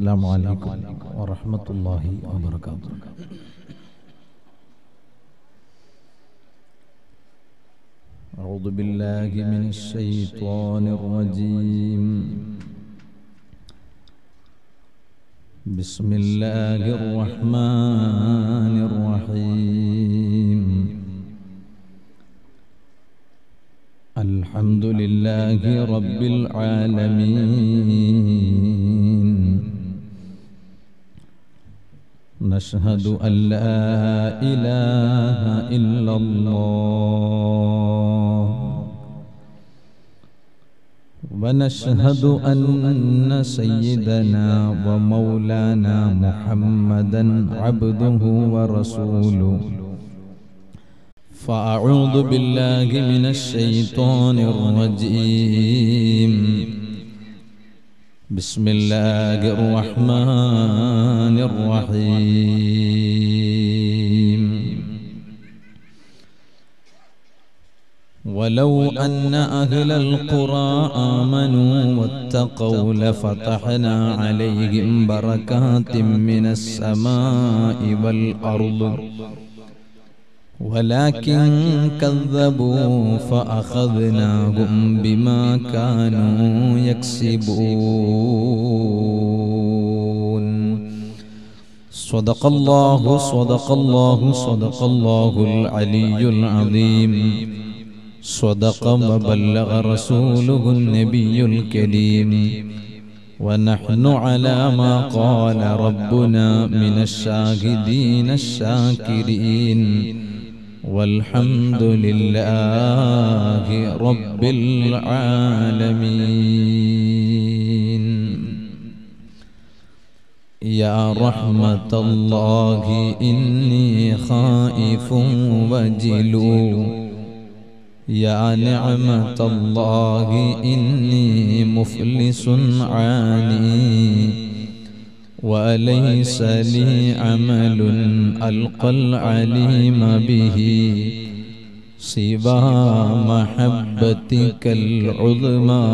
السلام عليكم ورحمة الله وبركاته أعوذ بالله من الشيطان الرجيم بسم الله الرحمن الرحيم الحمد لله رب العالمين نشهد أن لا إله إلا الله ونشهد أن سيدنا ومولانا محمدا عبده ورسوله فأعوذ بالله من الشيطان الرجيم بسم الله الرحمن الرحيم ولو أن أهل القرى آمنوا واتقوا لفتحنا عليهم بركات من السماء والأرض ولكن كذبوا فأخذناهم بما كانوا يكسبون صدق الله صدق الله صدق الله العلي العظيم صدق وبلغ رسوله النبي الكريم ونحن على ما قال ربنا من الشاهدين الشاكرين والحمد لله رب العالمين يا رحمة الله إني خائف وجلو يا نعمة الله إني مفلس عاني وليس لي عمل ألقى العليم به سوى محبتك العظمى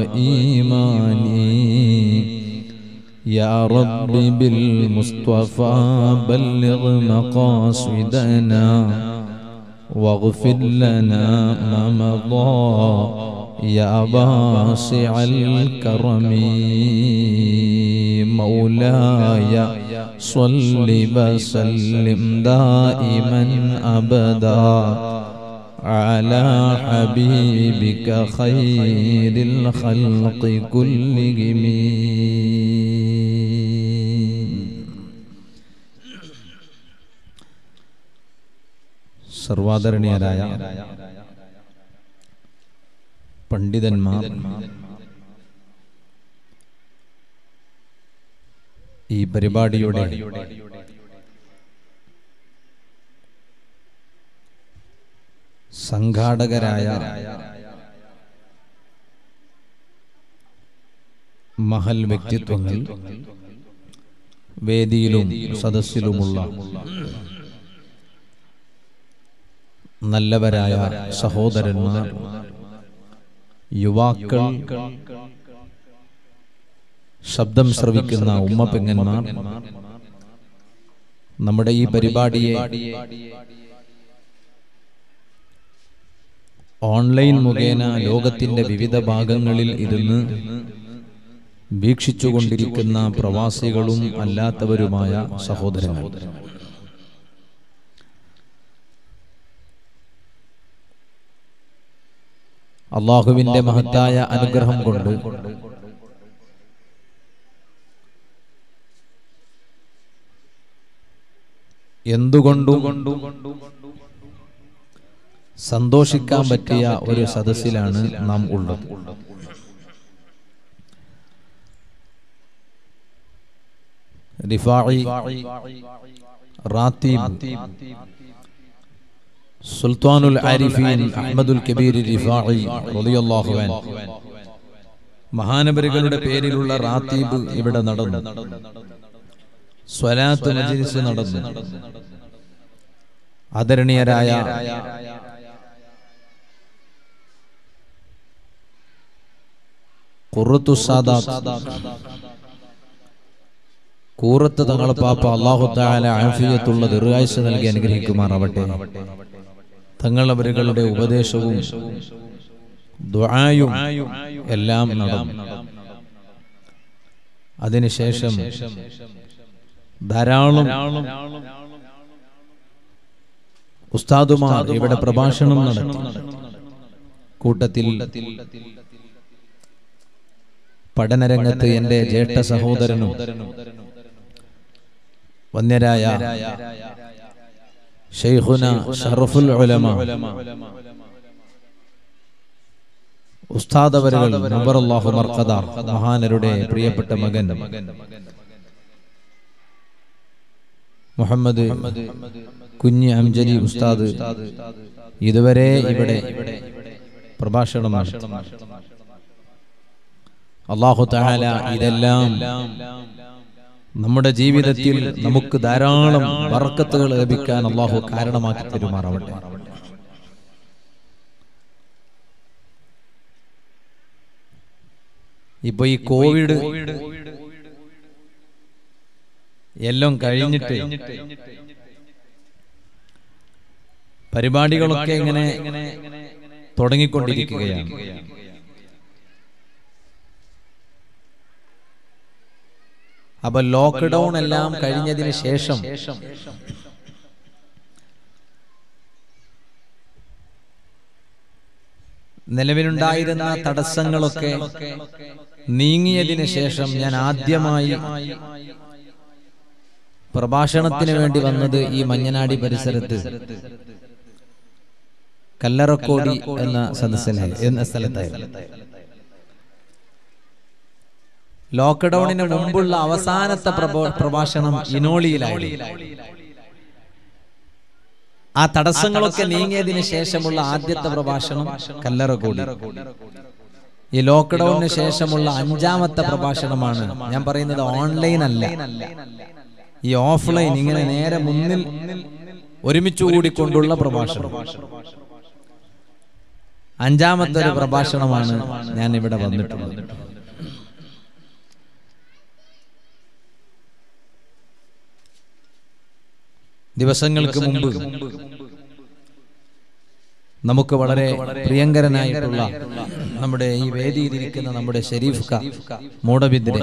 وإيماني يا رب بالمصطفى بلغ مقاصدنا واغفر لنا ما مضى يا واسع الكرم مولاي صل وسلم دائما ابدا على حبيبك خير الخلق كلهم സർവാദരണീയരായ പണ്ഡിതന്മാർ ഈ പരിപാടിയുടെ സംഘാടകരായ മഹൽ വ്യക്തിത്വങ്ങൾ വേദിയിലും സദസ്സിലുമുള്ള നല്ലവരായ സഹോദരന്മാർ യുവാക്കൾ ശബ്ദം ശ്രവിക്കുന്ന ഉമ്മപ്പെങ്ങന്മാർ നമ്മുടെ ഈ പരിപാടിയെ ഓൺലൈൻ മുഖേന ലോകത്തിന്റെ വിവിധ ഭാഗങ്ങളിൽ ഇരുന്ന് വീക്ഷിച്ചുകൊണ്ടിരിക്കുന്ന പ്രവാസികളും അല്ലാത്തവരുമായ സഹോദരങ്ങൾ അള്ളാഹുവിന്റെ മഹത്തായ അനുഗ്രഹം കൊണ്ട് എന്തുകൊണ്ടും സന്തോഷിക്കാൻ പറ്റിയ ഒരു സദസ്സിലാണ് നാം ഉള്ളത് റിഫായി റാത്തീബ് സുൽത്താനുൽ ആരിഫീൻ അഹ്മദുൽ കബീർ റിഫായി റളിയല്ലാഹു അൻഹു മഹാനബരികളുടെ പേരിലുള്ള റാത്തീബ് ഇവിടെ നടന്നു സ്വലാത്ത് മജ്ലിസ് നടന്നു ആദരണീയരായ ഖുറത്തു സാദാത്ത് കൂറത്ത് തങ്ങൾ പാപ്പ അള്ളാഹു താല ആഫിയത്തുള്ള ദീർഘായുസ് നൽകി അനുഗ്രഹിക്കുമാറാവട്ടെ തങ്ങൾ അവരുകളുടെ ഉപദേശവും ദുആയും എല്ലാം നടന്നു അതിനുശേഷം ധാരാളം ഉസ്താദുമാർ ഇവിടെ പ്രഭാഷണം നടത്തി കൂട്ടത്തിൽ പഠനരംഗത്ത് എന്റെ ജ്യേഷ്ഠ സഹോദരനും വന്യരായ ഷെയ്ഖുന ഷറഫുൽ ഉലമ ഉസ്താദ് അവരുകൾ നബറല്ലാഹു മർഖദ മഹാനരുടെ പ്രിയപ്പെട്ട മകൻ മുഹമ്മദ് കുഞ്ഞ് അംജലി ഉസ്താദ് ഇതുവരെ ഇവിടെ പ്രഭാഷണം നടത്തി. അള്ളാഹു തആല ഇതെല്ലാം നമ്മുടെ ജീവിതത്തിൽ നമുക്ക് ധാരാളം ബർക്കത്തുകൾ ലഭിക്കാൻ അള്ളാഹു കാരണമാക്കി തരുമാറാവട്ടെ ഇപ്പൊ ഈ കോവിഡ് എല്ലാം കഴിഞ്ഞിട്ട് പരിപാടികളൊക്കെ ഇങ്ങനെ തുടങ്ങിക്കൊണ്ടിരിക്കുകയാണ് അപ്പൊ ലോക്ക്ഡൗൺ എല്ലാം കഴിഞ്ഞതിന് ശേഷം നിലവിലുണ്ടായിരുന്ന തടസ്സങ്ങളൊക്കെ നീങ്ങിയതിന് ശേഷം ഞാൻ ആദ്യമായി പ്രഭാഷണത്തിന് വേണ്ടി വന്നത് ഈ മഞ്ഞനാടി പരിസരത്ത് കല്ലറക്കോടി എന്ന സദസ്സിലായി എന്ന സ്ഥലത്തായിരുന്നു ലോക്ക്ഡൌണിന് മുമ്പുള്ള അവസാനത്തെ പ്രബോ- പ്രഭാഷണം ഇനോളിയിലായിരുന്നു ആ തടസ്സങ്ങളൊക്കെ നീങ്ങിയതിന് ശേഷമുള്ള ആദ്യത്തെ പ്രഭാഷണം കല്ലറക്കോടി ഈ ലോക്ക്ഡൌണിന് ശേഷമുള്ള അഞ്ചാമത്തെ പ്രഭാഷണമാണ് ഞാൻ പറയുന്നത് ഓൺലൈൻ അല്ല ഈ ഓഫ്ലൈൻ ഇങ്ങനെ നേരെ മുന്നിൽ ഒരുമിച്ച് കൂടിക്കൊണ്ടുള്ള പ്രഭാഷണം അഞ്ചാമത്തെ ഒരു പ്രഭാഷണമാണ് ഞാൻ ഇവിടെ വന്നിട്ടുള്ളത് ദിവസങ്ങൾക്ക് മുമ്പ് നമുക്ക് വളരെ പ്രിയങ്കരനായിട്ടുള്ള നമ്മുടെ ഈ വേദിയിൽ ഇരിക്കുന്ന നമ്മുടെ ഷെരീഫ് ക മൂടബിദ്രെ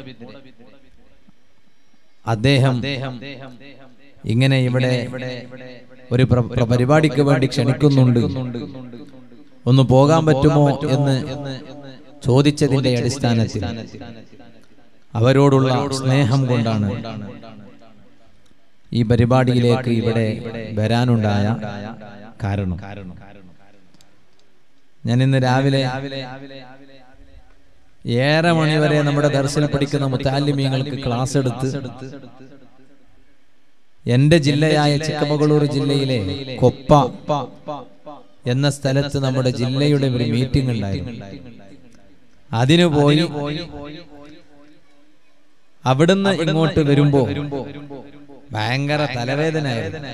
അദ്ദേഹം ഇങ്ങനെ ഇവിടെ ഒരു പ്ര- പ്ര- പരിപാടിക്ക് വേണ്ടി ക്ഷണിക്കുന്നുണ്ട് ഒന്ന് പോകാൻ പറ്റുമോ എന്ന് ചോദിച്ചതിന്റെ അടിസ്ഥാനത്തിൽ അവരോടുള്ള സ്നേഹം കൊണ്ടാണ് ഈ പരിപാടിയിലേക്ക് ഇവിടെ വരാനുണ്ടായ കാരണം ഞാൻ ഇന്ന് രാവിലെ ഏറെ മണിവരെ നമ്മുടെ ദർശനം പഠിക്കുന്ന മുത്താലിമീങ്ങൾക്ക് ക്ലാസ് എടുത്ത് എന്റെ ജില്ലയായ ചിക്കമകളൂർ ജില്ലയിലെ കൊപ്പ എന്ന സ്ഥലത്ത് നമ്മുടെ ജില്ലയുടെ ഒരു മീറ്റിംഗ് ഉണ്ടായിരുന്നു അതിനു പോയി അവിടുന്ന് ഇങ്ങോട്ട് വരുമ്പോ ഭയങ്കര തലവേദനയായിരുന്നു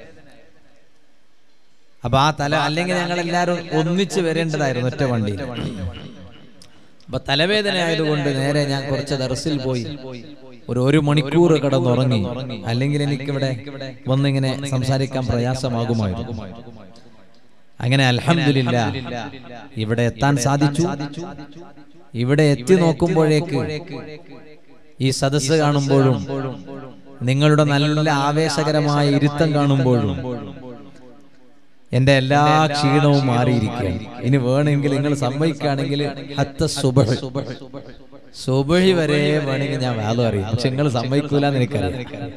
അപ്പൊ ആ തല അല്ലെങ്കിൽ ഞങ്ങൾ എല്ലാവരും ഒന്നിച്ച് വരേണ്ടതായിരുന്നു ഒറ്റ വണ്ടിയിൽ അപ്പൊ തലവേദന ആയതുകൊണ്ട് നേരെ ഞാൻ കുറച്ച് ദർസിൽ പോയി ഒരു ഒരു മണിക്കൂർ കിടന്നുറങ്ങി അല്ലെങ്കിൽ എനിക്കിവിടെ വന്നിങ്ങനെ സംസാരിക്കാൻ പ്രയാസമാകുമായിരുന്നു അങ്ങനെ അൽഹംദുലില്ല ഇവിടെ എത്താൻ സാധിച്ചു ഇവിടെ എത്തി നോക്കുമ്പോഴേക്ക് ഈ സദസ്സ് കാണുമ്പോഴും നിങ്ങളുടെ നല്ല ആവേശകരമായ ഇരുത്തം കാണുമ്പോഴും എന്റെ എല്ലാ ക്ഷീണവും മാറിയിരിക്കുകയാണ് ഇനി വേണമെങ്കിൽ നിങ്ങൾ സമ്മതിക്കുകയാണെങ്കിൽ ഹത്ത സുബഹ് സുബഹി വരെ വേണമെങ്കിൽ ഞാൻ വേല അറിയും പക്ഷെ നിങ്ങൾ സമ്മതിക്കൂല എന്ന് എനിക്കറിയാം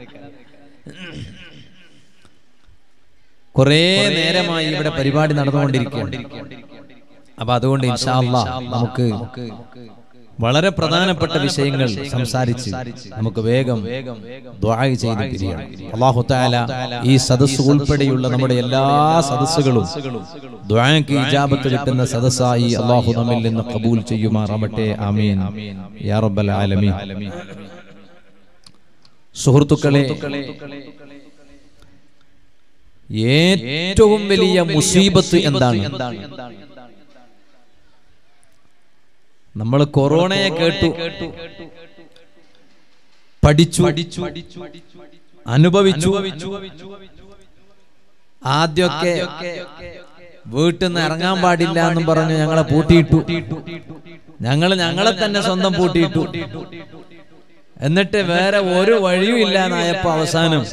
കുറേ നേരമായി ഇവിടെ പരിപാടി നടന്നുകൊണ്ടിരിക്കുകയാണ് അപ്പൊ അതുകൊണ്ട് ഇൻഷാ അല്ലാ നമുക്ക് വളരെ പ്രധാനപ്പെട്ട വിഷയങ്ങൾ സംസാരിച്ച് നമുക്ക് വേഗം ദ്വാ ചെയ്ത് പിരിയണം അള്ളാഹു താല ഈ സദസ്സ് ഉൾപ്പെടെയുള്ള നമ്മുടെ എല്ലാ സദസ്സുകളും ദ്വാക്ക് ഇജാബത്ത് കിട്ടുന്ന സദസ്സായി അള്ളാഹു നമ്മിൽ നിന്ന് കബൂൽ ചെയ്യുമാറാവട്ടെ ആമീൻ യാ റബ്ബൽ ആലമീൻ സുഹൃത്തുക്കളെ ഏറ്റവും വലിയ മുസീബത്ത് എന്താണ് നമ്മൾ കൊറോണയെ കേട്ടു പഠിച്ചു അനുഭവിച്ചു ആദ്യമൊക്കെ വീട്ടിൽ നിന്ന് ഇറങ്ങാൻ പാടില്ല എന്നും പറഞ്ഞ് ഞങ്ങളെ പൂട്ടിയിട്ടു ഞങ്ങൾ ഞങ്ങളെ തന്നെ സ്വന്തം പൂട്ടിയിട്ടു എന്നിട്ട് വേറെ ഒരു വഴിയും ഇല്ലാന്നായപ്പോ അവസാനം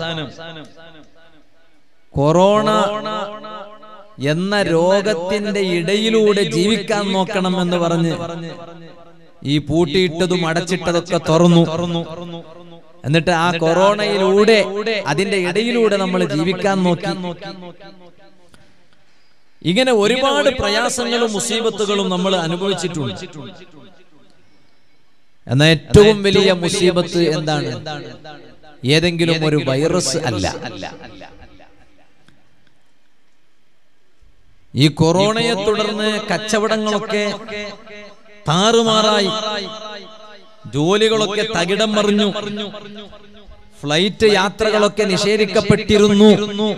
കൊറോണ എന്ന രോഗത്തിന്റെ ഇടയിലൂടെ ജീവിക്കാൻ നോക്കണം എന്ന് പറഞ്ഞ് ഈ പൂട്ടിയിട്ടതും അടച്ചിട്ടതൊക്കെ തുറന്നു എന്നിട്ട് ആ കൊറോണയിലൂടെ അതിന്റെ ഇടയിലൂടെ നമ്മൾ ജീവിക്കാൻ നോക്കി ഇങ്ങനെ ഒരുപാട് പ്രയാസങ്ങളും മുസീബത്തുകളും നമ്മൾ അനുഭവിച്ചിട്ടുണ്ട് എന്നാൽ ഏറ്റവും വലിയ മുസീബത്ത് എന്താണ് ഏതെങ്കിലും ഒരു വൈറസ് അല്ല ഈ കൊറോണയെ തുടർന്ന് കച്ചവടങ്ങളൊക്കെ താറുമാറായി ജോലികളൊക്കെ തകിടം മറിഞ്ഞു ഫ്ലൈറ്റ് യാത്രകളൊക്കെ നിഷേധിക്കപ്പെട്ടിരുന്നു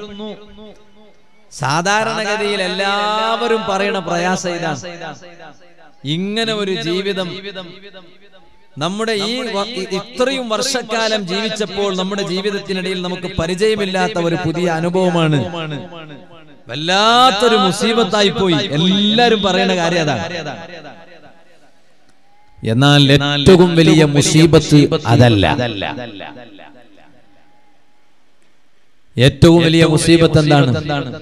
സാധാരണഗതിയിൽ എല്ലാവരും പറയണ പ്രയാസം ഇതാണ് ഇങ്ങനെ ഒരു ജീവിതം നമ്മുടെ ഈ വ- ഇ- ഇത്രയും വർഷക്കാലം ജീവിച്ചപ്പോൾ നമ്മുടെ ജീവിതത്തിനിടയിൽ നമുക്ക് പരിചയമില്ലാത്ത ഒരു പുതിയ അനുഭവമാണ് വല്ലാത്തൊരു മുസീബത്തായി പോയി എല്ലാരും പറയുന്ന കാര്യം അതാണ് എന്നാൽ ഏറ്റവും വലിയ മുസീബത്ത് അതല്ല ഏറ്റവും വലിയ മുസീബത്ത് എന്താണ്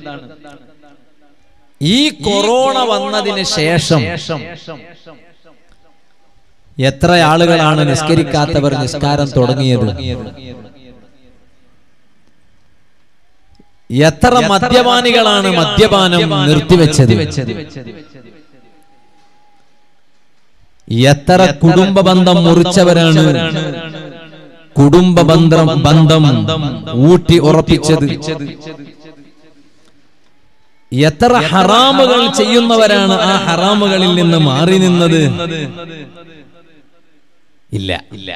ഈ കൊറോണ വന്നതിന് ശേഷം എത്ര ആളുകളാണ് നിസ്കരിക്കാത്തവർ നിസ്കാരം തുടങ്ങിയത് എത്ര മദ്യപാനികളാണ് മദ്യപാനം നിർത്തിവെച്ചത് എത്ര കുടുംബ ബന്ധം മുറിച്ചവരാണ് കുടുംബ ബന്ധം ബന്ധം ഊട്ടി ഉറപ്പിച്ചത് എത്ര ഹറാമുകൾ ചെയ്യുന്നവരാണ് ആ ഹറാമുകളിൽ നിന്ന് മാറി നിന്നത് ഇല്ല ഇല്ല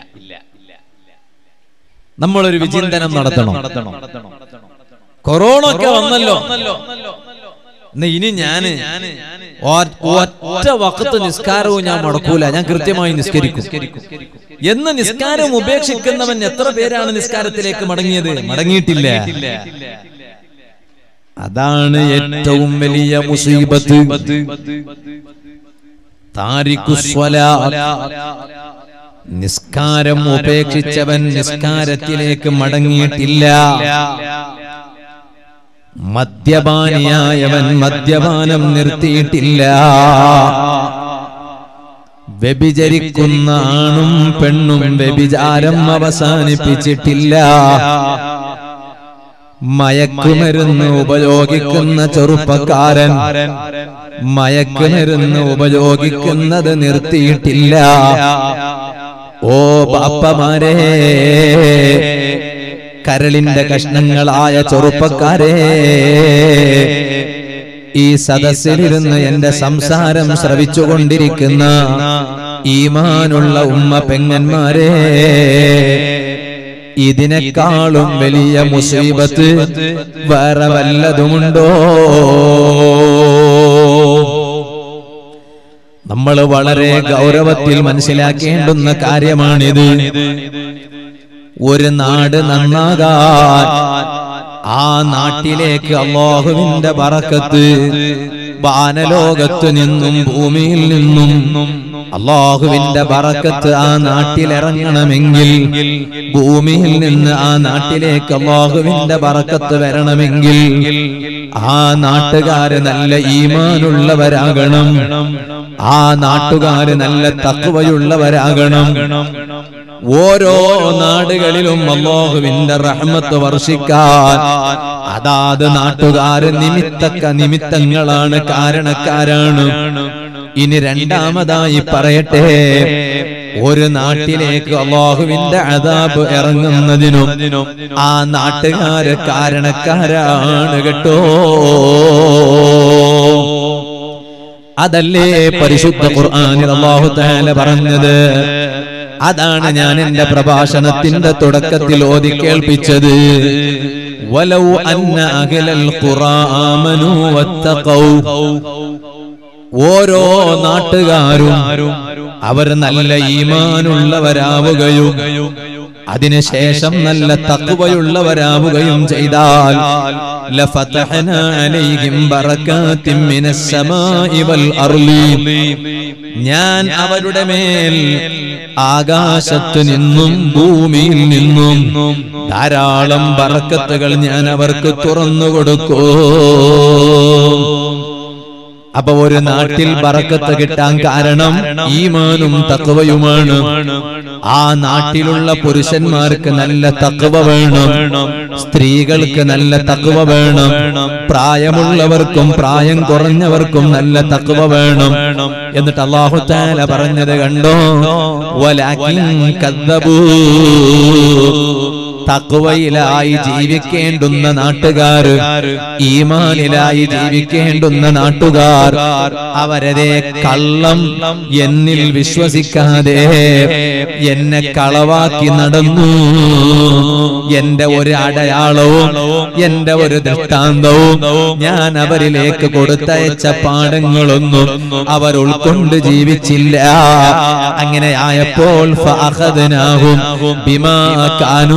നമ്മളൊരു വിചിന്തനം നടത്തണം കൊറോണ ഒക്കെ വന്നല്ലോ എന്നാ ഇനി ഞാന് ഒ- ഒറ്റ വക്കത്ത് നിസ്കാരവും ഞാൻ മുടക്കൂല ഞാൻ കൃത്യമായി നിസ്കരിക്കും എന്ന് നിസ്കാരം ഉപേക്ഷിക്കുന്നവൻ എത്ര പേരാണ് നിസ്കാരത്തിലേക്ക് മടങ്ങിയത് മടങ്ങിയിട്ടില്ല അതാണ് ഏറ്റവും വലിയ മുസീബത്ത് താരിഖുസ്വലാ നിസ്കാരം ഉപേക്ഷിച്ചവൻ നിസ്കാരത്തിലേക്ക് മടങ്ങിയിട്ടില്ല മദ്യപാനിയായവൻ മദ്യപാനം നിർത്തിയിട്ടില്ല വ്യഭിചരിക്കുന്ന ആണും പെണ്ണും വ്യഭിചാരം അവസാനിപ്പിച്ചിട്ടില്ല മയക്കുമരുന്ന് ഉപയോഗിക്കുന്ന ചെറുപ്പക്കാരൻ മയക്കുമരുന്ന് ഉപയോഗിക്കുന്നത് നിർത്തിയിട്ടില്ല ഓ ബാപ്പമാരെ കരളിന്റെ കഷ്ണങ്ങളായ ചെറുപ്പക്കാരെ ഈ സദസ്സിലിരുന്ന് എന്റെ സംസാരം ശ്രവിച്ചുകൊണ്ടിരിക്കുന്ന ഈമാനുള്ള ഉമ്മ പെങ്ങന്മാരെ ഇതിനേക്കാളും വലിയ മുസീബത്ത് വേറെ വല്ലതുമുണ്ടോ നമ്മൾ വളരെ ഗൗരവത്തിൽ മനസ്സിലാക്കേണ്ടുന്ന കാര്യമാണിത് ഒരു നാട് നന്നാകാൻ ആ നാട്ടിലേക്ക് അള്ളാഹുവിന്റെ ബറക്കത്ത് വാനലോകത്തു നിന്നും ഭൂമിയിൽ നിന്നും അള്ളാഹുവിന്റെ ബറക്കത്ത് ആ നാട്ടിൽ ഇറങ്ങണമെങ്കിൽ ഭൂമിയിൽ നിന്ന് ആ നാട്ടിലേക്ക് അള്ളാഹുവിന്റെ ബറക്കത്ത് വരണമെങ്കിൽ ആ നാട്ടുകാര് നല്ല ഈമാനുള്ളവരാകണം ആ നാട്ടുകാര് നല്ല തത്വയുള്ളവരാകണം ഓരോ നാടുകളിലും അള്ളാഹുവിന്റെ റഹ്മത്ത് വർഷിക്കാൻ അതാത് നാട്ടുകാര് നിമിത്തക്ക നിമിത്തങ്ങളാണ് കാരണക്കാരാണ് ഇനി രണ്ടാമതായി പറയട്ടെ ഒരു നാട്ടിലേക്ക് അള്ളാഹുവിന്റെ അതാബ് ഇറങ്ങുന്നതിനും ആ നാട്ടുകാര് കാരണക്കാരാണ് കേട്ടോ അതല്ലേ പരിശുദ്ധ ഖുർആനിൽ അള്ളാഹു തആല പറഞ്ഞത് അതാണ് ഞാൻ എന്റെ പ്രഭാഷണത്തിന്റെ തുടക്കത്തിൽ ഓതി കേൾപ്പിച്ചത് വലൗ അന്ന അഖിലൽ ഖുറാ ആമനു വത്തഖൗ ഓരോ നാട്ടുകാരും അവർ നല്ല ഈമാനുള്ളവരാവുകയും അതിനുശേഷം നല്ല തക്കുവയുള്ളവരാവുകയും ചെയ്താൽ ലഫതഹ്നാ അലൈഹിം ബറകാത്തിൻ മിനസ് സമാഇ വൽ അർളി ഞാൻ അവരുടെ മേൽ ആകാശത്ത് നിന്നും ഭൂമിയിൽ നിന്നും ധാരാളം ബറക്കത്തുകൾ ഞാൻ അവർക്ക് തുറന്നു കൊടുക്കൂ അപ്പൊ ഒരു നാട്ടിൽ ബറക്കത്ത് കിട്ടാൻ കാരണം ഈമാനും തക്കവയുമാണ് ആ നാട്ടിലുള്ള പുരുഷന്മാർക്ക് നല്ല തക്കവ വേണം സ്ത്രീകൾക്ക് നല്ല തക്കവ വേണം പ്രായമുള്ളവർക്കും പ്രായം കുറഞ്ഞവർക്കും നല്ല തക്കവ വേണം എന്നിട്ട് അള്ളാഹു താല പറഞ്ഞത് കണ്ടോ വലാകിൻ കദ്ദബൂ തക്കുവയിലായി ജീവിക്കേണ്ടുന്ന നാട്ടുകാർ ഈമാനിലായി ജീവിക്കേണ്ടുന്ന നാട്ടുകാർ അവരതെ കള്ളം എന്നിൽ വിശ്വസിക്കാതെ എന്നെ കളവാക്കി നടന്നു എന്റെ ഒരു അടയാളവും എന്റെ ഒരു ദൃഷ്ടാന്തവും ഞാൻ അവരിലേക്ക് കൊടുത്തയച്ച പാഠങ്ങളൊന്നും അവർ ഉൾക്കൊണ്ട് ജീവിച്ചില്ല അങ്ങനെ ആയപ്പോൾ ഫഅഖദ്നാഹും ബിമാ കാനൂ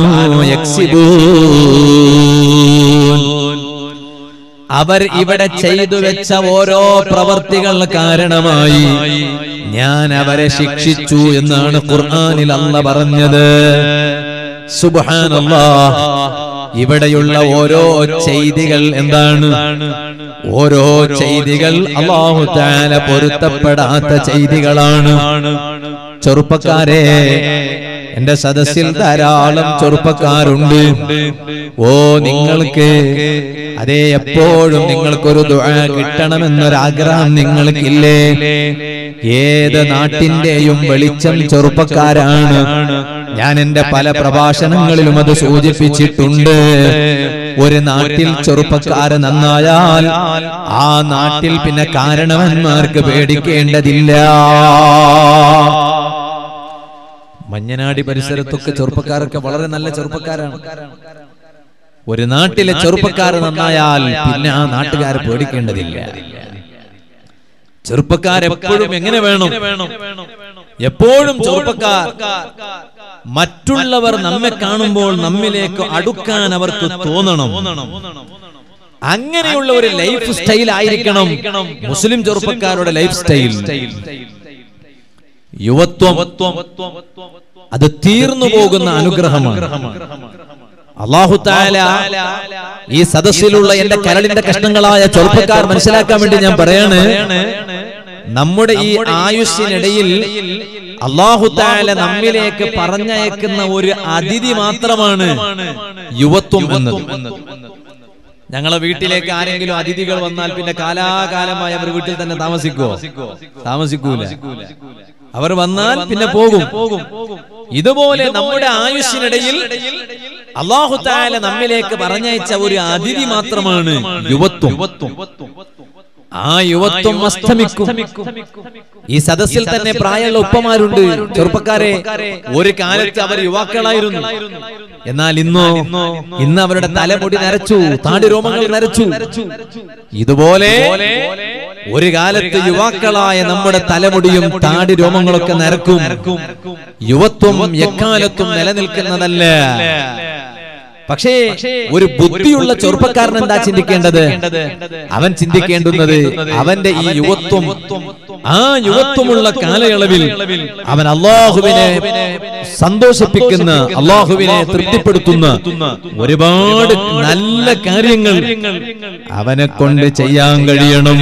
യക്സിബൂൻ അവർ ഇവിടെ ചെയ്തു വെച്ച ഓരോ പ്രവർത്തികൾ കാരണമായി ഞാൻ അവരെ ശിക്ഷിച്ചു എന്നാണ് ഖുർആനിൽ അല്ല പറഞ്ഞത് സുബ്ഹാനല്ലാ ഇവിടെയുള്ള ഓരോ ചെയ്തികൾ എന്താണ് ഓരോ ചെയ്തികൾ അള്ളാഹു താല പൊരുത്തപ്പെടാത്ത ചെയ്തികളാണ് ചെറുപ്പക്കാരെ എന്റെ സദസ്സിൽ ധാരാളം ചെറുപ്പക്കാരുണ്ട് ഓ നിങ്ങൾക്ക് അതേ എപ്പോഴും നിങ്ങൾക്കൊരു ദുആ കിട്ടണമെന്നൊരാഗ്രഹം നിങ്ങൾക്കില്ലേ ഏത് നാട്ടിന്റെയും വെളിച്ചം ചെറുപ്പക്കാരാണ് ഞാൻ എന്റെ പല പ്രഭാഷണങ്ങളിലും അത് സൂചിപ്പിച്ചിട്ടുണ്ട് ഒരു നാട്ടിൽ ചെറുപ്പക്കാര് നന്നായാൽ ആ നാട്ടിൽ പിന്നെ കാരണവന്മാർക്ക് പേടിക്കേണ്ടതില്ല മഞ്ഞനാടി പരിസരത്തൊക്കെ ചെറുപ്പക്കാരൊക്കെ വളരെ നല്ല ചെറുപ്പക്കാരാണ് ഒരു നാട്ടിലെ ചെറുപ്പക്കാർ നന്നായാൽ പിന്നെ ആ നാട്ടുകാർ പേടിക്കേണ്ടതില്ല ചെറുപ്പക്കാരെപ്പോഴും എങ്ങനെ വേണം എപ്പോഴും ചെറുപ്പക്കാർ മറ്റുള്ളവർ നമ്മെ കാണുമ്പോൾ നമ്മിലേക്ക് അടുക്കാൻ അവർക്ക് തോന്നണം അങ്ങനെയുള്ള ഒരു ലൈഫ് സ്റ്റൈൽ ആയിരിക്കണം മുസ്ലിം ചെറുപ്പക്കാരുടെ ലൈഫ് സ്റ്റൈൽ യുവത്വം അത് തീർന്നു പോകുന്ന അനുഗ്രഹമാണ് അള്ളാഹു താല ഈ സദസ്സിലുള്ള എന്റെ കരളിന്റെ കഷ്ണങ്ങളായ ചെറുപ്പക്കാർ മനസ്സിലാക്കാൻ വേണ്ടി ഞാൻ പറയാണ് നമ്മുടെ ഈ ആയുസ്സിനിടയിൽ അള്ളാഹു താല നമ്മിലേക്ക് പറഞ്ഞയക്കുന്ന ഒരു അതിഥി മാത്രമാണ് യുവത്വം എന്നത് ഞങ്ങളെ വീട്ടിലേക്ക് ആരെങ്കിലും അതിഥികൾ വന്നാൽ പിന്നെ കാലാകാലമായി അവർ വീട്ടിൽ തന്നെ താമസിക്കുവോ താമസിക്കൂല അവർ വന്നാൽ പിന്നെ പോകും ഇതുപോലെ നമ്മുടെ ആയുഷിനിടയിൽ അള്ളാഹു താല നമ്മിലേക്ക് പറഞ്ഞയച്ച ഒരു അതിഥി മാത്രമാണ് യുവത്വം ആ യുവത്വം അസ്തമിക്കും ഈ സദസ്സിൽ തന്നെ പ്രായമുള്ള ഉപ്പമാരുണ്ട് ചെറുപ്പക്കാരെ ഒരു കാലത്ത് അവർ യുവാക്കളായിരുന്നു എന്നാൽ ഇന്നോ ഇന്ന് അവരുടെ തലമുടി നരച്ചു താടി രോമങ്ങൾ നരച്ചു ഇതുപോലെ ഒരു കാലത്ത് യുവാക്കളായ നമ്മുടെ തലമുടിയും താടി രോമങ്ങളൊക്കെ നരക്കും യുവത്വം എക്കാലത്തും നിലനിൽക്കുന്നതല്ല പക്ഷേ ഒരു ബുദ്ധിയുള്ള ചെറുപ്പക്കാരൻ എന്താ ചിന്തിക്കേണ്ടത് അവൻ ചിന്തിക്കേണ്ടുന്നത് അവന്റെ ഈ യുവത്വം ആ യുവത്വമുള്ള കാലയളവിൽ അവൻ അള്ളാഹുവിനെ സന്തോഷിപ്പിക്കുന്ന അള്ളാഹുവിനെ തൃപ്തിപ്പെടുത്തുന്ന ഒരുപാട് നല്ല കാര്യങ്ങൾ അവനെ കൊണ്ട് ചെയ്യാൻ കഴിയണം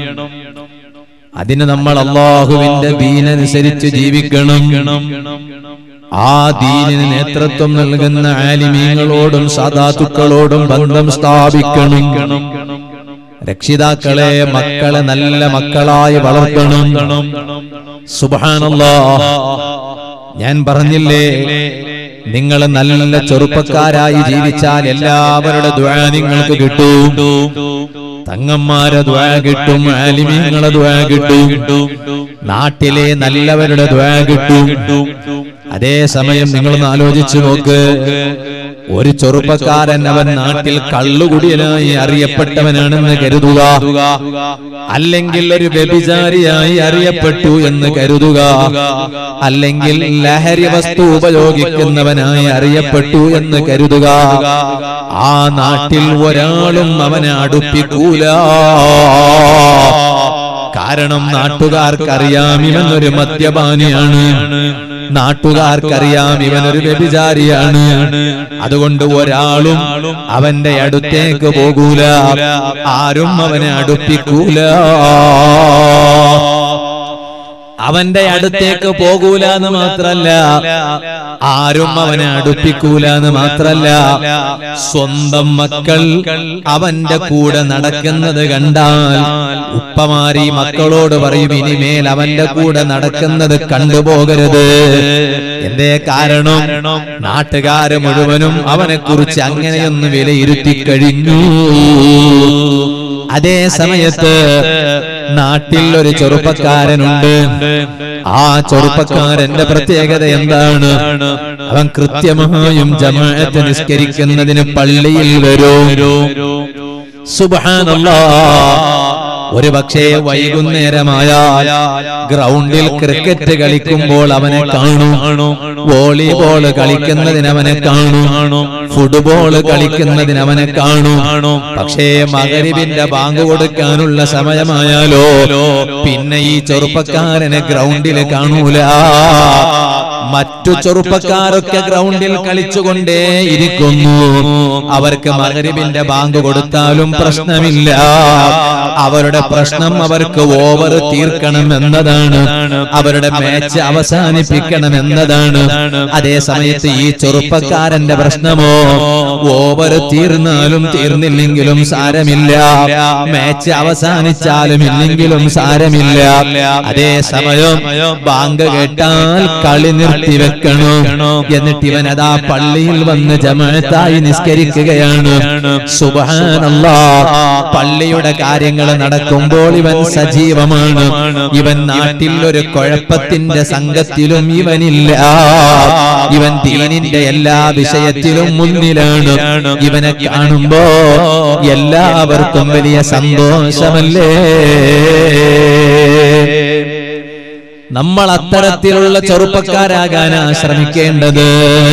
അതിന് നമ്മൾ അള്ളാഹുവിന്റെ ദീനനുസരിച്ച് ജീവിക്കണം ആ ദീനിന് നേതൃത്വം നൽകുന്ന ആലിമീങ്ങളോടും സാധാത്തുക്കളോടും ബന്ധം സ്ഥാപിക്കണം രക്ഷിതാക്കളെ മക്കളെ നല്ല മക്കളായി വളർത്തണം സുബാനല്ലാ ഞാൻ പറഞ്ഞില്ലേ നിങ്ങൾ നല്ല ചെറുപ്പക്കാരായി ജീവിച്ചാൽ എല്ലാവരുടെ ദ്വാ നിങ്ങൾക്ക് കിട്ടും തങ്ങന്മാരെ ദ്വാ കിട്ടും ആലിമീങ്ങളെ ദ്വാ കിട്ടും നാട്ടിലെ നല്ലവരുടെ ദ്വാ കിട്ടും അതേ സമയം നിങ്ങളൊന്ന് ആലോചിച്ചു നോക്ക് ഒരു ചെറുപ്പക്കാരൻ അവൻ നാട്ടിൽ കള്ളുകുടിയനായി അറിയപ്പെട്ടവനാണെന്ന് കരുതുക അല്ലെങ്കിൽ ഒരു വ്യഭിചാരിയായി അറിയപ്പെട്ടു എന്ന് കരുതുക അല്ലെങ്കിൽ ലഹരി വസ്തു ഉപയോഗിക്കുന്നവനായി അറിയപ്പെട്ടു എന്ന് കരുതുക ആ നാട്ടിൽ ഒരാളും അവനെ അടുപ്പിക്കൂല കാരണം നാട്ടുകാർക്കറിയാം ഇവനൊരു മദ്യപാനിയാണ് നാട്ടുകാർക്കറിയാം ഇവനൊരു വ്യഭിചാരിയാണ് അതുകൊണ്ട് ഒരാളും അവന്റെ അടുത്തേക്ക് പോകൂല ആരും അവനെ അടുപ്പിക്കൂല അവന്റെ അടുത്തേക്ക് പോകൂല എന്ന് മാത്രല്ല ആരും അവനെ അടുപ്പിക്കൂല എന്ന് മാത്രല്ല സ്വന്തം മക്കൾ അവന്റെ കൂടെ നടക്കുന്നത് കണ്ടാൽ ഉപ്പമാരി മക്കളോട് പറയും ഇനിമേൽ അവന്റെ കൂടെ നടക്കുന്നത് കണ്ടുപോകരുത് എന്തേ കാരണം നാട്ടുകാര് മുഴുവനും അവനെ കുറിച്ച് അങ്ങനെയൊന്ന് വിലയിരുത്തി കഴിഞ്ഞു അതേ സമയത്ത് നാട്ടിൽ ഒരു ചെറുപ്പക്കാരനുണ്ട് ആ ചെറുപ്പക്കാരന്റെ പ്രത്യേകത എന്താണ് അവൻ കൃത്യമായും ജമാഅത്ത് നിസ്കരിക്കുന്നതിന് പള്ളിയിൽ വരൂ സുബാനല്ലാ ഒരു പക്ഷേ വൈകുന്നേരമായാൽ ഗ്രൗണ്ടിൽ ക്രിക്കറ്റ് കളിക്കുമ്പോൾ അവനെ കാണും വോളിബോൾ കളിക്കുന്നതിന് അവനെ കാണും ഫുട്ബോൾ കളിക്കുന്നതിന് അവനെ കാണും പക്ഷേ മകരിവിന്റെ ബാങ്ക് കൊടുക്കാനുള്ള സമയമായാലോ പിന്നെ ഈ ചെറുപ്പക്കാരനെ ഗ്രൗണ്ടിൽ കാണൂല മറ്റു ചെറുപ്പക്കാരൊക്കെ ഗ്രൗണ്ടിൽ കളിച്ചുകൊണ്ടേ ഇരിക്കുന്നു അവർക്ക് മകരിവിന്റെ ബാങ്ക് കൊടുത്താലും പ്രശ്നമില്ല അവരുടെ പ്രശ്നം അവർക്ക് ഓവർ തീർക്കണം എന്നതാണ് അവരുടെ മാച്ച് അവസാനിപ്പിക്കണം എന്നതാണ് അതേ സമയത്ത് ഈ ചെറുപ്പക്കാരന്റെ പ്രശ്നമോ ഓവർ തീർന്നാലും തീർന്നില്ലെങ്കിലും സാരമില്ല മാച്ച് അവസാനിച്ചാലും ഇല്ലെങ്കിലും സാരമില്ല അതേ സമയം ബാങ്ക് കേട്ടാൽ കളി നിർത്തി വെക്കണോ എന്നിട്ട് ഇവൻ അതാ പള്ളിയിൽ വന്ന് ജമാഅത്തായി നിസ്കരിക്കുകയാണ് സുബഹാനല്ലാ പള്ളിയുടെ കാര്യങ്ങൾ നടക്കുമ്പോൾ ഇവൻ സജീവമാണ് ഇവൻ നാട്ടിൽ ഒരു കുഴപ്പത്തിന്റെ സംഘത്തിലും ഇവനില്ല ഇവൻ ദീനിന്റെ എല്ലാ വിഷയത്തിലും മുന്നിലാണ് ഇവനെ കാണുമ്പോ എല്ലാവർക്കും വലിയ സന്തോഷമല്ലേ നമ്മൾ അത്തരത്തിലുള്ള ചെറുപ്പക്കാരാകാനാ ശ്രമിക്കേണ്ടത്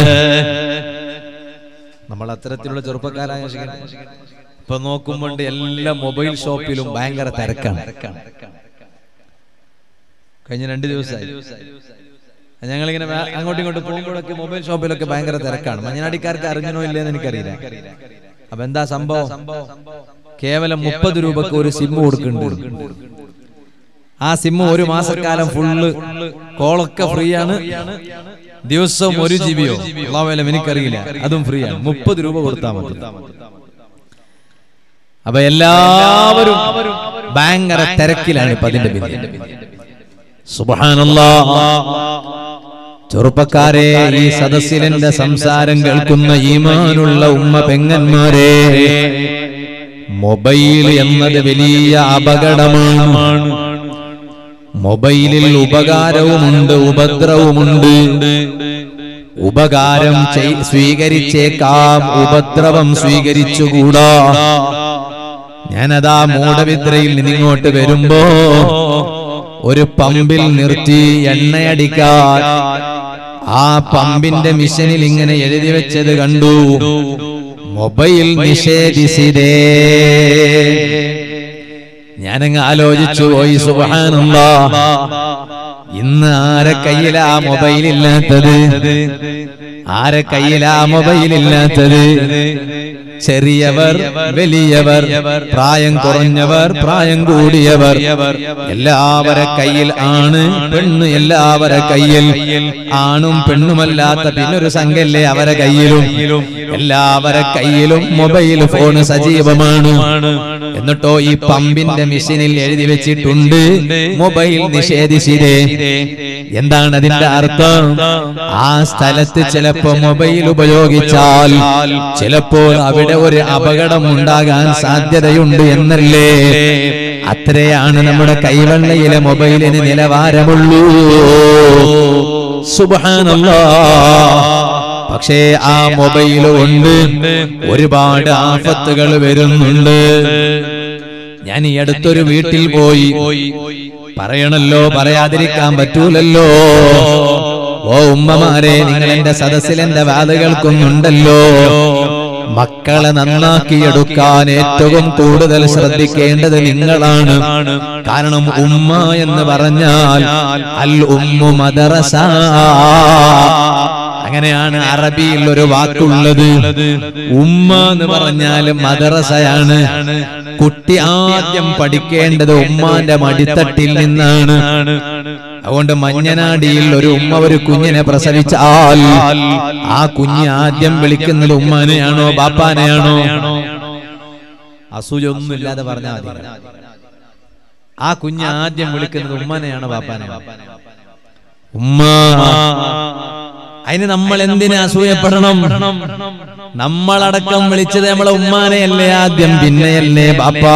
നമ്മൾ അത്തരത്തിലുള്ള ചെറുപ്പക്കാരാകാൻ ശ്രമിക്കേണ്ടത് ഇപ്പൊ നോക്കുമ്പോൾ എല്ലാ മൊബൈൽ ഷോപ്പിലും ഭയങ്കര തിരക്കാണ് കഴിഞ്ഞ രണ്ട് ദിവസമായി ഞങ്ങളിങ്ങനെ വേ- അങ്ങോട്ടും ഇങ്ങോട്ടും പോകുമ്പോഴൊക്കെ മൊബൈൽ ഷോപ്പിലൊക്കെ ഭയങ്കര തിരക്കാണ് മഞ്ഞനാടിക്കാർക്ക് അറിഞ്ഞനോ ഇല്ലെന്ന് എനിക്കറിയില്ല അപ്പൊ എന്താ സംഭവം കേവലം മുപ്പത് രൂപക്ക് ഒരു സിം കൊടുക്കുന്നുണ്ട് ആ സിം ഒരു മാസക്കാലം ഫുള്ള് കോളൊക്കെ ഫ്രീ ആണ് ദിവസം ഒരു ജിബിയോ ഉള്ളവലും എനിക്കറിയില്ല അതും ഫ്രീ ആണ് മുപ്പത് രൂപ കൊടുത്താൽ മതി അപ്പൊ എല്ലാവരും ഭയങ്കര തിരക്കിലാണ് ഇപ്പൊ അതിന്റെ പിന്നിൽ സുബ്ഹാനല്ലാ ചെറുപ്പക്കാരെ ഈ സദസ്സിലെന്റെ സംസാരം കേൾക്കുന്ന ഈമാനുള്ള ഉമ്മ പെങ്ങന്മാരെ മൊബൈൽ എന്നത് വലിയ അപകടമാണ് മൊബൈലിൽ ഉപകാരവുമുണ്ട് ഉപദ്രവമുണ്ട് ഉപകാരം ചെയ്- സ്വീകരിച്ചേക്കാം ഉപദ്രവം സ്വീകരിച്ചുകൂടാ ഞാനതാ മൂടവിദ്രയിൽ നിന്നിങ്ങോട്ട് വരുമ്പോ ഒരു പമ്പിൽ നിർത്തി എണ്ണയടിക്കാൻ ആ പമ്പിന്റെ മിഷനിൽ ഇങ്ങനെ എഴുതി വെച്ചത് കണ്ടു മൊബൈൽ നിഷേധിസിതേ ഞാനങ്ങ് ആലോചിച്ചു പോയി സുബാനുള്ള ഇന്ന് ആരെ കയ്യിലാ മൊബൈൽ ഇല്ലാത്തത് ആരെ കയ്യിലാ മൊബൈൽ ഇല്ലാത്തത് ചെറിയവർ വലിയവർ പ്രായം കുറഞ്ഞവർ പ്രായം കൂടിയവർ എല്ലാവരെ കയ്യിൽ ആണ് പെണ്ണ് എല്ലാവരെ കയ്യിൽ ആണും പെണ്ണുമല്ലാത്ത പിന്നൊരു സംഘല്ലേ അവരെ കയ്യിലും എല്ലാവരെ കയ്യിലും മൊബൈൽ ഫോൺ സജീവമാണ് എന്നിട്ടോ ഈ പമ്പിന്റെ മെഷീനിൽ എഴുതി വെച്ചിട്ടുണ്ട് മൊബൈൽ നിഷേധിച്ചിരേ എന്താണ് അതിന്റെ അർത്ഥം ആ സ്ഥലത്ത് ചിലപ്പോ മൊബൈൽ ഉപയോഗിച്ചാൽ ചിലപ്പോൾ അവിടെ ഒരു അപകടം ഉണ്ടാകാൻ സാധ്യതയുണ്ട് എന്നല്ലേ അത്രയാണ് നമ്മുടെ കൈവെള്ളയിലെ മൊബൈലിന് നിലവാരമുള്ളൂ സുബാനല്ലാ പക്ഷേ ആ മൊബൈൽ കൊണ്ട് ഒരുപാട് ആഫത്തുകൾ വരുന്നുണ്ട് ഞാൻ ഈ അടുത്തൊരു വീട്ടിൽ പോയി പറയണല്ലോ പറയാതിരിക്കാൻ പറ്റൂലല്ലോ ഓ ഉമ്മമാരെ നിങ്ങൾ എന്റെ സദസ്സിൽ എന്റെ വാത കേൾക്കുന്നുണ്ടല്ലോ മക്കളെ നന്നാക്കിയെടുക്കാൻ ഏറ്റവും കൂടുതൽ ശ്രദ്ധിക്കേണ്ടത് നിങ്ങളാണ് കാരണം ഉമ്മ എന്ന് പറഞ്ഞാൽ അൽ ഉമ്മു മദറസ അങ്ങനെയാണ് അറബിയിൽ ഒരു വാക്കുള്ളത് ഉമ്മ എന്ന് പറഞ്ഞാൽ മദറസയാണ് കുട്ടി ആദ്യം പഠിക്കേണ്ടത് ഉമ്മാന്റെ മടിത്തട്ടിൽ നിന്നാണ് അതുകൊണ്ട് മഞ്ഞനാടിയിൽ ഒരു ഉമ്മ ഒരു കുഞ്ഞിനെ പ്രസവിച്ചാൽ ആ കുഞ്ഞ് ആദ്യം വിളിക്കുന്നത് ഉമ്മാനെയാണോ ബാപ്പാനെയാണോ അസൂയൊന്നും ഇല്ലാതെ പറഞ്ഞാൽ മതി ആ കുഞ്ഞ് ആദ്യം വിളിക്കുന്നത് ഉമ്മാനെയാണോ ബാപ്പാനെയാണോ ഉമ്മ അതിന് നമ്മൾ എന്തിനു അസൂയപ്പെടണം നമ്മളടക്കം വിളിച്ചത് നമ്മളെ ഉമ്മാനെയല്ലേ ആദ്യം പിന്നെയല്ലേ ബാപ്പാ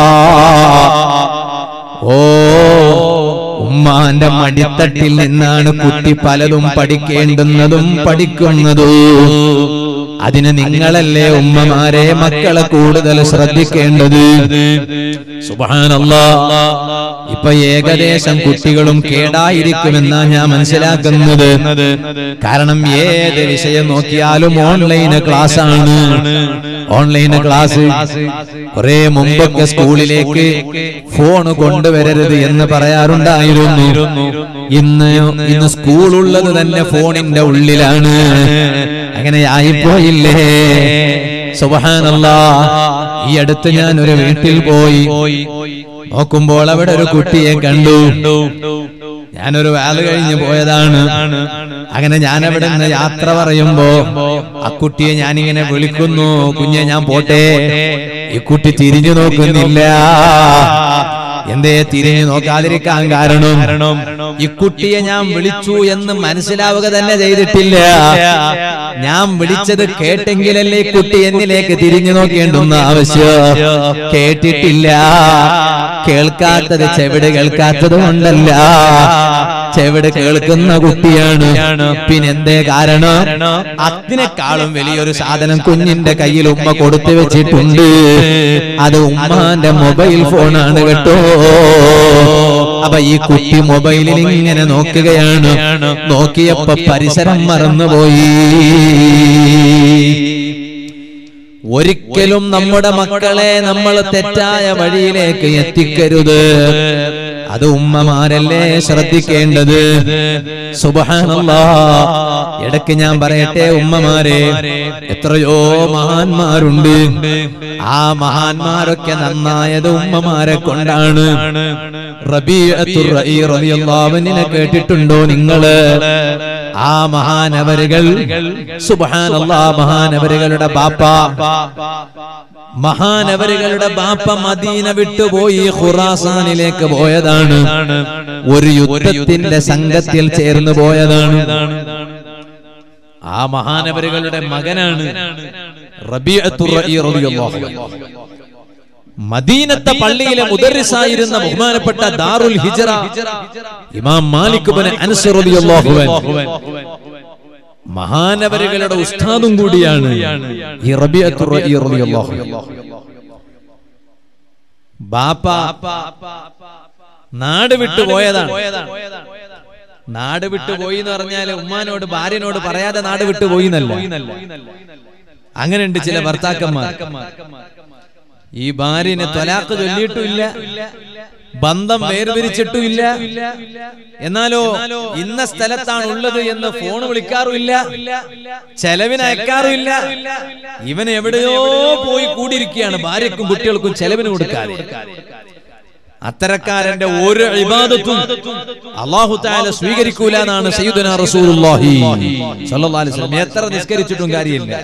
ഓ ഉമ്മാന്റെ മടിത്തട്ടിൽ നിന്നാണ് കുട്ടി പലതും പഠിക്കേണ്ടുന്നതും പഠിക്കുന്നതും അതിന് നിങ്ങളല്ലേ ഉമ്മമാരെ മക്കളെ കൂടുതൽ ശ്രദ്ധിക്കേണ്ടത് സുബാനല്ലാ ഇപ്പൊ ഏകദേശം കുട്ടികളും കേടായിരിക്കുമെന്നാ ഞാൻ മനസ്സിലാക്കുന്നത് കാരണം ഏത് വിഷയം നോക്കിയാലും ഓൺലൈൻ ക്ലാസ് ആണ് ഓൺലൈൻ ക്ലാസ് കുറെ മുമ്പൊക്കെ സ്കൂളിലേക്ക് ഫോൺ കൊണ്ടുവരരുത് എന്ന് പറയാറുണ്ടായിരുന്നു ഇന്ന് ഇന്ന് സ്കൂളുള്ളത് തന്നെ ഫോണിന്റെ ഉള്ളിലാണ് അങ്ങനെ ആയിപ്പോയില്ലേ സുബഹാനല്ലാ ഈ അടുത്ത് ഞാൻ ഒരു വീട്ടിൽ പോയി നോക്കുമ്പോൾ അവിടെ ഒരു കുട്ടിയെ കണ്ടു ഞാനൊരു വാല് കഴിഞ്ഞ് പോയതാണ് അങ്ങനെ ഞാൻ അവിടെ നിന്ന് യാത്ര പറയുമ്പോ ആ കുട്ടിയെ ഞാനിങ്ങനെ വിളിക്കുന്നു കുഞ്ഞെ ഞാൻ പോട്ടെ ഈ കുട്ടി തിരിഞ്ഞു നോക്കുന്നില്ല എന്തേ തിരിഞ്ഞു നോക്കാതിരിക്കാൻ കാരണം ഈ കുട്ടിയെ ഞാൻ വിളിച്ചു എന്ന് മനസ്സിലാവുക തന്നെ ചെയ്തിട്ടില്ല ഞാൻ വിളിച്ചത് കേട്ടെങ്കിലല്ലേ ഈ കുട്ടി എന്നിലേക്ക് തിരിഞ്ഞു നോക്കേണ്ടുന്ന ആവശ്യം കേട്ടിട്ടില്ല കേൾക്കാത്തത് ചെവിട് കേൾക്കാത്തത് കൊണ്ടല്ല ചെവിട് കേൾക്കുന്ന കുട്ടിയാണ് പിന്നെന്തേ കാരണം അതിനേക്കാളും വലിയൊരു സാധനം കുഞ്ഞിന്റെ കയ്യിൽ ഉമ്മ കൊടുത്തു വെച്ചിട്ടുണ്ട് അത് ഉമ്മാന്റെ മൊബൈൽ ഫോണാണ് കേട്ടോ അപ്പൊ ഈ കുട്ടി മൊബൈലിൽ ഇങ്ങനെ നോക്കുകയാണ് നോക്കിയപ്പോ പരിസരം മറന്നുപോയി ഒരിക്കലും നമ്മുടെ മക്കളെ നമ്മൾ തെറ്റായ വഴിയിലേക്ക് എത്തിക്കരുത് അത് ഉമ്മമാരല്ലേ ശ്രദ്ധിക്കേണ്ടത് സുബഹാനല്ലാ ഇടയ്ക്ക് ഞാൻ പറയട്ടെ ഉമ്മമാരെ എത്രയോ മഹാന്മാരുണ്ട് ആ മഹാന്മാരൊക്കെ നന്നായത് ഉമ്മമാരെ കൊണ്ടാണ് റബീഅത്തുർ റഈ റളിയല്ലാഹു അൻഹുവിനെ കേട്ടിട്ടുണ്ടോ നിങ്ങള് ആ മഹാനവരുകൾ സുബഹാനല്ലാ മഹാനവരുകളുടെ ബാപ്പ മഹാനവരുകളുടെ ബാപ്പ മദീന വിട്ടുപോയി ഖുറാസാനിലേക്ക് പോയതാണ് ഒരു യുദ്ധത്തിന്റെ സംഘത്തിൽ ചേർന്ന് പോയതാണ് ആ മഹാനവരുകളുടെ മകനാണ് റബീഅത്തുർ റഈ റളിയല്ലാഹു അൻഹു മദീനത്തെ പള്ളിയിലെ മുദറിസായിരുന്ന ബഹുമാനപ്പെട്ട ദാറുൽ ഹിജറ ഇമാം മാലിക് ബിൻ അനസ് റളിയല്ലാഹു അൻഹു മഹാനവരുകളുടെ ഉസ്താദും കൂടിയാണ് ഈ റബീഅത്തുർ റഈ റളിയല്ലാഹു അൻഹു ബാപ്പ നാട് വിട്ടു പോയതാണ് നാട് വിട്ടു പോയി എന്ന് പറഞ്ഞാൽ ഉമ്മാനോട് ഭാര്യനോട് പറയാതെ നാട് വിട്ടു പോയി എന്നല്ല അങ്ങനെയുണ്ട് ചില ഭർത്താക്കന്മാർ ഈ ഭാര്യനെ തൊലാക്ക് ചൊല്ലിയിട്ടുമില്ല ബന്ധം വേർപിരിച്ചിട്ടുമില്ല എന്നാലോ ഇന്ന സ്ഥലത്താണ് ഉള്ളത് എന്ന് ഫോൺ വിളിക്കാറുമില്ല ചെലവിന് അയക്കാറുമില്ല ഇവൻ എവിടെയോ പോയി കൂടിയിരിക്കുകയാണ് ഭാര്യക്കും കുട്ടികൾക്കും ചെലവിന് കൊടുക്കാതെ അത്തരക്കാരന്റെ ഒരു ഇബാദത്തും അള്ളാഹു താല സ്വീകരിക്കൂല എന്നാണ് സയ്യിദുന റസൂലുള്ളാഹി സ്വല്ലല്ലാഹു അലൈഹി വസല്ലം എത്ര നിസ്കരിച്ചിട്ടും കാര്യമില്ല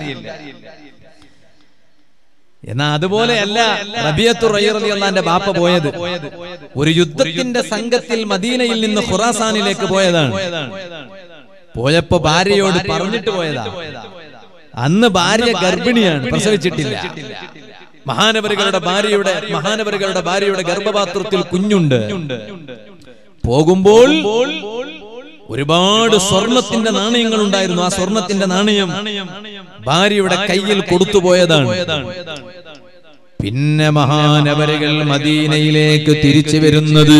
എന്നാ അതുപോലെയല്ല റബിയത്തു റയ്യറിയാന്റെ ബാപ്പ പോയത് ഒരു യുദ്ധത്തിന്റെ സംഘത്തിൽ മദീനയിൽ നിന്ന് ഖുറാസാനിലേക്ക് പോയതാണ് പോയപ്പോ ഭാര്യയോട് പറഞ്ഞിട്ട് പോയതാ അന്ന് ഭാര്യ ഗർഭിണിയാണ് പ്രസവിച്ചിട്ടില്ല മഹാനവരുകളുടെ ഭാര്യയുടെ മഹാനവരുകളുടെ ഭാര്യയുടെ ഗർഭപാത്രത്തിൽ കുഞ്ഞുണ്ട് പോകുമ്പോൾ ഒരുപാട് സ്വർണത്തിന്റെ നാണയങ്ങൾ ഉണ്ടായിരുന്നു ആ സ്വർണത്തിന്റെ നാണയം ഭാര്യയുടെ കയ്യിൽ കൊടുത്തുപോയതാണ് പിന്നെ മഹാനവരകൾ മദീനയിലേക്ക് തിരിച്ചു വരുന്നത്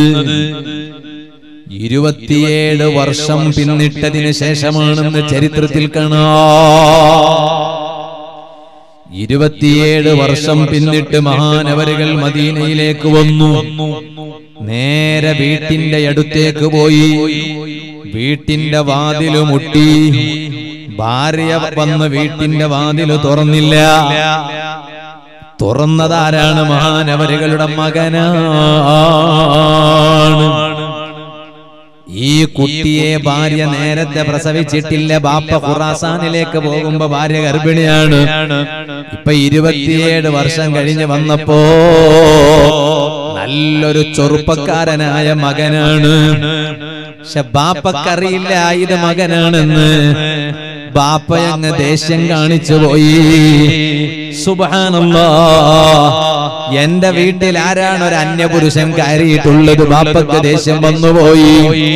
ഇരുപത്തിയേഴ് വർഷം പിന്നിട്ടതിന് ശേഷമാണെന്ന് ചരിത്രത്തിൽ കാണാം ഇരുപത്തിയേഴ് വർഷം പിന്നിട്ട് മഹാനവരുകൾ മദീനയിലേക്ക് വന്നു നേരെ വീട്ടിന്റെ അടുത്തേക്ക് പോയി വീട്ടിന്റെ വാതില് മുട്ടി ഭാര്യ വന്ന് വീട്ടിന്റെ വാതില് തുറന്നില്ല തുറന്നതാരാണ് മഹാനവരുകളുടെ മകനാണ് ഈ കുട്ടിയെ ഭാര്യ നേരത്തെ പ്രസവിച്ചിട്ടില്ല ബാപ്പ ഖുറാസാനിലേക്ക് പോകുമ്പോ ഭാര്യ ഗർഭിണിയാണ് ഇപ്പൊ ഇരുപത്തിയേഴ് വർഷം കഴിഞ്ഞ് വന്നപ്പോ നല്ലൊരു ചെറുപ്പക്കാരനായ മകനാണ് പക്ഷെ ബാപ്പക്കറിയില്ല ഇത് മകനാണെന്ന് ബാപ്പയങ്ങ് ദേഷ്യം കാണിച്ചു പോയി സുബാനല്ലാ എന്റെ വീട്ടിൽ ആരാണ് ഒരു അന്യപുരുഷൻ കയറിയിട്ടുള്ളത് ബാപ്പക്ക് ദേഷ്യം വന്നുപോയി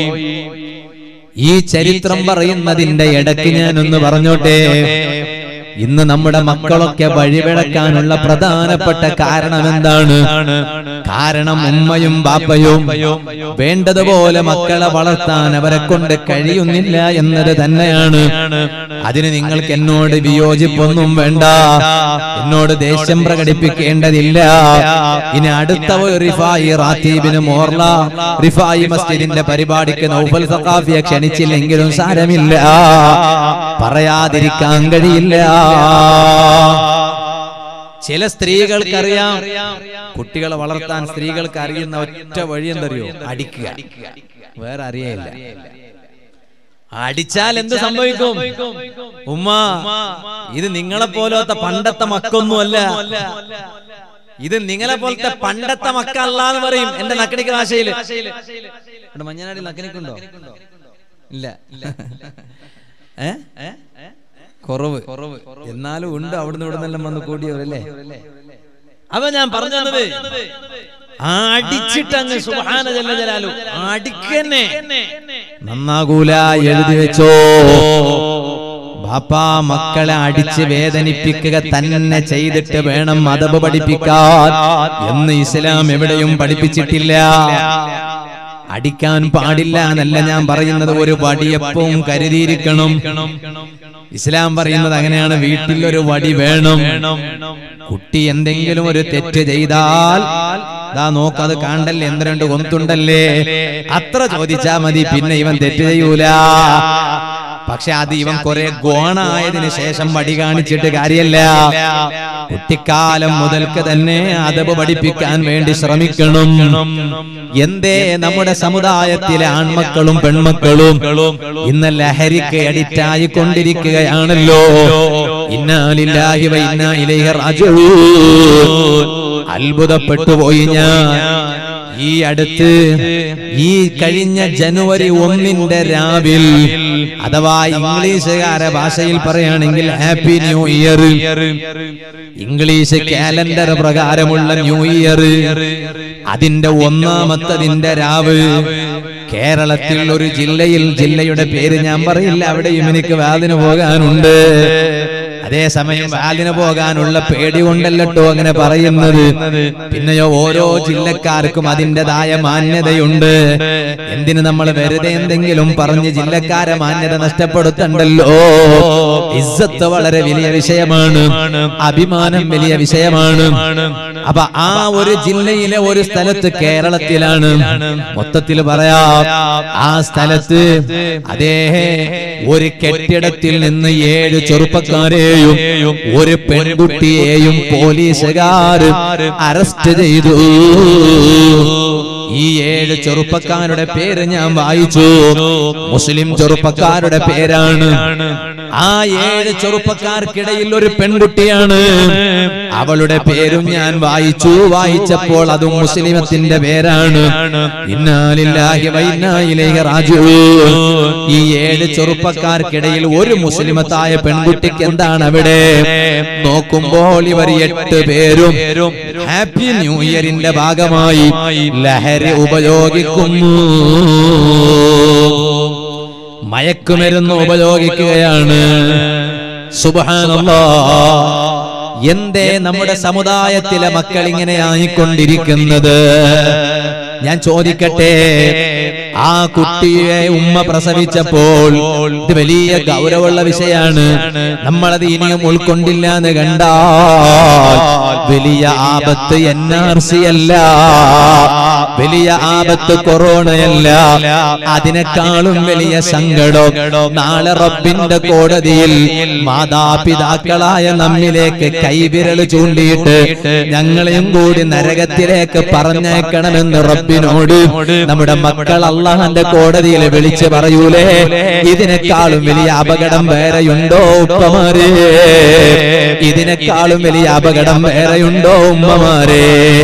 ഈ ചരിത്രം പറയുന്നതിന്റെ ഇടയ്ക്ക് ഞാനൊന്ന് പറഞ്ഞോട്ടെ ഇന്ന് നമ്മുടെ മക്കളൊക്കെ വഴിവിളക്കാനുള്ള പ്രധാനപ്പെട്ട കാരണം എന്താണ് കാരണം ഉമ്മയും ബാപ്പയും വേണ്ടതുപോലെ മക്കളെ വളർത്താൻ അവരെ കൊണ്ട് കഴിയുന്നില്ല എന്നത് തന്നെയാണ് അതിന് നിങ്ങൾക്ക് എന്നോട് വിയോജിപ്പൊന്നും വേണ്ട എന്നോട് ദേഷ്യം പ്രകടിപ്പിക്കേണ്ടതില്ല ഇനി അടുത്ത ഒരു റിഫായി റാത്തീബിന് മോർല റിഫായി മസ്ജിദിന്റെ പരിപാടിക്ക് നൗഫൽ സഖാഫിയെ ക്ഷണിച്ചില്ലെങ്കിലും സാരമില്ല പറയാതിരിക്കാൻ കഴിയില്ല ചില സ്ത്രീകൾക്കറിയാം കുട്ടികളെ വളർത്താൻ സ്ത്രീകൾക്ക് അറിയുന്ന ഒറ്റ വഴി എന്തറിയോ അടിക്കുക വേറെ അറിയയില്ല അടിച്ചാൽ എന്ത് സംഭവിക്കും ഉമ്മ ഇത് നിങ്ങളെ പോലത്തെ പണ്ടത്തെ മക്കൊന്നുമല്ല ഇത് നിങ്ങളെ പോലത്തെ പണ്ടത്തെ മക്കല്ല എന്ന് പറയും എന്റെ നക്കണിക്ക് ഭാഷയില് ഇവിടെ മഞ്ഞനാടി നക്കണിക്കുണ്ടോ ഇല്ല ഏ കുറവ് കുറവ് എന്നാലും ഉണ്ട് അവിടുന്ന് ഇവിടെ നിന്നെല്ലാം വന്ന് കൂടിയവരല്ലേ അപ്പൊ ഞാൻ പറഞ്ഞു തന്നത് അടിച്ചിട്ട് അങ്ങ് സുബാന ജല്ല ജലാലു അടിക്കന്നെ നന്നാകൂല എഴുതി വെച്ചോ ബാപ്പാ മക്കളെ അടിച്ച് വേദനിപ്പിക്കുക തന്നെ ചെയ്തിട്ട് വേണം അതബ് പഠിപ്പിക്കാൻ എന്ന് ഇസ്ലാം എവിടെയും പഠിപ്പിച്ചിട്ടില്ല അടിക്കാൻ പാടില്ല എന്നല്ല ഞാൻ പറയുന്നത് ഒരു വടിയപ്പവും കരുതിയിരിക്കണം ഇസ്ലാം പറയുന്നത് അങ്ങനെയാണ് വീട്ടിൽ ഒരു വടി വേണം കുട്ടി എന്തെങ്കിലും ഒരു തെറ്റ് ചെയ്താൽ ദാ നോക്കത് കാണ്ടല്ലേ എന്ത് രണ്ട് കൊന്തുണ്ടല്ലേ അത്ര ചോദിച്ചാ മതി പിന്നെ ഇവൻ തെറ്റ് ചെയ്യൂല പക്ഷെ അത് ഇവൻ കുറെ ഗോണായതിനു ശേഷം വടി കാണിച്ചിട്ട് കാര്യല്ല കുട്ടിക്കാലം മുതൽക്ക് തന്നെ അതവ് പഠിപ്പിക്കാൻ വേണ്ടി ശ്രമിക്കണം എന്തേ നമ്മുടെ സമുദായത്തിലെ ആൺമക്കളും പെൺമക്കളും ഇന്ന് ലഹരിക്ക് അഡിക്റ്റായി കൊണ്ടിരിക്കുകയാണല്ലോ ഇന്നാലില്ലാഹി വ ഇന്നാ ഇലൈഹി റാജിഊൻ അത്ഭുതപ്പെട്ടു പോയി ഞാൻ ഈ അടുത്ത് ഈ കഴിഞ്ഞ ജനുവരി ഒന്നിന്റെ രാവിൽ അഥവാ ഇംഗ്ലീഷുകാരെ ഭാഷയിൽ പറയുകയാണെങ്കിൽ happy new year English calendar പ്രകാരമുള്ള ന്യൂ ഇയർ അതിന്റെ ഒന്നാമത്തതിന്റെ രാവ് കേരളത്തിൽ ഒരു ജില്ലയിൽ ജില്ലയുടെ പേര് ഞാൻ പറയില്ല അവിടെയും എനിക്ക് വാതിന് പോകാനുണ്ട് അതേസമയം വാലിന് പോകാനുള്ള പേടി കൊണ്ടല്ലോ അങ്ങനെ പറയുന്നത് പിന്നെയോ ഓരോ ജില്ലക്കാർക്കും അതിൻ്റെതായ മാന്യതയുണ്ട് എന്തിന് നമ്മൾ വെറുതെ എന്തെങ്കിലും പറഞ്ഞ് ജില്ലക്കാരെ മാന്യത നഷ്ടപ്പെടുത്തണ്ടല്ലോ ഇസ്സത്ത് വളരെ വലിയ വിഷയമാണ് അഭിമാനം വലിയ വിഷയമാണ് അപ്പൊ ആ ഒരു ജില്ലയിലെ ഒരു സ്ഥലത്ത് കേരളത്തിലാണ് മൊത്തത്തിൽ പറയാം ആ സ്ഥലത്ത് അതേ ഒരു കെട്ടിടത്തിൽ നിന്ന് ഏഴ് ചെറുപ്പക്കാരെയും ഒരു പെൺകുട്ടിയെയും പോലീസുകാർ അറസ്റ്റ് ചെയ്തു ഈ ഏഴ് ചെറുപ്പക്കാരുടെ പേര് ഞാൻ വായിച്ചു മുസ്ലിം ചെറുപ്പക്കാരുടെ പേരാണ് ആ ഏഴ് ചെറുപ്പക്കാർക്കിടയിൽ ഒരു പെൺകുട്ടിയാണ് അവളുടെ പേരും ഞാൻ വായിച്ചു വായിച്ചപ്പോൾ അതും മുസ്ലിമത്തിന്റെ പേരാണ് ഇന്നാലില്ലാഹി വ ഇന്നാ ഇലൈഹി റാജിഊൻ ഈ ഏഴ് ചെറുപ്പക്കാർക്കിടയിൽ ഒരു മുസ്ലിമത്തായ പെൺകുട്ടിക്ക് എന്താണ് അവിടെ നോക്കുമ്പോൾ ഇവർ എട്ട് പേരും ഹാപ്പി ന്യൂ ഇയറിന്റെ ഭാഗമായി ലഹരി ഉപയോഗിക്കുന്നു മയക്കുമരുന്ന് ഉപയോഗിക്കുകയാണ് സുബ്ഹാനല്ലാ എന്തേ നമ്മുടെ സമുദായത്തിലെ മക്കൾ ഇങ്ങനെ ആയിക്കൊണ്ടിരിക്കുന്നത് ഞാൻ ചോദിക്കട്ടെ ആ കുട്ടിയെ ഉമ്മ പ്രസവിച്ചപ്പോൾ ഇത് വലിയ ഗൗരവമുള്ള വിഷയാണ് നമ്മളത് ഇനിയും ഉൾക്കൊണ്ടില്ല എന്ന് കണ്ടാൽ വലിയ ആപത്ത് എൻ ആർ സി അല്ല വലിയ ആപത്ത് കൊറോണയല്ല അതിനേക്കാളും വലിയ സങ്കടം നാളെ റബ്ബിന്റെ കോടതിയിൽ മാതാപിതാക്കളായ നമ്മിലേക്ക് കൈവിരൽ ചൂണ്ടിയിട്ട് ഞങ്ങളെയും കൂടി നരകത്തിലേക്ക് പറഞ്ഞേക്കണമെന്ന് റബ്ബിനോട് നമ്മുടെ മക്കൾ അള്ളാഹന്റെ കോടതിയിൽ വിളിച്ച് പറയൂലേ ഇതിനേക്കാളും വലിയ അപകടം വേറെയുണ്ടോ ഉപ്പമാരെ ഇതിനേക്കാളും വലിയ അപകടം വേറെയുണ്ടോ ഉമ്മമാരെ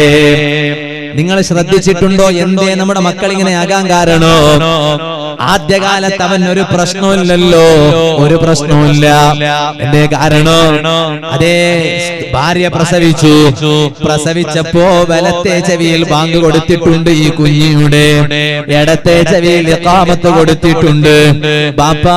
നിങ്ങൾ ശ്രദ്ധിച്ചിട്ടുണ്ടോ എന്തേ നമ്മുടെ മക്കൾ ഇങ്ങനെ ആകാൻ കാരണോ ആദ്യകാലത്ത് അവൻ ഒരു പ്രശ്നമില്ലല്ലോ ഒരു പ്രശ്നമില്ല എന്തേ കാരണം അതേ ഭാര്യ പ്രസവിച്ചു പ്രസവിച്ചപ്പോ വലത്തെ ചെവിയിൽ ബാങ്ക് കൊടുത്തിട്ടുണ്ട് ഈ കുഞ്ഞിയുടെ ഇടത്തെ ചെവിയിൽ ഇഖാമത്ത് കൊടുത്തിട്ടുണ്ട് ബാപ്പാ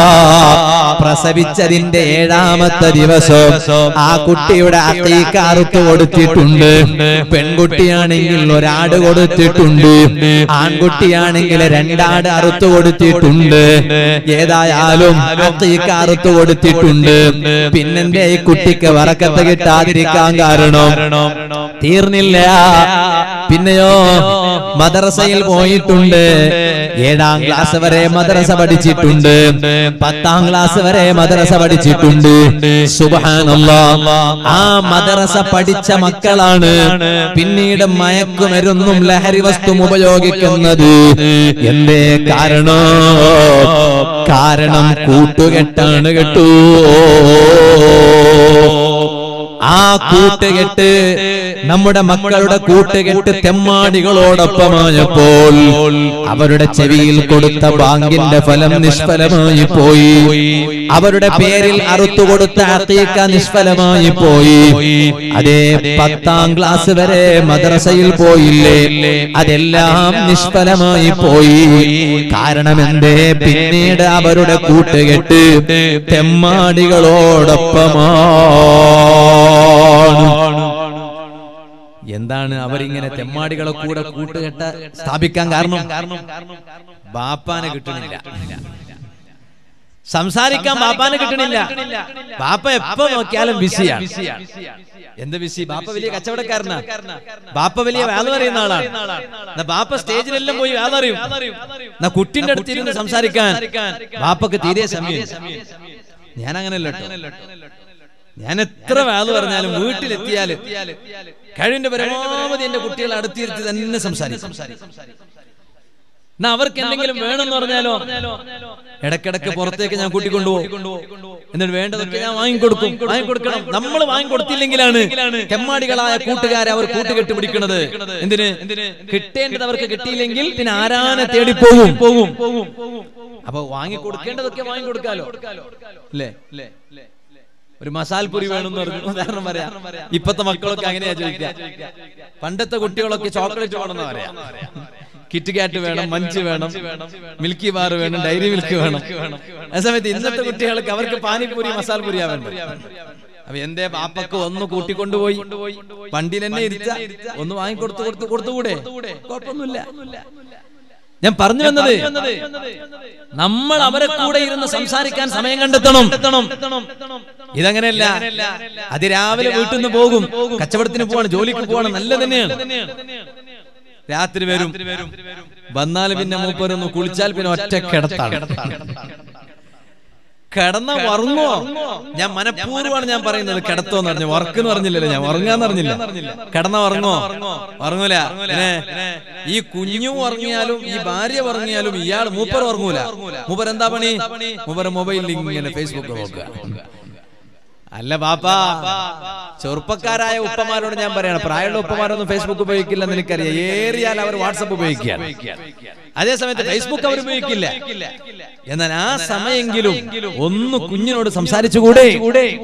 പ്രസവിച്ചതിന്റെ ഏഴാമത്തെ ദിവസം ആ കുട്ടിയുടെ അക്കീക്ക അറുത്ത് കൊടുത്തിട്ടുണ്ട് പെൺകുട്ടിയാണെങ്കിൽ ഒരാട് കൊടുത്തിട്ടുണ്ട് ആൺകുട്ടിയാണെങ്കിൽ രണ്ടാട് അറുത്ത് കൊടുത്തിട്ടുണ്ട് ഏതായാലും അക്കീക്ക അറുത്ത് കൊടുത്തിട്ടുണ്ട് പിന്നെന്റെ ഈ കുട്ടിക്ക് വറക്കത്ത് കിട്ടാതിരിക്കാൻ കാരണം തീർന്നില്ല പിന്നെയോ മദ്രസയിൽ പോയിട്ടുണ്ട് ഏഴാം ക്ലാസ് വരെ മദ്രസ പഠിച്ചിട്ടുണ്ട് പത്താം ക്ലാസ് വരെ മദ്രസ പഠിച്ചിട്ടുണ്ട് സുബഹാനല്ലാ ആ മദ്രസ പഠിച്ച മക്കളാണ് പിന്നീട് മയക്കുമരുന്നും ലഹരി വസ്തു ഉപയോഗിക്കുന്നത് എന്തേ കാരണം കാരണം കൂട്ടുകെട്ടാണ് കേട്ടൂ ആ കൂട്ടുകെട്ട് നമ്മുടെ മക്കളുടെ കൂട്ടുകെട്ട് തെമ്മാടികളോടൊപ്പമായപ്പോൾ അവരുടെ ചെവിയിൽ കൊടുത്ത ബാങ്കിന്റെ ഫലം നിഷ്ഫലമായി പോയി അവരുടെ പേരിൽ അറുത്തു കൊടുത്ത അത്തീക്ക നിഷ്ഫലമായി പോയി അതേ പത്താം ക്ലാസ് വരെ മദ്രസയിൽ പോയില്ലേ അതെല്ലാം നിഷ്ഫലമായി പോയി കാരണം എന്തേ പിന്നീട് അവരുടെ കൂട്ടുകെട്ട് തെമ്മാടികളോടൊപ്പമാണ് എന്താണ് അവരിങ്ങനെ തെമ്മാടികളെ കൂടെ കൂട്ടുകെട്ട സ്ഥാപിക്കാൻ കാരണം ബാപ്പാനെ കിട്ടണില്ല സംസാരിക്കാൻ ബാപ്പാനെ കിട്ടണില്ല ബാപ്പ എപ്പോ നോക്കിയാലും ബിസിയാണ് എന്ത് ബിസി ബാപ്പ വലിയ കച്ചവടക്കാരനാ ബാപ്പ വലിയ വേല അറിയുന്ന ആളാണ് എന്നാ ബാപ്പ സ്റ്റേജിലെല്ലാം പോയി വേല അറിയും എന്നാ കുട്ടിന്റെ അടുത്തിരുന്ന് സംസാരിക്കാൻ ബാപ്പക്ക് തീരെ സമയം ഞാൻ അങ്ങനെയല്ല ഞാൻ എത്ര വേല പറഞ്ഞാലും വീട്ടിലെത്തിയാല് കഴിവിന്റെ പരമാവധി എന്റെ കുട്ടികളെ അടുത്തിരുത്തി തന്നെ സംസാരിക്കും എന്നാ അവർക്ക് എന്തെങ്കിലും വേണമെന്ന് പറഞ്ഞാലോ ഇടക്കിടക്ക് പുറത്തേക്ക് ഞാൻ കൂട്ടിക്കൊണ്ടുപോകും എന്നിട്ട് വേണ്ടതൊക്കെ ഞാൻ വാങ്ങിക്കൊടുക്കും വാങ്ങിക്കൊടുക്കണം നമ്മൾ വാങ്ങിക്കൊടുത്തില്ലെങ്കിലാണ് തെമ്മാടികളായ കൂട്ടുകാരെ അവർ കൂട്ടുകെട്ട് പിടിക്കുന്നത് എന്തിന് കിട്ടേണ്ടത് അവർക്ക് കിട്ടിയില്ലെങ്കിൽ പിന്നെ ആരാനെ തേടി പോകും പോകും അപ്പൊ വാങ്ങിക്കൊടുക്കേണ്ടതൊക്കെ വാങ്ങിക്കൊടുക്കാലോ അല്ലേ ഒരു മസാൽ പൊരി വേണമെന്ന് പറഞ്ഞു ഉദാഹരണം പറയാം ഇപ്പത്തെ മക്കളൊക്കെ അങ്ങനെയാ ചോദിക്കുക പണ്ടത്തെ കുട്ടികളൊക്കെ ചോക്ലേറ്റ് വേണമെന്ന് പറയാം കിറ്റ് കാറ്റ് വേണം മഞ്ച് വേണം മിൽക്കി ബാർ വേണം ഡയറി മിൽക്ക് വേണം ആ സമയത്ത് ഇന്നത്തെ കുട്ടികൾക്ക് അവർക്ക് പാനിപ്പൂരി മസാല പൂരിയാ വേണ്ടത് അപ്പൊ എന്തേ പാപ്പക്ക് ഒന്ന് കൂട്ടിക്കൊണ്ടുപോയി വണ്ടിയിൽ തന്നെ ഇരുത്ത ഒന്ന് വാങ്ങിക്കൊടുത്തു കൊടുത്തു കൊടുത്തുകൂടെ കുഴപ്പമൊന്നുമില്ല ഞാൻ പറഞ്ഞു വന്നത് നമ്മൾ അവരെ കൂടെ ഇരുന്ന് സംസാരിക്കാൻ സമയം കണ്ടെത്തണം ഇതങ്ങനെയല്ല അതിരാവിലെ വീട്ടിൽ നിന്ന് പോകും കച്ചവടത്തിന് പോവാണ് ജോലിക്ക് പോവാണ് നല്ല തന്നെയാണ് രാത്രി വരും വന്നാൽ പിന്നെ മൂപ്പരൊന്ന് കുളിച്ചാൽ പിന്നെ ഒറ്റ കിടത്താണ് കിടന്ന ഉറങ്ങോ ഞാൻ മനഃപൂർവ്വമാണ് ഞാൻ പറയുന്നത് കിടത്തോ എന്ന് പറഞ്ഞു വർക്ക് എന്ന് പറഞ്ഞില്ലല്ലോ ഞാൻ ഉറങ്ങാന്ന് പറഞ്ഞില്ല കിടന്ന ഉറങ്ങോ ഉറങ്ങൂല പിന്നെ ഈ കുഞ്ഞു ഉറങ്ങിയാലും ഈ ഭാര്യ ഉറങ്ങിയാലും ഇയാൾ മൂപ്പർ ഉറങ്ങൂല മൂപ്പർ എന്താ പണി മൂപ്പർ മൊബൈലിൽ ഇങ്ങനെ ഫേസ്ബുക്ക് നോക്കുക അല്ല ബാപ്പാ ചെറുപ്പക്കാരായ ഉപ്പമാരോട് ഞാൻ പറയണം പ്രായമുള്ള ഉപ്പമാരൊന്നും ഫേസ്ബുക്ക് ഉപയോഗിക്കില്ലെന്ന് എനിക്കറിയാം ഏറിയാൽ അവർ വാട്സപ്പ് ഉപയോഗിക്കുകയാണ് അതേ സമയത്ത് ഫേസ്ബുക്ക് അവർ ഉപയോഗിക്കില്ല എന്നാൽ ആ സമയെങ്കിലും ഒന്ന് കുഞ്ഞിനോട് സംസാരിച്ചുകൂടെ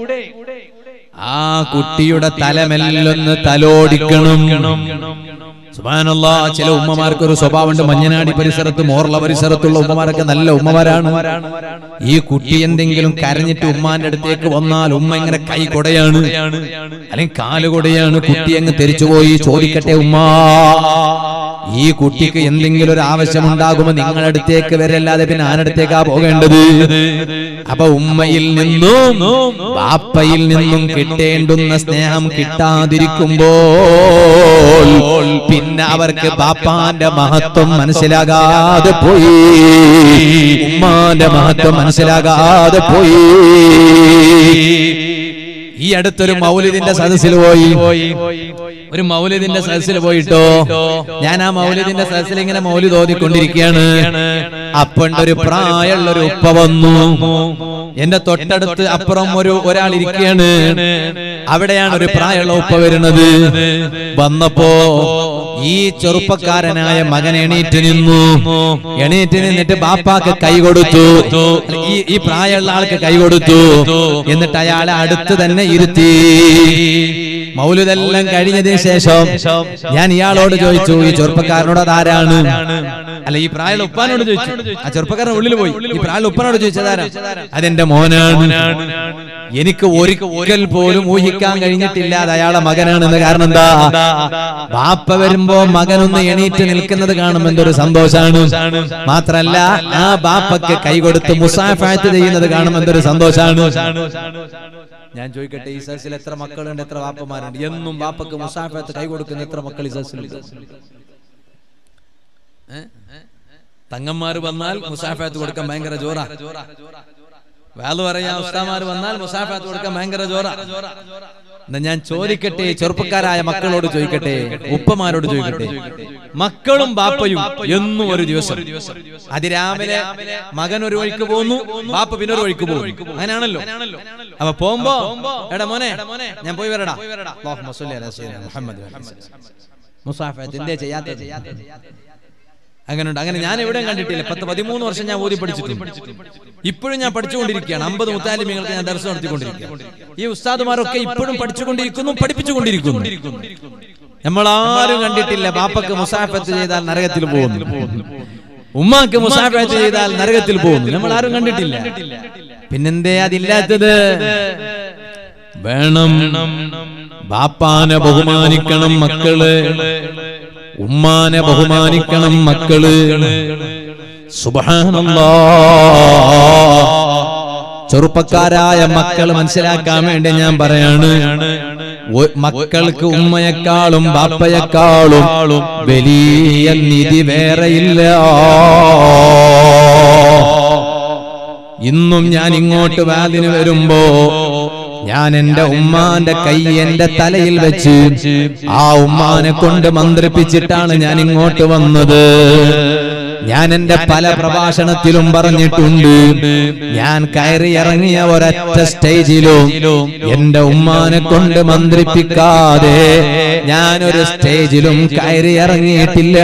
ആ കുട്ടിയുടെ തലമെല്ലൊന്ന് തലോടിക്കണം സുബ്ഹാനല്ലാ ചില ഉമ്മമാർക്ക് ഒരു സ്വഭാവമുണ്ട് മഞ്ഞനാടി പരിസരത്ത് മോർല പരിസരത്തുള്ള ഉമ്മമാരൊക്കെ നല്ല ഉമ്മമാരാണ് ഈ കുട്ടി എന്തെങ്കിലും കരഞ്ഞിട്ട് ഉമ്മാന്റെ അടുത്തേക്ക് വന്നാൽ ഉമ്മ ഇങ്ങനെ കൈ കൊടയാണ് അല്ലെങ്കിൽ കാല് കൊടയാണ് കുട്ടി അങ്ങ് തെരിച്ചുപോയി ചോദിക്കട്ടെ ഉമ്മ ഈ കുട്ടിക്ക് എന്തെങ്കിലും ഒരു ആവശ്യമുണ്ടാകുമോ നിങ്ങളുടെ അടുത്തേക്ക് വരല്ലാതെ പിന്നെ ആരടുത്തേക്കാ പോകേണ്ടത് അപ്പൊ ഉമ്മയിൽ നിന്നും ബാപ്പയിൽ നിന്നും കിട്ടേണ്ടുന്ന സ്നേഹം കിട്ടാതിരിക്കുമ്പോൾ പിന്നെ അവർക്ക് ബാപ്പാന്റെ മഹത്വം മനസ്സിലാകാതെ പോയി ഉമ്മാന്റെ മഹത്വം മനസ്സിലാകാതെ പോയി ഈ അടുത്തൊരു മൗലിദിന്റെ സദസ്സിൽ പോയി ഒരു മൗലിദിന്റെ സദസ്സിൽ പോയിട്ടോ ഞാൻ ആ മൗലിദിന്റെ സദസ്സിൽ ഇങ്ങനെ മൗലിദ് ഓതിക്കൊണ്ടിരിക്കുകയാണ് അപ്പണ്ട് ഒരു പ്രായമുള്ള ഒരു ഉപ്പ വന്നു എന്റെ തൊട്ടടുത്ത് അപ്പുറം ഒരു ഒരാൾ ഇരിക്കുകയാണ് അവിടെയാണ് ഒരു പ്രായമുള്ള ഉപ്പ വരുന്നത് വന്നപ്പോ ഈ ചെറുപ്പക്കാരനായ മകൻ എണീറ്റ് നിന്നു എണീറ്റ് നിന്നിട്ട് ബാപ്പാക്ക് കൈ കൊടുത്തു ഈ ഈ പ്രായമുള്ള ആൾക്ക് കൈ കൊടുത്തു എന്നിട്ട് അയാളെ അടുത്ത് തന്നെ ഇരുത്തി മൗലുതെല്ലാം കഴിഞ്ഞതിന് ശേഷം ഞാൻ ഇയാളോട് ചോദിച്ചു ഈ ചെറുപ്പക്കാരനോട് അതാരാണ് അല്ല ഈ പ്രായമുള്ള ഉപ്പാനോട് ചോദിച്ചു ആ ചെറുപ്പക്കാരൻ ഉള്ളിൽ പോയി ഈ പ്രായമുള്ള ഉപ്പാനോട് ചോദിച്ചതാരാ അതെന്റെ മോനാണ് എനിക്ക് ഒരിക്കൽ പോലും ഊഹിക്കാൻ കഴിഞ്ഞിട്ടില്ല അത് അയാളെ മകനാണെന്ന് കാരണം എന്താ ബാപ്പ വരുമ്പോ മകനൊന്ന് എണീറ്റ് നിൽക്കുന്നത് കാണുമ്പോൾ എന്തൊരു സന്തോഷാണ് മാത്രല്ല ആ ബാപ്പക്ക് കൈ കൊടുത്ത് മുസാഫാത്ത് ചെയ്യുന്നത് കാണുമ്പോൾ എന്തൊരു സന്തോഷാണ് ഞാൻ ചോദിക്കട്ടെ ഈ സദസ്സിൽ എത്ര മക്കളുണ്ട് എത്ര ബാപ്പമാരുണ്ട് എന്നും ബാപ്പക്ക് മുസാഫത്ത് കൈ കൊടുക്കുന്ന എത്ര മക്കൾ ഈ സദസ്സിലുണ്ട് ഏ? തങ്ങന്മാര് വന്നാൽ മുസാഫത്ത് കൊടുക്കാൻ ഭയങ്കര ജോറാ വേല പറയാ ഉസ്താമാര് വന്നാൽ മുസാഫത്ത് കൊടുക്കാൻ ഭയങ്കര ജോറാ എന്നാ ഞാൻ ചോദിക്കട്ടെ ചെറുപ്പക്കാരായ മക്കളോട് ചോദിക്കട്ടെ ഉപ്പമാരോട് ചോദിക്കട്ടെ മക്കളും ബാപ്പയും എന്നും ഒരു ദിവസം അതിരാവിലെ മകൻ ഒരു വഴിക്ക് പോകുന്നു ബാപ്പ പിന്നെ ഒരു വഴിക്ക് പോകുന്നു അങ്ങനെയാണല്ലോ അപ്പൊ പോകുമ്പോ എടാ മോനെ ഞാൻ പോയി വരടാ അല്ലാഹുമ്മ സ്വല്ലി അലാ സയ്യിദിനാ മുഹമ്മദ് വഅലൈഹി വസല്ലം. മുസാഫത്ത് എന്തേ ചെയ്യാത്ത അങ്ങനെയുണ്ട് അങ്ങനെ ഞാൻ എവിടെയും കണ്ടിട്ടില്ല പത്ത് പതിമൂന്ന് വർഷം ഞാൻ ഓതി പഠിച്ചിട്ടുണ്ട് ഇപ്പോഴും ഞാൻ പഠിച്ചുകൊണ്ടിരിക്കുകയാണ് അമ്പത് മുത്താലിമികൾക്ക് ഞാൻ ദർശനം നടത്തിക്കൊണ്ടിരിക്കുകയാണ് ഈ ഉസ്താദുമാരൊക്കെ ഇപ്പോഴും പഠിച്ചുകൊണ്ടിരിക്കുന്നു പഠിപ്പിച്ചുകൊണ്ടിരിക്കുന്നു നമ്മളാരും കണ്ടിട്ടില്ല ബാപ്പക്ക് മുസാഫത്ത് ചെയ്താൽ നരകത്തിൽ പോകുന്നു ഉമ്മാക്ക് മുസാഫത്ത് ചെയ്താൽ നരകത്തിൽ പോകുന്നു നമ്മൾ ആരും കണ്ടിട്ടില്ല പിന്നെന്തേ അതില്ലാത്തത് വേണം ബാപ്പാനെ ബഹുമാനിക്കണം മക്കള് ഉമ്മാനെ ബഹുമാനിക്കണം മക്കള് സുബ്ഹാനല്ലാ ചെറുപ്പക്കാരായ മക്കൾ മനസ്സിലാക്കാൻ വേണ്ടി ഞാൻ പറയാണ് ഒ- മക്കൾക്ക് ഉമ്മയെക്കാളും ബാപ്പയെക്കാളും വലിയ നിധി വേറെയില്ല ഇന്നും ഞാൻ ഇങ്ങോട്ട് വാതിന് വരുമ്പോ ഞാൻ എന്റെ ഉമ്മാന്റെ കൈ എന്റെ തലയിൽ വെച്ച് ആ ഉമ്മാനെ കൊണ്ട് മന്ത്രിപ്പിച്ചിട്ടാണ് ഞാൻ ഇങ്ങോട്ട് വന്നത് ഞാൻ എന്റെ പല പ്രഭാഷണത്തിലും പറഞ്ഞിട്ടുണ്ട് ഞാൻ കയറി ഇറങ്ങിയ ഒരൊറ്റ സ്റ്റേജിലും എന്റെ ഉമ്മാനെ കൊണ്ട് മന്ത്രിപ്പിക്കാതെ ഞാനൊരു സ്റ്റേജിലും കയറി ഇറങ്ങിയിട്ടില്ല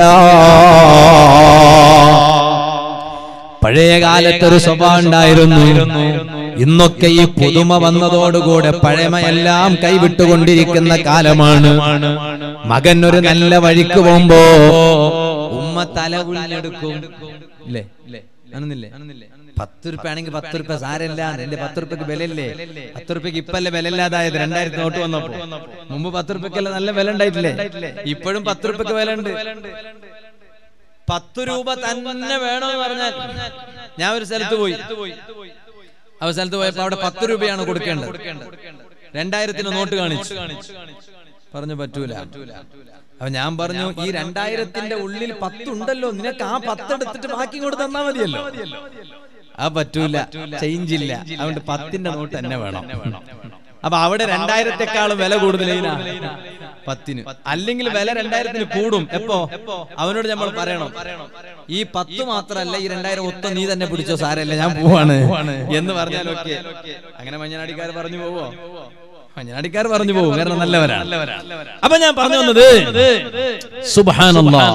പഴയ കാലത്തൊരു സ്വഭാവം ഉണ്ടായിരുന്നു ഇന്നൊക്കെ ഈ പുതുമ വന്നതോടുകൂടെ പഴമയെല്ലാം കൈവിട്ടുകൊണ്ടിരിക്കുന്ന കാലമാണ് മകൻ ഒരു നല്ല വഴിക്ക് പോകുമ്പോ ഉമ്മ തല കുഞ്ഞെടുക്കും ഇല്ലേ ആണെന്നില്ലേ പത്ത് റുപ്യ ആണെങ്കിൽ പത്ത് റുപ്യ സാരല്ല എന്റെ പത്ത് റുപ്യക്ക് വിലയില്ലേ പത്ത് റുപ്യക്ക് ഇപ്പല്ലേ വിലയില്ലാതായത് രണ്ടായിരത്തി നോട്ട് വന്നപ്പോ മുമ്പ് പത്ത് റുപ്യക്കല്ല നല്ല വില ഉണ്ടായിട്ടില്ലേ ഇപ്പോഴും പത്ത് റുപ്യക്ക് വില ഉണ്ട് പത്ത് രൂപ തന്നെ വേണമെന്ന് പറഞ്ഞാൽ ഞാൻ ഒരു സ്ഥലത്ത് പോയി ആ സ്ഥലത്ത് പോയപ്പോ അവിടെ പത്ത് രൂപയാണ് കൊടുക്കേണ്ടത് രണ്ടായിരത്തിന് നോട്ട് കാണിച്ചു പറഞ്ഞു പറ്റൂല അപ്പൊ ഞാൻ പറഞ്ഞു ഈ രണ്ടായിരത്തിന്റെ ഉള്ളിൽ പത്തുണ്ടല്ലോ നിനക്ക് ആ പത്ത് എടുത്തിട്ട് ബാക്കി കൂടെ തന്നാ മതിയല്ലോ ആ പറ്റൂല ചേഞ്ച് ഇല്ല അതുകൊണ്ട് പത്തിന്റെ നോട്ട് തന്നെ വേണം അപ്പൊ അവിടെ രണ്ടായിരത്തെക്കാളും വില കൂടുതലേനാ പത്തിന് അല്ലെങ്കിൽ വില രണ്ടായിരത്തിന് കൂടും എപ്പോ അവനോട് നമ്മൾ പറയണം ഈ പത്ത് മാത്രല്ല ഈ രണ്ടായിരം ഒത്ത നീ തന്നെ പിടിച്ചോ സാരല്ല ഞാൻ പോവാണ് എന്ന് പറഞ്ഞാലൊക്കെ അങ്ങനെ മഞ്ഞനാടിക്കാർ പറഞ്ഞു പോവോ മഞ്ഞനാടിക്കാർ പറഞ്ഞു പോകും കാരണം നല്ലവരാണ് അപ്പൊ ഞാൻ പറഞ്ഞു വന്നത് സുബ്ഹാനല്ലാ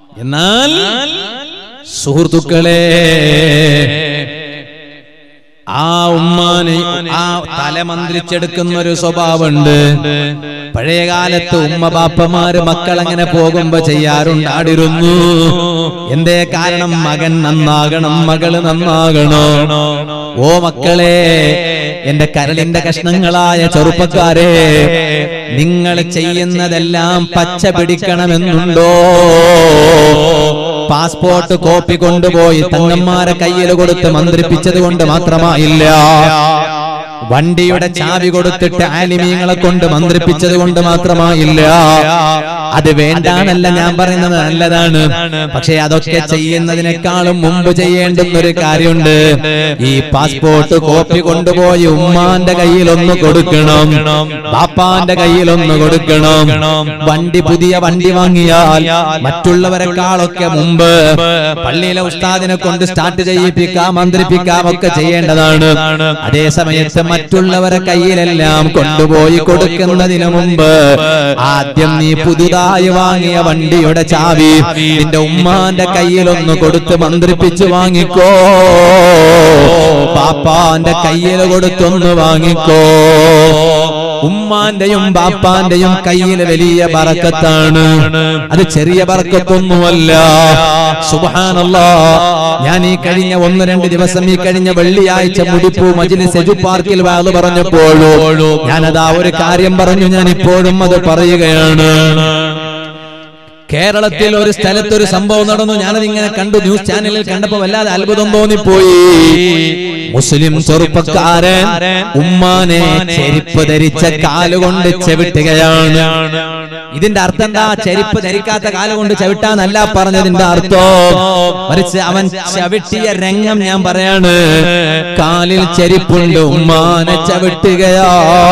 എന്നാൽ സുഹൃത്തുക്കളെ ആ ഉമ്മാന് ആ തല മന്ത്രിച്ചെടുക്കുന്ന ഒരു സ്വഭാവമുണ്ട് പഴയ കാലത്ത് ഉമ്മ ബാപ്പമാര് മക്കൾ അങ്ങനെ പോകുമ്പോ ചെയ്യാറുണ്ടാടിരുന്നു എന്തേ കാരണം മകൻ നന്നാകണം മകള് നന്നാകണോ ഓ മക്കളെ എന്റെ കരളിന്റെ കഷ്ണങ്ങളായ ചെറുപ്പക്കാരെ നിങ്ങൾ ചെയ്യുന്നതെല്ലാം പച്ച പിടിക്കണമെന്നുണ്ടോ പാസ്പോർട്ട് കോപ്പി കൊണ്ടുപോയി തങ്ങന്മാരെ കയ്യിൽ കൊടുത്ത് മന്ത്രിപ്പിച്ചത് കൊണ്ട് മാത്രമായില്ല വണ്ടിയുടെ ചാവി കൊടുത്തിട്ട് ആലിമീങ്ങളെ കൊണ്ട് മന്ത്രിപ്പിച്ചത് കൊണ്ട് മാത്രമായില്ല അത് വേണ്ടാന്നല്ല ഞാൻ പറയുന്നത് നല്ലതാണ് പക്ഷെ അതൊക്കെ ചെയ്യുന്നതിനേക്കാളും മുമ്പ് ചെയ്യേണ്ടുന്ന ഒരു കാര്യമുണ്ട് ഈ പാസ്പോർട്ട് കോപ്പി കൊണ്ടുപോയി ഉമ്മാന്റെ കയ്യിലൊന്ന് കൊടുക്കണം ബാപ്പാന്റെ കയ്യിലൊന്ന് കൊടുക്കണം വണ്ടി പുതിയ വണ്ടി വാങ്ങിയാൽ മറ്റുള്ളവരെക്കാളൊക്കെ മുമ്പ് പള്ളിയിലെ ഉസ്താദിനെ കൊണ്ട് സ്റ്റാർട്ട് ചെയ്യിപ്പിക്കാം മന്ത്രിപ്പിക്കാം ഒക്കെ ചെയ്യേണ്ടതാണ് അതേ സമയത്ത് മറ്റുള്ളവരെ കയ്യിലെല്ലാം കൊണ്ടുപോയി കൊടുക്കുന്നതിന് മുമ്പ് ആദ്യം നീ പുതുതായി വാങ്ങിയ വണ്ടിയുടെ ചാവി നിന്റെ ഉമ്മാന്റെ കയ്യിലൊന്ന് കൊടുത്ത് മന്ത്രിപ്പിച്ച് വാങ്ങിക്കോ പാപ്പാന്റെ കയ്യിൽ കൊടുത്തൊന്ന് വാങ്ങിക്കോ ഉമ്മാന്റെയും ബാപ്പാന്റെയും കയ്യിൽ വലിയ ബറക്കത്താണ് അത് ചെറിയ ബറക്കത്തൊന്നുമല്ല സുബാനല്ലാ ഞാൻ ഈ കഴിഞ്ഞ ഒന്ന് രണ്ട് ദിവസം ഈ കഴിഞ്ഞ വെള്ളിയാഴ്ച മുടിപ്പൂ മജിലി സെജു പാർക്കിൽ വാത് പറഞ്ഞപ്പോഴോ ഞാനതാ ഒരു കാര്യം പറഞ്ഞു ഞാൻ ഇപ്പോഴും അത് പറയുകയാണ് കേരളത്തിൽ ഒരു സ്ഥലത്ത് ഒരു സംഭവം നടന്നു ഞാനത് ഇങ്ങനെ കണ്ടു ന്യൂസ് ചാനലിൽ കണ്ടപ്പോ വല്ലാതെ അത്ഭുതം തോന്നിപ്പോയി മുസ്ലിം ചെറുപ്പക്കാരൻ ഉമ്മാനെ ചെരുപ്പ് ധരിച്ച കാലുകൊണ്ട് ചെവിട്ടുകയാണ് ഇതിന്റെ അർത്ഥം എന്താ ചെരുപ്പ് ധരിക്കാത്ത കാലുകൊണ്ട് ചവിട്ടാന്നല്ല പറഞ്ഞതിന്റെ അർത്ഥം മറിച്ച് അവൻ ചവിട്ടിയ രംഗം ഞാൻ പറയാണ് കാലിൽ ചെരുപ്പുണ്ട് ഉമ്മാനെ ചവിട്ടുകയാ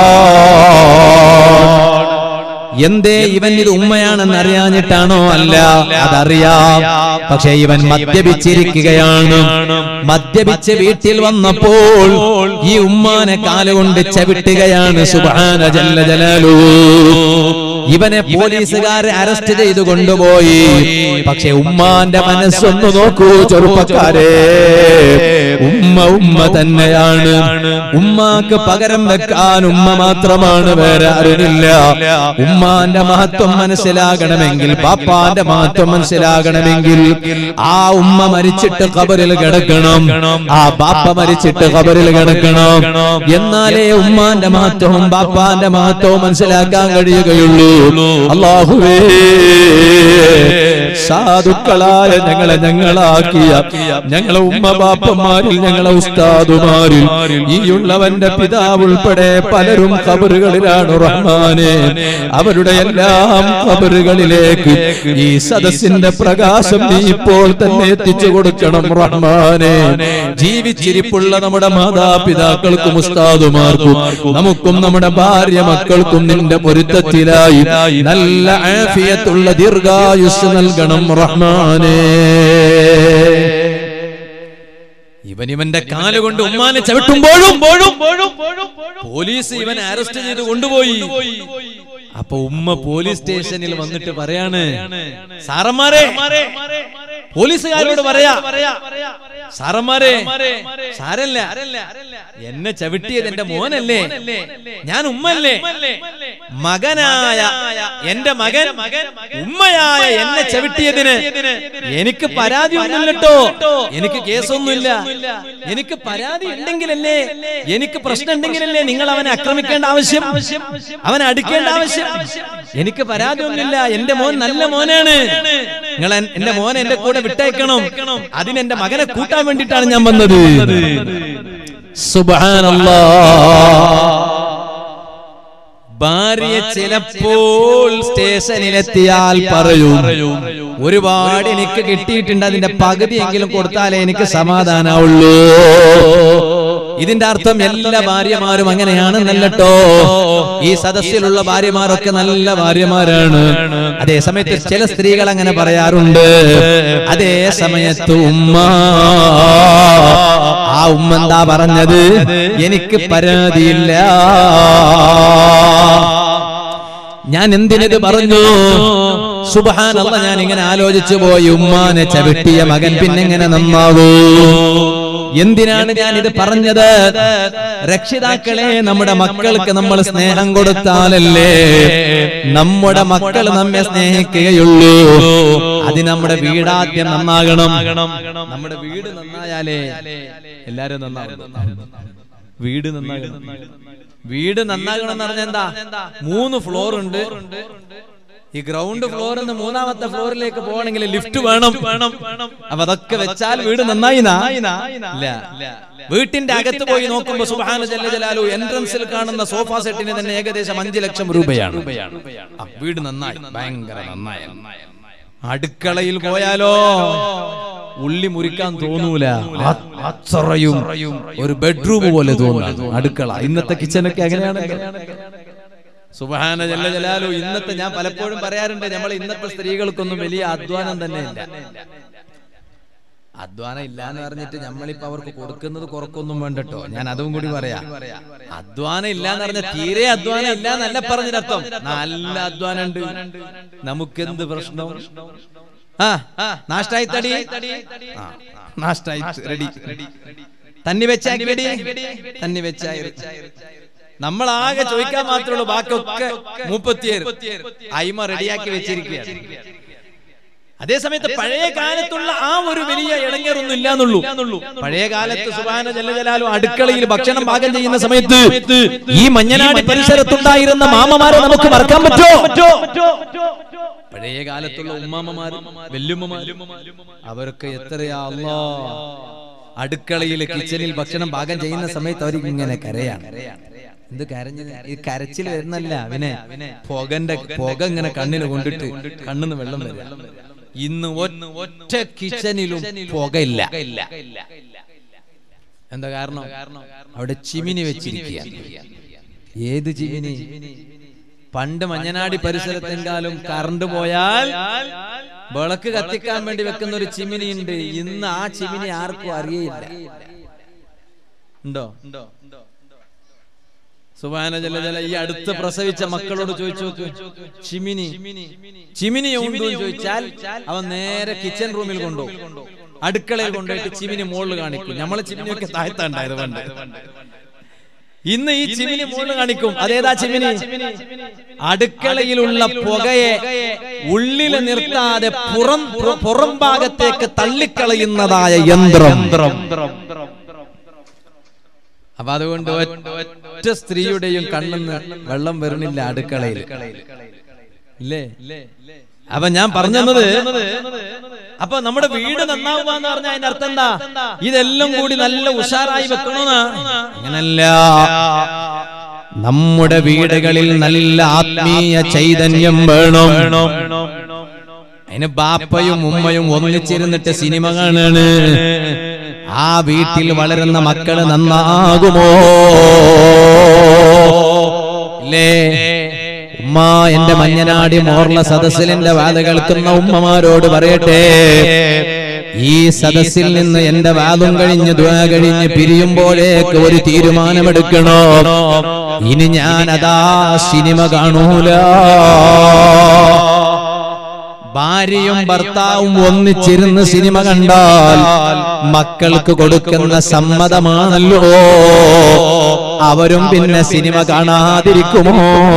എന്തേ ഇവൻ ഇത് ഉമ്മയാണെന്ന് അറിയാഞ്ഞിട്ടാണോ അല്ല അതറിയാം പക്ഷെ ഇവൻ മദ്യപിച്ചിരിക്കുകയാണ് മദ്യപിച്ച് വീട്ടിൽ വന്നപ്പോൾ ഈ ഉമ്മാനെ കാലുകൊണ്ട് ചവിട്ടുകയാണ് സുബാന ജല്ല ജലാലു ഇവനെ പോലീസുകാർ അറസ്റ്റ് ചെയ്തു കൊണ്ടുപോയി പക്ഷെ ഉമ്മാന്റെ മനസ്സൊന്നു നോക്കൂ ചെറുപ്പക്കാരെ ഉമ്മ ഉമ്മ തന്നെയാണ് ഉമ്മാക്ക് പകരം വെക്കാൻ ഉമ്മ മാത്രമാണ് വേറെ ആരുമില്ല ഉമ്മാന്റെ മഹത്വം മനസ്സിലാകണമെങ്കിൽ പാപ്പാന്റെ മഹത്വം മനസ്സിലാകണമെങ്കിൽ ആ ഉമ്മ മരിച്ചിട്ട് കബറിൽ കിടക്കണം ആ ബാപ്പ മരിച്ചിട്ട് കബറിൽ കിടക്കണം എന്നാലേ ഉമ്മാന്റെ മഹത്വവും ബാപ്പാന്റെ മഹത്വവും മനസ്സിലാക്കാൻ കഴിയുകയുള്ളൂ അള്ളാഹുവേ സാധുക്കളായ ഞങ്ങളെ ഞങ്ങളാക്കിയ ഞങ്ങളെ ഉമ്മ ബാപ്പന്മാരിൽ ഞങ്ങളെ ഉസ്താദുമാരിൽ ഈയുള്ളവന്റെ പിതാവ് ഉൾപ്പെടെ പലരും കബറുകളിലാണ് റഹ്മാനെ അവരുടെ എല്ലാം കബറുകളിലേക്ക് ഈ സദസ്സിന്റെ പ്രകാശം നീ ഇപ്പോൾ തന്നെ എത്തിച്ചു കൊടുക്കണം റഹ്മാനെ ജീവിച്ചിരിപ്പുള്ള നമ്മുടെ മാതാപിതാക്കൾക്കും ഉസ്താദുമാർക്കും നമുക്കും നമ്മുടെ ഭാര്യ മക്കൾക്കും നിന്റെ പൊരുത്തത്തിലായി നല്ല ആഫിയത്തുള്ള ദീർഘായുസ് നൽകണം റഹ്മാനേ ഇവൻ ഇവന്റെ കാലുകൊണ്ട് ഉമ്മാനെ ചവിട്ടുമ്പോഴും പോലീസ് ഇവനെ അറസ്റ്റ് ചെയ്ത് കൊണ്ടുപോയി അപ്പൊ ഉമ്മ പോലീസ് സ്റ്റേഷനിൽ വന്നിട്ട് പറയാണ് സാറന്മാരെ പോലീസുകാരോട് പറയാ സാറന്മാരെ സാരല്ല എന്നെ ചവിട്ടിയത് എന്റെ മോനല്ലേ ഞാൻ ഉമ്മല്ലേ മകനായ എന്റെ മകൻ ഉമ്മയായ എന്നെ ചവിട്ടിയതിന് എനിക്ക് പരാതി ഒന്നുമില്ലട്ടോ എനിക്ക് കേസൊന്നുമില്ല എനിക്ക് പരാതി ഉണ്ടെങ്കിലല്ലേ എനിക്ക് പ്രശ്നം ഉണ്ടെങ്കിലല്ലേ നിങ്ങൾ അവനെ ആക്രമിക്കേണ്ട ആവശ്യം അവനെ അടുക്കേണ്ട ആവശ്യം എനിക്ക് പരാതി ഒന്നുമില്ല എന്റെ മോൻ നല്ല മോനാണ് നിങ്ങൾ എൻ- എന്റെ മോനെ എന്റെ കൂടെ വിട്ടയക്കണം അതിന് എന്റെ മകനെ കൂട്ടാൻ വേണ്ടിയിട്ടാണ് ഞാൻ വന്നത് സുബ്ഹാനല്ലാ ഭാര്യ ചിലപ്പോൾ സ്റ്റേഷനിലെത്തിയാൽ പറയും ഒരുപാട് എനിക്ക് കിട്ടിയിട്ടുണ്ട് അതിന്റെ പകുതിയെങ്കിലും കൊടുത്താലേ എനിക്ക് സമാധാനാവുള്ളൂ ഇതിന്റെ അർത്ഥം എല്ലാ ഭാര്യമാരും അങ്ങനെയാണെന്നല്ലട്ടോ ഈ സദസ്സിലുള്ള ഭാര്യമാരൊക്കെ നല്ല ഭാര്യമാരാണ് അതേ സമയത്ത് ചില സ്ത്രീകൾ അങ്ങനെ പറയാറുണ്ട് അതേ സമയത്ത് ഉമ്മ ആ ഉമ്മ എന്താ പറഞ്ഞത് എനിക്ക് പരാതിയില്ല ഞാൻ എന്തിനത് പറഞ്ഞു സുബഹാനല്ല ഞാൻ ഇങ്ങനെ ആലോചിച്ചു പോയി ഉമ്മാനെ ചവിട്ടിയ മകൻ പിന്നെ എങ്ങനെ നന്നാകൂ എന്തിനാണ് ഞാൻ ഇത് പറഞ്ഞത് രക്ഷിതാക്കളെ നമ്മുടെ മക്കൾക്ക് നമ്മൾ സ്നേഹം കൊടുത്താലല്ലേ നമ്മുടെ മക്കൾ നമ്മെ സ്നേഹിക്കുകയുള്ളൂ അത് നമ്മുടെ വീടാദ്യം നന്നാകണം നമ്മുടെ വീട് നന്നായാലേ എല്ലാരും നന്നാകും വീട് നന്നാകണം വീട് നന്നാകണം എന്ന് പറഞ്ഞാൽ എന്താ മൂന്ന് ഫ്ലോർ ഉണ്ട് ഈ ഗ്രൗണ്ട് ഫ്ലോറിൽ നിന്ന് മൂന്നാമത്തെ ഫ്ലോറിലേക്ക് പോകണമെങ്കിൽ ലിഫ്റ്റ് വേണം അപ്പൊ അതൊക്കെ വെച്ചാൽ വീട് നന്നായി ഇല്ല വീട്ടിന്റെ അകത്ത് പോയി നോക്കുമ്പോ സുബാന ജല്ല ജലാലു എൻട്രൻസിൽ കാണുന്ന സോഫ സെറ്റിന് തന്നെ ഏകദേശം അഞ്ചു ലക്ഷം രൂപയാണ് ആ, വീട് നന്നായി ഭയങ്കര നന്നായി അടുക്കളയിൽ പോയാലോ ഉള്ളി മുറിക്കാൻ തോന്നൂല ആ- അത്രയും ഒരു ബെഡ്റൂം പോലെ തോന്നുന്നു അടുക്കള ഇന്നത്തെ കിച്ചണൊക്കെ അങ്ങനെയാണ് സുബഹാന ജല്ല ജലാലു ഇന്നത്തെ ഞാൻ പലപ്പോഴും പറയാറുണ്ട് നമ്മൾ ഇന്നത്തെ സ്ത്രീകൾക്കൊന്നും വലിയ അധ്വാനം തന്നെ ഇല്ല അധ്വാനം ഇല്ല എന്ന് പറഞ്ഞിട്ട് നമ്മളിപ്പോ അവർക്ക് കൊടുക്കുന്നത് കുറക്കൊന്നും വേണ്ടട്ടോ ഞാൻ അതും കൂടി പറയാം അധ്വാനം ഇല്ല എന്ന് പറഞ്ഞ തീരെ അധ്വാനം ഇല്ല എന്നല്ല പറഞ്ഞതിനർത്ഥം നല്ല അധ്വാനം ഉണ്ട് നമുക്കെന്ത് പ്രശ്നം ആ നാഷ്ടായി തടി ആ, നാഷ്ടായി റെഡി തന്നി വെച്ചാക്കിടി തന്നി വെച്ചായി നമ്മൾ ആകെ ചോദിക്കാൻ മാത്രമേ ഉള്ളൂ ബാക്കിയൊക്കെ മുപ്പത്തിയേര് അയിമ റെഡിയാക്കി വെച്ചിരിക്കുകയാണ് അതേസമയത്ത് പഴയ കാലത്തുള്ള ആ ഒരു വലിയ ഇടങ്ങേറൊന്നും ഇല്ലാന്നുള്ളൂ പഴയ കാലത്ത് സുബാന ജലജലാലും അടുക്കളയിൽ ഭക്ഷണം പാകം ചെയ്യുന്ന സമയത്ത് ഈ മഞ്ഞനാടി പരിസരത്തുണ്ടായിരുന്ന മാമമാരെ നമുക്ക് മറക്കാൻ പറ്റോ പഴയ കാലത്തുള്ള ഉമ്മാമ്മമാരും വല്യുമ്മമാരും അവരൊക്കെ എത്രയാ അല്ലാ അടുക്കളയിൽ കിച്ചണിൽ ഭക്ഷണം പാകം ചെയ്യുന്ന സമയത്ത് അവർ ഇങ്ങനെ കരയാണ് എന്ത് കരഞ്ഞ ഈ കരച്ചിൽ വരുന്നല്ല അവനെ പുകന്റെ പുക ഇങ്ങനെ കണ്ണിന് കൊണ്ടിട്ട് കണ്ണിന്ന് വെള്ളം വരും ഇന്ന് ഒറ്റ കിച്ചണിലും പുകയില്ല എന്താ കാരണം അവിടെ ചിമിനി വെച്ചിരിക്കുക ഏത് ചിമിനി പണ്ട് മഞ്ഞനാടി പരിസരത്തെങ്കാലും കറണ്ട് പോയാൽ വിളക്ക് കത്തിക്കാൻ വേണ്ടി വെക്കുന്ന ഒരു ചിമിനി ഉണ്ട് ഇന്ന് ആ ചിമിനി ആർക്കും അറിയയില്ല ഉണ്ടോ സുബാന ജല ജല ഈ അടുത്ത് പ്രസവിച്ച മക്കളോട് ചോദിച്ചു നോക്ക് ചിമിനി ചിമിനി ഉണ്ടോ എന്ന് ചോദിച്ചാൽ അവൻ നേരെ കിച്ചൺ റൂമിൽ കൊണ്ടുപോകും അടുക്കളയിൽ കൊണ്ടുപോയിട്ട് ചിമിനി മുകളിൽ കാണിക്കും നമ്മളെ ചിമിനിയൊക്കെ താഴ്ത്താണ്ടായത് പണ്ട് ഇന്ന് ഈ ചിമിനി മുകളിൽ കാണിക്കും അതേതാ ചിമിനി അടുക്കളയിലുള്ള പുകയെ ഉള്ളിൽ നിർത്താതെ പുറം പുറം ഭാഗത്തേക്ക് തള്ളിക്കളയുന്നതായ യന്ത്രം അപ്പൊ അതുകൊണ്ട് ഒറ്റ സ്ത്രീയുടെയും കണ്ണെന്ന് വെള്ളം വരുന്നില്ല അടുക്കളയിൽ ഇല്ലേ അപ്പൊ ഞാൻ പറഞ്ഞത് അപ്പൊ നമ്മുടെ വീട് നന്നാവുക എന്ന് പറഞ്ഞാൽ അതിന്റെ അർത്ഥം എന്താ ഇതെല്ലാം കൂടി നല്ല ഉഷാറായി വെക്കണമെന്നാ അങ്ങനല്ല നമ്മുടെ വീടുകളിൽ നല്ല ആത്മീയ ചൈതന്യം വേണം അതിന് ബാപ്പയും ഉമ്മയും ഒന്നിച്ചിരുന്നിട്ട് സിനിമ കാണാണ് ആ വീട്ടിൽ വളരുന്ന മക്കള് നന്നാകുമോ ഇല്ലേ ഉമ്മ എന്റെ മഞ്ഞനാടി മോർല സദസ്സിൽ എന്റെ വാത കേൾക്കുന്ന ഉമ്മമാരോട് പറയട്ടെ ഈ സദസ്സിൽ നിന്ന് എന്റെ വാദം കഴിഞ്ഞ് ദ്വാ കഴിഞ്ഞ് പിരിയുമ്പോഴേക്ക് ഒരു തീരുമാനമെടുക്കണോ ഇനി ഞാൻ അതാ സിനിമ കാണൂല ഭാര്യയും ഭർത്താവും ഒന്നിച്ചിരുന്ന് സിനിമ കണ്ടാൽ മക്കൾക്ക് കൊടുക്കുന്ന സമ്മതമാണല്ലോ അവരും പിന്നെ സിനിമ കാണാതിരിക്കുമോ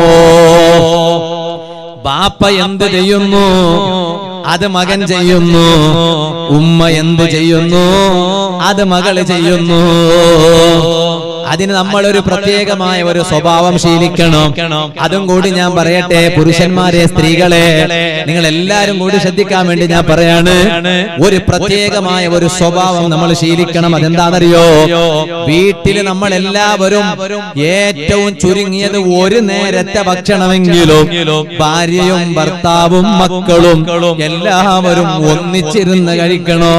ബാപ്പ എന്ത് ചെയ്യുന്നു അത് മകൻ ചെയ്യുന്നു ഉമ്മ എന്ത് ചെയ്യുന്നു അത് മകള് ചെയ്യുന്നു അതിന് നമ്മൾ ഒരു പ്രത്യേകമായ ഒരു സ്വഭാവം ശീലിക്കണം അതും കൂടി ഞാൻ പറയട്ടെ പുരുഷന്മാരെ സ്ത്രീകളെ നിങ്ങൾ എല്ലാരും കൂടി ശ്രദ്ധിക്കാൻ വേണ്ടി ഞാൻ പറയാണ് ഒരു പ്രത്യേകമായ ഒരു സ്വഭാവം നമ്മൾ ശീലിക്കണം അതെന്താണെന്നറിയോ വീട്ടിൽ നമ്മൾ എല്ലാവരും ഏറ്റവും ചുരുങ്ങിയത് ഒരു നേരത്തെ ഭക്ഷണമെങ്കിലും ഭാര്യയും ഭർത്താവും മക്കളും എല്ലാവരും ഒന്നിച്ചിരുന്ന് കഴിക്കണോ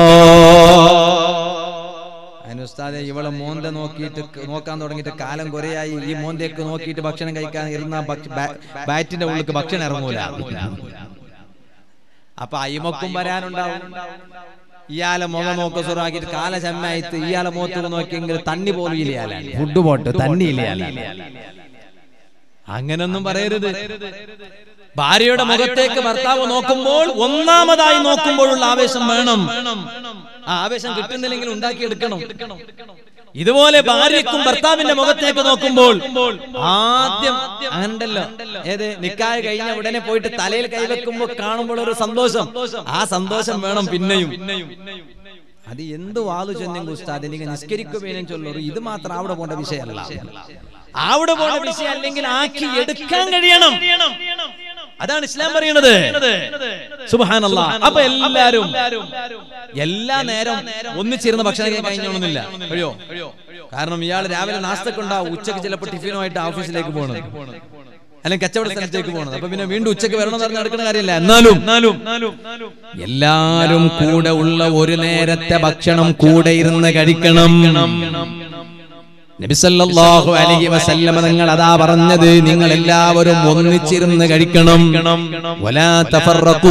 ഉസ്താദെ ഇവളെ മോന്ത നോക്കിയിട്ട് നോക്കാൻ തുടങ്ങിയിട്ട് കാലം കുറയായി ഈ മോന്തയൊക്കെ നോക്കിയിട്ട് ഭക്ഷണം കഴിക്കാൻ ഇരുന്ന ബാറ്റിന്റെ ഉള്ളിൽ ഭക്ഷണം ഇറങ്ങൂല അപ്പൊ അയിമക്കും വരാനുണ്ടാവും ഇയാളെ മുഖം നോക്ക സുറാക്കിയിട്ട് കാല ചമ്മായിട്ട് ഇയാളെ മുഖത്ത് നോക്കിയെങ്കിൽ തണ്ണി പോലും ഇല്ല ഫുഡ് പോട്ട് തണ്ണി ഇല്ല അങ്ങനൊന്നും പറയരുത് ഭാര്യയുടെ മുഖത്തേക്ക് ഭർത്താവ് നോക്കുമ്പോൾ ഒന്നാമതായി നോക്കുമ്പോഴുള്ള ആവേശം വേണം ആ ആവേശം കിട്ടുന്നില്ലെങ്കിൽ ഉണ്ടാക്കിയെടുക്കണം ഇതുപോലെ ഭാര്യക്കും ഭർത്താവിന്റെ മുഖത്തേക്ക് നോക്കുമ്പോൾ ആദ്യം അങ്ങനല്ലോ ഏത് നിക്കായ കഴിഞ്ഞ ഉടനെ പോയിട്ട് തലയിൽ കൈവെക്കുമ്പോ കാണുമ്പോൾ ഒരു സന്തോഷം ആ സന്തോഷം വേണം പിന്നെയും അത് എന്ത് വാതു ചെന്നെങ്കിൽ ഉസ്താദ് എനിക്ക് നിസ്കരിക്കുവേനും ചൊല്ലു ഇത് മാത്രം അവിടെ പോകേണ്ട വിഷയമല്ല അവിടെ പോകേണ്ട വിഷയം അല്ലെങ്കിൽ ആക്കി എടുക്കാൻ കഴിയണം അതാണ് ഇസ്ലാം പറയുന്നത് സുബാനല്ല അപ്പൊ എല്ലാരും എല്ലാ നേരം ഒന്നിച്ചിരുന്ന് ഭക്ഷണം കഴിക്കാൻ കഴിഞ്ഞോണമെന്നില്ല കഴിയോ കാരണം ഇയാൾ രാവിലെ നാസ്തക്കുണ്ടാവും ഉച്ചക്ക് ചിലപ്പോൾ ടിഫിനുമായിട്ട് ഓഫീസിലേക്ക് പോകണം അല്ലെങ്കിൽ കച്ചവട സ്ഥലത്തേക്ക് പോകണം അപ്പൊ പിന്നെ വീണ്ടും ഉച്ചക്ക് വരണം എന്ന് പറഞ്ഞ് നടക്കുന്ന കാര്യമില്ല എന്നാലും എല്ലാരും കൂടെ ഉള്ള ഒരു നേരത്തെ ഭക്ഷണം കൂടെ ഇരുന്ന് കഴിക്കണം നബിസല്ലാഹു അലൈഹി വസല്ലമ നിങ്ങൾ അതാ പറഞ്ഞത് നിങ്ങൾ എല്ലാവരും ഒന്നിച്ചിരുന്ന് കഴിക്കണം വലാ തഫറഖൂ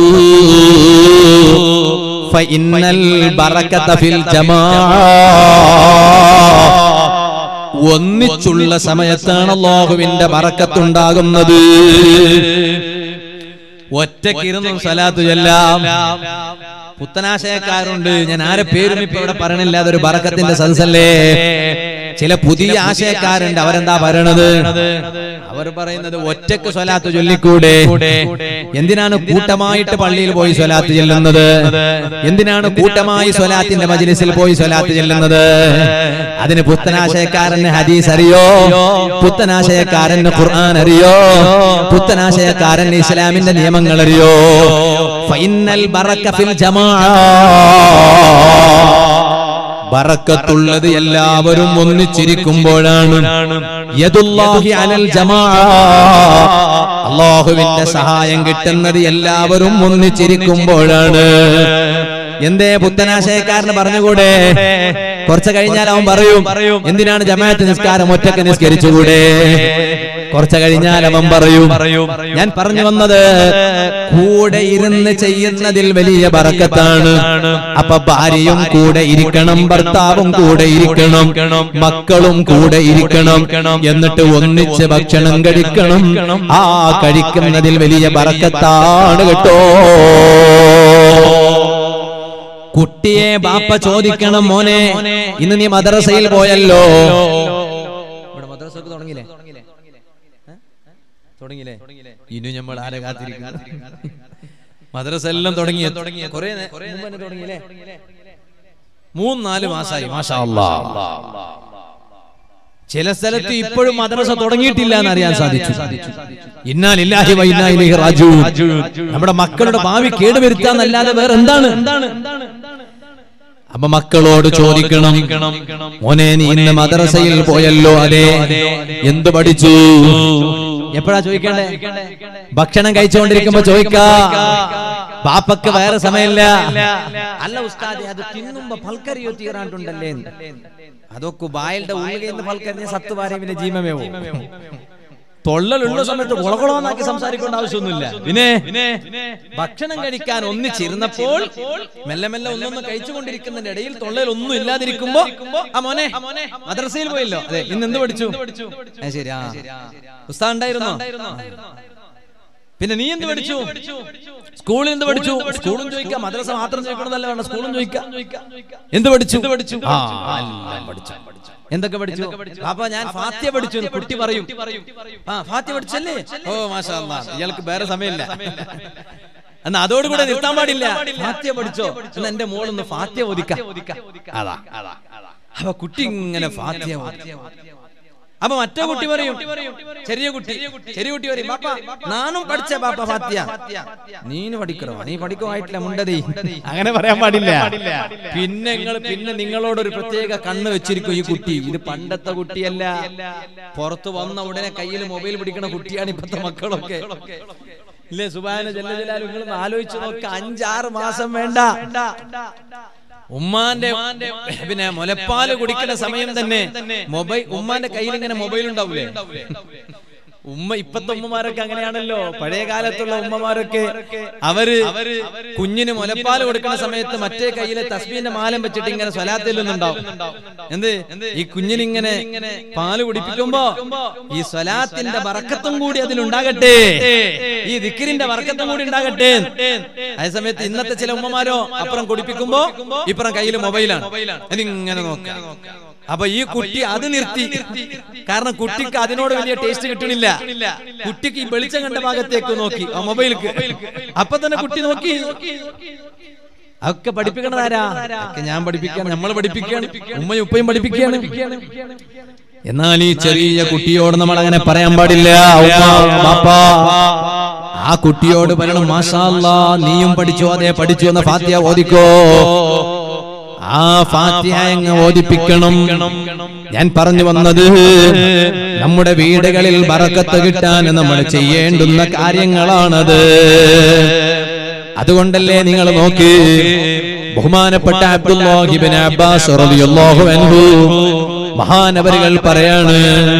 ഫഇന്നൽ ബറകത ഫിൽ ജമാഅ ഒന്നിച്ചുള്ള സമയത്താണ് അള്ളാഹുവിന്റെ ബറക്കത്തുണ്ടാകുന്നത് ഒറ്റക്കിരുന്നും സലാത്തു ചെല്ലാം പുത്തനാശയക്കാരുണ്ട് ഞാൻ ആരെ പേരും ഇപ്പൊ ഇവിടെ പറയണില്ല അതൊരു ബറക്കത്തിന്റെ സദസ്സല്ലേ ചില പുതിയ ആശയക്കാരുണ്ട് അവരെന്താ പറയണത് അവർ പറയുന്നത് ഒറ്റക്ക് സ്വലാത്ത് ചൊല്ലിക്കൂടെ എന്തിനാണ് കൂട്ടമായിട്ട് പള്ളിയിൽ പോയി സ്വലാത്ത് ചെല്ലുന്നത് എന്തിനാണ് കൂട്ടമായി സ്വലാത്തിന്റെ മജ്ലിസിൽ പോയി സ്വലാത്ത് ചെല്ലുന്നത് അതിന് പുത്തനാശയക്കാരന് ഹദീസ് അറിയോ പുത്തനാശയക്കാരന് ഖുർആൻ അറിയോ പുത്തനാശയക്കാരന് ഇസ്ലാമിന്റെ നിയമങ്ങൾ അറിയോ ഫൈനൽ ബറക്ക ഫിൽ ജമാ ബറക്കത്തുള്ളത് എല്ലാവരും ഒന്നിച്ചിരിക്കുമ്പോഴാണ് യദുല്ലാഹി അലൽ ജമാ അള്ളാഹുവിന്റെ സഹായം കിട്ടുന്നത് എല്ലാവരും ഒന്നിച്ചിരിക്കുമ്പോഴാണ് എന്തേ പുത്തനാശയക്കാരന് പറഞ്ഞുകൂടെ കുറച്ച് കഴിഞ്ഞാൽ അവൻ പറയും എന്തിനാണ് ജമാഅത്ത് നിസ്കാരം ഒറ്റക്ക് നിസ്കരിച്ചുകൂടെ കുറച്ച് കഴിഞ്ഞാൽ അവൻ പറയും ഞാൻ പറഞ്ഞു വന്നത് കൂടെ ഇരുന്ന് ചെയ്യുന്നതിൽ വലിയ ബറക്കത്താണ് അപ്പൊ ഭാര്യയും കൂടെ ഇരിക്കണം ഭർത്താവും കൂടെ ഇരിക്കണം മക്കളും കൂടെ ഇരിക്കണം എന്നിട്ട് ഒന്നിച്ച് ഭക്ഷണം കഴിക്കണം ആ കഴിക്കുന്നതിൽ വലിയ ബറക്കത്താണ് കേട്ടോ കുട്ടിയെ ബാപ്പ ചോദിക്കണം മോനെ ഇന്ന് നീ മദ്രസയിൽ പോയല്ലോ ഇവിടെ മദ്രസക്ക് തുടങ്ങിയില്ലേ തുടങ്ങിയില്ലേ ഇനി നമ്മൾ ആരെ കാത്തിരിക്കുന്നു മദ്രസ എല്ലാം തുടങ്ങി കുറെ തുടങ്ങിയില്ലേ മൂന്ന് നാല് മാസമായി മാഷാ അല്ലാ ചില സ്ഥലത്ത് ഇപ്പോഴും മദ്രസ തുടങ്ങിയിട്ടില്ല എന്ന് അറിയാൻ സാധിച്ചു ഇന്നാലില്ലാഹി വ ഇന്നാ ഇലൈഹി റാജിഊൻ നമ്മുടെ മക്കളുടെ ഭാവി കേടുവരുത്താന്നല്ലാതെ വേറെ എന്താണ് അപ്പൊ മക്കളോട് ചോദിക്കണം മോനെ നീ ഇന്ന് മദ്രസയിൽ പോയല്ലോ അതെ എന്ത് പഠിച്ചു എപ്പോഴാ ചോദിക്കണ്ടേ ഭക്ഷണം കഴിച്ചുകൊണ്ടിരിക്കുമ്പോ ചോദിക്കാ പാപ്പക്ക് വേറെ സമയമില്ല അല്ല ഉസ്താദെ അത് തിന്നുമ്പോ ഫൽക്കരിയോ തീറാണ്ടുണ്ടല്ലേ അതൊക്കെ ബായയുടെ ഉള്ളിൽ നിന്ന് ഫൽക്കരിഞ്ഞ സത്ത് പാരവിന്റെ ജീവമേവോ തൊള്ളലുള്ള സമയത്ത് കുളകുളമെന്നാക്കി സംസാരിക്കേണ്ട ആവശ്യമൊന്നുമില്ല പിന്നെ ഭക്ഷണം കഴിക്കാൻ ഒന്നിച്ചിരുന്നപ്പോൾ മെല്ലെ മെല്ലെ ഒന്നൊന്ന് കഴിച്ചുകൊണ്ടിരിക്കുന്നതിന്റെ ഇടയിൽ തൊള്ളയിൽ ഒന്നും ഇല്ലാതിരിക്കുമ്പോ ആ മോനെ മദ്രസയിൽ പോയല്ലോ അതെ ഇന്ന് എന്ത് പഠിച്ചു ആ, ശരി ആ ഉസ്താ ഉണ്ടായിരുന്നോ പിന്നെ നീ എന്ത് പഠിച്ചു സ്കൂളിൽ എന്ത് പഠിച്ചു സ്കൂളും ചോദിക്കാം മദ്രസ മാത്രം ചോദിക്കണമെന്നല്ല വേണം സ്കൂളും ചോദിക്കാം എന്ത് പഠിച്ചു പഠിച്ചു ആ എല്ലാം പഠിച്ചു എന്തൊക്കെ പഠിച്ചു അപ്പൊ ഞാൻ ഫാത്യ പഠിച്ചു എന്ന് കുട്ടി പറയും ആ ഫാത്യ പഠിച്ചല്ലേ ഓ മാഷാ അല്ലാ, ഇയാൾക്ക് വേറെ സമയമില്ല എന്നാ അതോടുകൂടെ നിർത്താൻ പാടില്ല ഫാത്യ പഠിച്ചോ എന്നാ എന്റെ മോളൊന്ന് ഫാത്യ ഒതിക്കാം അതാ അപ്പൊ കുട്ടി ഇങ്ങനെ ഫാത്യ ഓതി. അപ്പൊ മറ്റേ കുട്ടി പറയും ചെറിയ കുട്ടി ചെറിയ കുട്ടി പറയും ബാപ്പ നാനും പഠിച്ച ബാപ്പ ഫാത്യ നീന് പഠിക്കണോ നീ പഠിക്കുമായിട്ടില്ല മുണ്ടതി അങ്ങനെ പറയാൻ പാടില്ല പിന്നെ നിങ്ങൾ പിന്നെ നിങ്ങളോട് ഒരു പ്രത്യേക കണ്ണ് വെച്ചിരിക്കും ഈ കുട്ടി ഇത് പണ്ടത്തെ കുട്ടിയല്ല പുറത്തു വന്ന ഉടനെ കയ്യിൽ മൊബൈൽ പിടിക്കണ കുട്ടിയാണ് ഇപ്പത്തെ മക്കളൊക്കെ ഇല്ലേ സുബാന ജല്ല ജലാലു നിങ്ങൾ ആലോചിച്ച് നോക്ക അഞ്ചാറ് മാസം വേണ്ട ഉമ്മാന്റെ പിന്നെ മുലപ്പാല് കുടിക്കുന്ന സമയം തന്നെ മൊബൈൽ ഉമ്മാന്റെ കയ്യിൽ ഇങ്ങനെ മൊബൈൽ ഉണ്ടാവൂലേ ഉമ്മ ഇപ്പത്തെ ഉമ്മമാരൊക്കെ അങ്ങനെയാണല്ലോ പഴയ കാലത്തുള്ള ഉമ്മമാരൊക്കെ അവര് കുഞ്ഞിന് മുലപ്പാൽ കൊടുക്കുന്ന സമയത്ത് മറ്റേ കയ്യിലെ തസ്ബീന്റെ മാലം വെച്ചിട്ട് ഇങ്ങനെ സ്വലാത്തിൽ നിന്നുണ്ടാവും എന്ത് ഈ കുഞ്ഞിനിങ്ങനെ പാല് കുടിപ്പിക്കുമ്പോ ഈ സ്വലാത്തിന്റെ വറക്കത്തും കൂടി അതിലുണ്ടാകട്ടെ ഈ ദിക്കിരിന്റെ വറക്കത്തും കൂടി ഉണ്ടാകട്ടെ അതേ സമയത്ത് ഇന്നത്തെ ചില ഉമ്മമാരോ അപ്പുറം കുടിപ്പിക്കുമ്പോ ഇപ്പുറം കയ്യിൽ മൊബൈലാണ് ഇതിങ്ങനെ നോക്കാം അപ്പൊ ഈ കുട്ടി അത് നിർത്തി കാരണം കുട്ടിക്ക് അതിനോട് വലിയ ടേസ്റ്റ് കിട്ടണില്ല കുട്ടിക്ക് ഈ വെളിച്ചം കണ്ട ഭാഗത്തേക്ക് നോക്കി ആ മൊബൈലിക്ക് അപ്പൊ തന്നെ കുട്ടി നോക്കി അതൊക്കെ പഠിപ്പിക്കണതാരാ ഒക്കെ ഞാൻ പഠിപ്പിക്കാൻ നമ്മൾ പഠിപ്പിക്കുകയാണ് ഉമ്മയും ഉപ്പയും പഠിപ്പിക്കുകയാണ് എന്നാൽ ഈ ചെറിയ കുട്ടിയോട് നമ്മൾ അങ്ങനെ പറയാൻ പാടില്ല ഉമ്മ, ബാപ്പ ആ കുട്ടിയോട് പറയണം മാഷാ അല്ലാ, നീയും പഠിച്ചോ അതെ പഠിച്ചു എന്ന ഫാത്തിയ ഓദിക്കോ ആ ഫാത്തിഹ അങ്ങ് ഓദിപ്പിക്കണം ഞാൻ പറഞ്ഞു വന്നത് നമ്മുടെ വീടുകളിൽ ബറക്കത്ത് കിട്ടാൻ നമ്മൾ ചെയ്യേണ്ടുന്ന കാര്യങ്ങളാണത് അതുകൊണ്ടല്ലേ നിങ്ങൾ നോക്ക് ബഹുമാനപ്പെട്ട അബ്ദുല്ലാഹിബിൻ അബ്ബാസ് റളിയല്ലാഹു അൻഹു മഹാനവരുകൾ പറയാണ്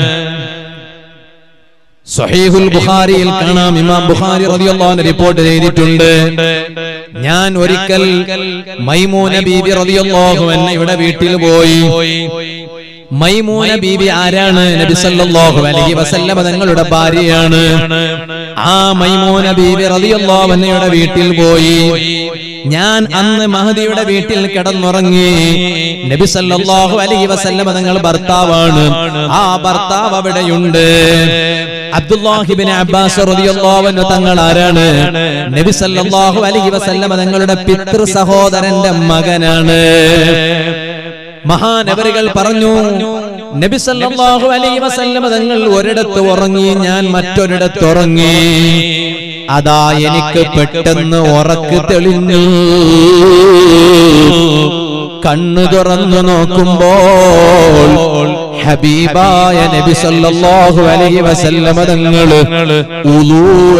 സഹീഹുൽ ബുഖാരിയിൽ കാണാം ഇമാം ബുഖാരി റളിയല്ലാഹു അൻഹു റിപ്പോർട്ട് ചെയ്തിട്ടുണ്ട് ഞാൻ ഒരിക്കൽ മൈമൂന ബീബി റളിയല്ലാഹു അൻഹയുടെ വീട്ടിൽ പോയി മൈമൂന ബീബി ആരാണ് നബി സല്ലല്ലാഹു അലൈഹി വസല്ലമ തങ്ങളുടെ ഭാര്യയാണ് ആ മൈമൂന ബീബി റളിയല്ലാഹു അൻഹയുടെ വീട്ടിൽ പോയി ഞാൻ അന്ന് മഹദിയുടെ വീട്ടിൽ കിടന്നുറങ്ങി നബി സല്ലല്ലാഹു അലൈഹി വസല്ലമ തങ്ങൾ ഭർത്താവാണ് ആ ഭർത്താവ് അവിടെയുണ്ട് അബ്ദുല്ലാഹിബിൻ അബ്ബാസ് റളിയല്ലാഹു അൻഹു തങ്ങൾ ആരാണ് നബി സല്ലല്ലാഹു അലൈഹി വസല്ലമ തങ്ങളുടെ പിതൃ സഹോദരന്റെ മകനാണ് മഹാനവരുകൾ പറഞ്ഞു നബി സല്ലല്ലാഹു അലൈഹി വസല്ലമ തങ്ങൾ ഒരിടത്ത് ഉറങ്ങി ഞാൻ മറ്റൊരിടത്ത് ഉറങ്ങി അതാ എനിക്ക് പെട്ടെന്ന് ഉറക്ക് തെളിഞ്ഞു കണ്ണു തുറന്നു നോക്കുമ്പോൾ ഹബീബായ നബി സല്ലല്ലാഹു അലൈഹി വസല്ലമ തങ്ങൾ ഉളൂ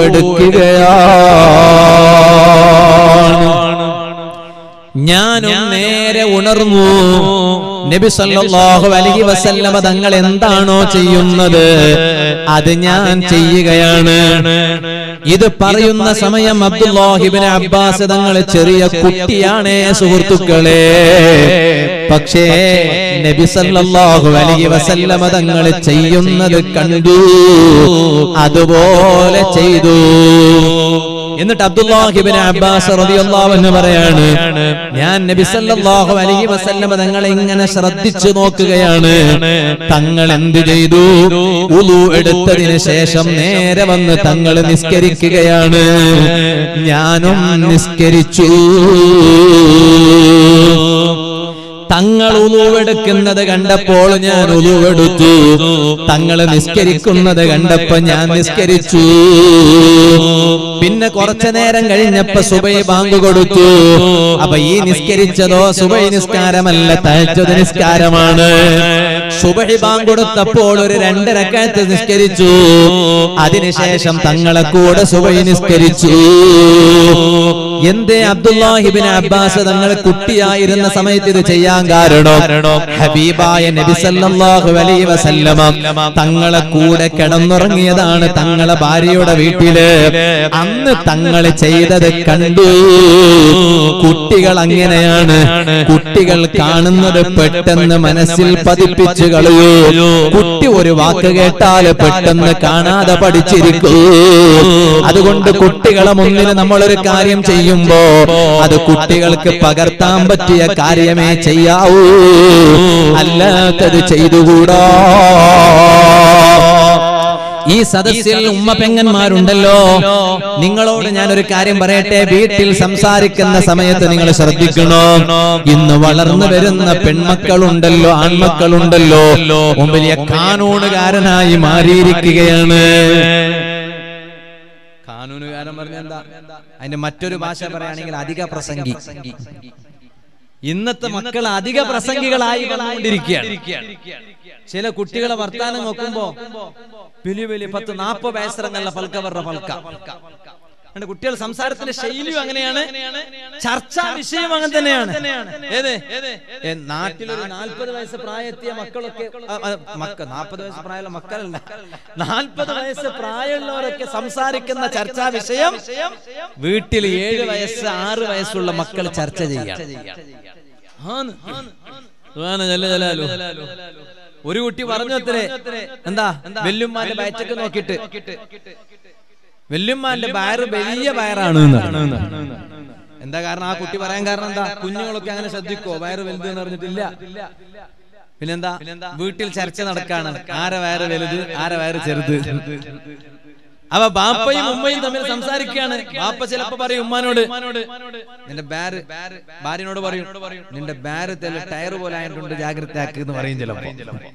എടുക്കുകയാണ് ഞാനും നേരെ ഉണർന്നു നബി സല്ലല്ലാഹു അലൈഹി വസല്ലമ തങ്ങൾ എന്താണോ ചെയ്യുന്നത് അത് ഞാൻ ചെയ്യുകയാണ് ഇത് പറയുന്ന സമയം അബ്ദുല്ലാഹിബിൻ അബ്ബാസ് തങ്ങൾ ചെറിയ കുട്ടിയാണ് സുഹൃത്തുക്കളെ പക്ഷേ നബി സല്ലല്ലാഹു അലൈഹി വസല്ലമ തങ്ങൾ ചെയ്യുന്നത് കണ്ടു അതുപോലെ ചെയ്തു എന്നിട്ട് അബ്ദുല്ലാഹിബിൻ അബ്ബാസ് റളിയല്ലാഹു അൻഹു പറയാണ് ഞാൻ നബി സല്ലല്ലാഹു അലൈഹി വസല്ലമ തങ്ങളെ ഇങ്ങനെ ശ്രദ്ധിച്ചു നോക്കുകയാണ് തങ്ങൾ എന്ത് ചെയ്തു ഉളു എടുത്തതിന് ശേഷം നേരെ വന്ന് തങ്ങൾ നിസ്കരിക്കുകയാണ് ഞാനും നിസ്കരിച്ചു തങ്ങൾ ഉളുവെടുക്കുന്നത് കണ്ടപ്പോൾ ഞാൻ ഉളുവെടുത്തു തങ്ങൾ നിസ്കരിക്കുന്നത് കണ്ടപ്പോ ഞാൻ നിസ്കരിച്ചു പിന്നെ കുറച്ചു നേരം കഴിഞ്ഞപ്പോ സുബൈ ബാങ്ക് കൊടുത്തു അപ്പൊ ഈ നിസ്കരിച്ചതോ സുബൈ നിസ്കാരമല്ല തഹജ്ജുദ് നിസ്കാരമാണ് സുബൈ ബാങ്ക് കൊടുത്തപ്പോൾ ഒരു രണ്ട് രക്കാത്ത് നിസ്കരിച്ചു അതിനുശേഷം തങ്ങളെ കൂടെ സുബൈ നിസ്കരിച്ചു എന്തേ അബ്ദുല്ലാഹിബിൻ അബ്ബാസ് തങ്ങൾ കുട്ടിയായിരുന്ന സമയത്ത് ഇത് ചെയ്യാൻ കാരണം ഹബീബായ നബി സല്ലല്ലാഹു അലൈഹി വസല്ലമ തങ്ങളെ കൂടെ കിടന്നുറങ്ങിയതാണ് തങ്ങളെ ഭാര്യയുടെ വീട്ടില് അന്ന് തങ്ങൾ ചെയ്തത് കണ്ടു കുട്ടികൾ അങ്ങനെയാണ് കുട്ടികൾ കാണുന്നത് പെട്ടെന്ന് മനസ്സിൽ പതിപ്പിച്ചു കളയൂ കുട്ടി ഒരു വാക്ക് കേട്ടാൽ പെട്ടെന്ന് കാണാതെ പഠിച്ചിരിക്കൂ അതുകൊണ്ട് കുട്ടികളെ മുന്നിൽ നമ്മളൊരു കാര്യം ചെയ്യുമ്പോ അത് കുട്ടികൾക്ക് പകർത്താൻ പറ്റിയ കാര്യമേ ചെയ്യാവൂ അല്ലാത്തത് ചെയ്തുകൂടാ ഈ സദസ്സിൽ ഉമ്മ പെങ്ങന്മാരുണ്ടല്ലോ നിങ്ങളോട് ഞാൻ ഒരു കാര്യം പറയട്ടെ വീട്ടിൽ സംസാരിക്കുന്ന സമയത്ത് നിങ്ങൾ ശ്രദ്ധിക്കണോ ഇന്ന് വളർന്നു വരുന്ന പെൺമക്കളുണ്ടല്ലോ ആൺമക്കളുണ്ടല്ലോ വലിയ കാനൂണുകാരനായി മാറിയിരിക്കുകയാണ് കാനൂനുകാരൻ പറഞ്ഞ എന്താ അതിന്റെ മറ്റൊരു ഭാഷ പറയുകയാണെങ്കിൽ അധിക പ്രസംഗി ഇന്നത്തെ മക്കൾ അധിക പ്രസംഗികളായി വന്നുകൊണ്ടിരിക്കുകയാണ് ചില കുട്ടികളെ വർത്താനം നോക്കുമ്പോ വലിയ വലിയ പത്ത് നാപ്പത് വയസ്സറങ്ങല്ല പൽക്ക പറഞ്ഞ പൽക്ക കണ്ടോ, കുട്ടികൾ സംസാരത്തിന്റെ ശൈലിയും അങ്ങനെയാണ് ചർച്ചാ വിഷയം അങ്ങനെ തന്നെയാണ് ഏത് ഏ, നാട്ടിലൊരു നാൽപ്പത് വയസ്സ് പ്രായത്തിയ മക്കളൊക്കെ ആ, ആ, മക്ക നാൽപ്പത് വയസ്സ് പ്രായമുള്ള മക്കളല്ല നാൽപ്പത് വയസ്സ് പ്രായമുള്ളവരൊക്കെ സംസാരിക്കുന്ന ചർച്ചാ വിഷയം വീട്ടിൽ ഏഴ് വയസ്സ് ആറ് വയസ്സുള്ള മക്കൾ ചർച്ച ചെയ്യാം ആന്ന്. സുബ്ഹാന ജല്ല ജലാലു. ഒരു കുട്ടി പറഞ്ഞു അത്രേ എന്താ വെല്ലുമ്മാന്റെ ബയറ്റൊക്കെ നോക്കിയിട്ട് വെല്ലുമ്മാന്റെ ബയറ് വലിയ ബയറാണ് എന്നാണ്. എന്താ കാരണം ആ കുട്ടി പറയാൻ കാരണം എന്താ കുഞ്ഞുങ്ങളൊക്കെ അങ്ങനെ ശ്രദ്ധിക്കോ വയറ് വലുത് എന്ന് പറഞ്ഞിട്ടില്ല പിന്നെന്താ വീട്ടിൽ ചർച്ച നടക്കാണ് ആരെ വയറ് വലുത് ആരെ വയറ് ചെറുത് അപ്പൊ ബാപ്പയും ഉമ്മയും തമ്മിൽ സംസാരിക്കുകയാണ് ബാപ്പ ചിലപ്പോ പറയും ഉമ്മാനോട് നിന്റെ ബാര് ഭാര്യനോട് പറയും നിന്റെ ബാര് തെല്ല ടയർ പോലെ ആയിട്ടുണ്ട് ജാഗ്രത ആക്ക് എന്ന് പറയും ചിലപ്പോ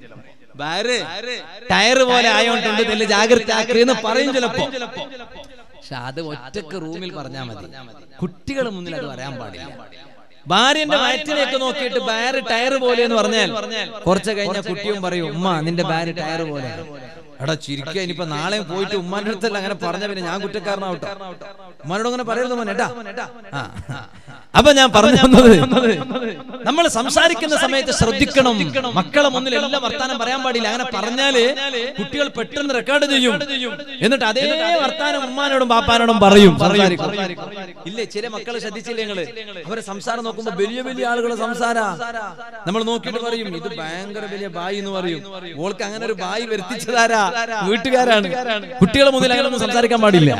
ബാര് ടയർ പോലെ ആയോണ്ട് തെല്ല ജാഗ്രത ആക്ക് എന്ന് പറയും ചിലപ്പോ പക്ഷെ അത് ഒറ്റക്ക് റൂമിൽ പറഞ്ഞാൽ മതി കുട്ടികളുടെ മുന്നിൽ അത് പറയാൻ പാടില്ല ഭാര്യന്റെ വയറ്റിലേക്ക് നോക്കിയിട്ട് ബാര് ടയർ പോലെ എന്ന് പറഞ്ഞാൽ കുറച്ച് കഴിഞ്ഞ കുട്ടിയും പറയും ഉമ്മ നിന്റെ ബാര് ടയർ പോലെ എടാ ചിരിക്കുക ഇനിയിപ്പോ നാളെ പോയിട്ട് ഉമ്മാന്റെ അടുത്തല്ല അങ്ങനെ പറഞ്ഞ പിന്നെ ഞാൻ കുറ്റക്കാരനാവട്ടെ ഉമ്മാനോട് അങ്ങനെ പറയരുത് മോനെ ഏട്ടാ ആ. അപ്പൊ ഞാൻ പറഞ്ഞു വന്നത് നമ്മൾ സംസാരിക്കുന്ന സമയത്ത് ശ്രദ്ധിക്കണം മക്കളെ മുന്നിൽ എല്ലാം വർത്താനം പറയാൻ പാടില്ല അങ്ങനെ പറഞ്ഞാല് കുട്ടികൾ പെട്ടെന്ന് റെക്കോർഡ് ചെയ്യും എന്നിട്ട് അതേ വർത്താനം ഉമ്മാനോടും പാപ്പാനോടും പറയും സംസാരിക്കും. ഇല്ലേ ചില മക്കൾ ശ്രദ്ധിച്ചില്ലേ നിങ്ങള് അവരെ സംസാരം നോക്കുമ്പോ വലിയ വലിയ ആളുകളെ സംസാര നമ്മൾ നോക്കിയിട്ട് പറയും ഇത് ഭയങ്കര വലിയ ബായി എന്ന് പറയും ഓൾക്ക് അങ്ങനെ ഒരു ബായി വരുത്തിച്ചതാരാ വീട്ടുകാരാണ് കുട്ടികളെ മുന്നിൽ അങ്ങനെ ഒന്നും സംസാരിക്കാൻ പാടില്ല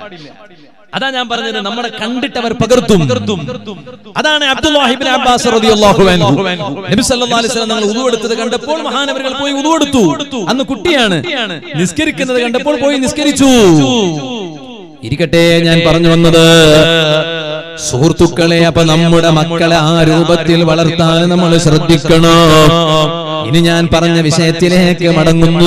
അതാ ഞാൻ പറഞ്ഞത് നമ്മളെ കണ്ടിട്ട് അവർ പകർത്തും അതാണ് അബ്ദുല്ലാഹിബിൻ അബ്ബാസ് റളിയല്ലാഹു അൻഹു നബി സല്ലല്ലാഹു അലൈഹി വസല്ലം നിങ്ങൾ ഉദു എടുത്തത് കണ്ടപ്പോൾ മഹാനവറുകൾ പോയി ഉദു എടുത്തു അന്ന് കുട്ടിയാണ് നിസ്കരിക്കുന്നത് കണ്ടപ്പോൾ പോയി നിസ്കരിച്ചു ഇരിക്കട്ടെ ഞാൻ പറഞ്ഞു വന്നത് സുഹൃത്തുക്കളെ അപ്പൊ നമ്മുടെ മക്കളെ ആ രൂപത്തിൽ വളർത്താൻ നമ്മൾ ശ്രദ്ധിക്കണം ഇനി ഞാൻ പറഞ്ഞ വിഷയത്തിലേക്ക് മടങ്ങുന്നു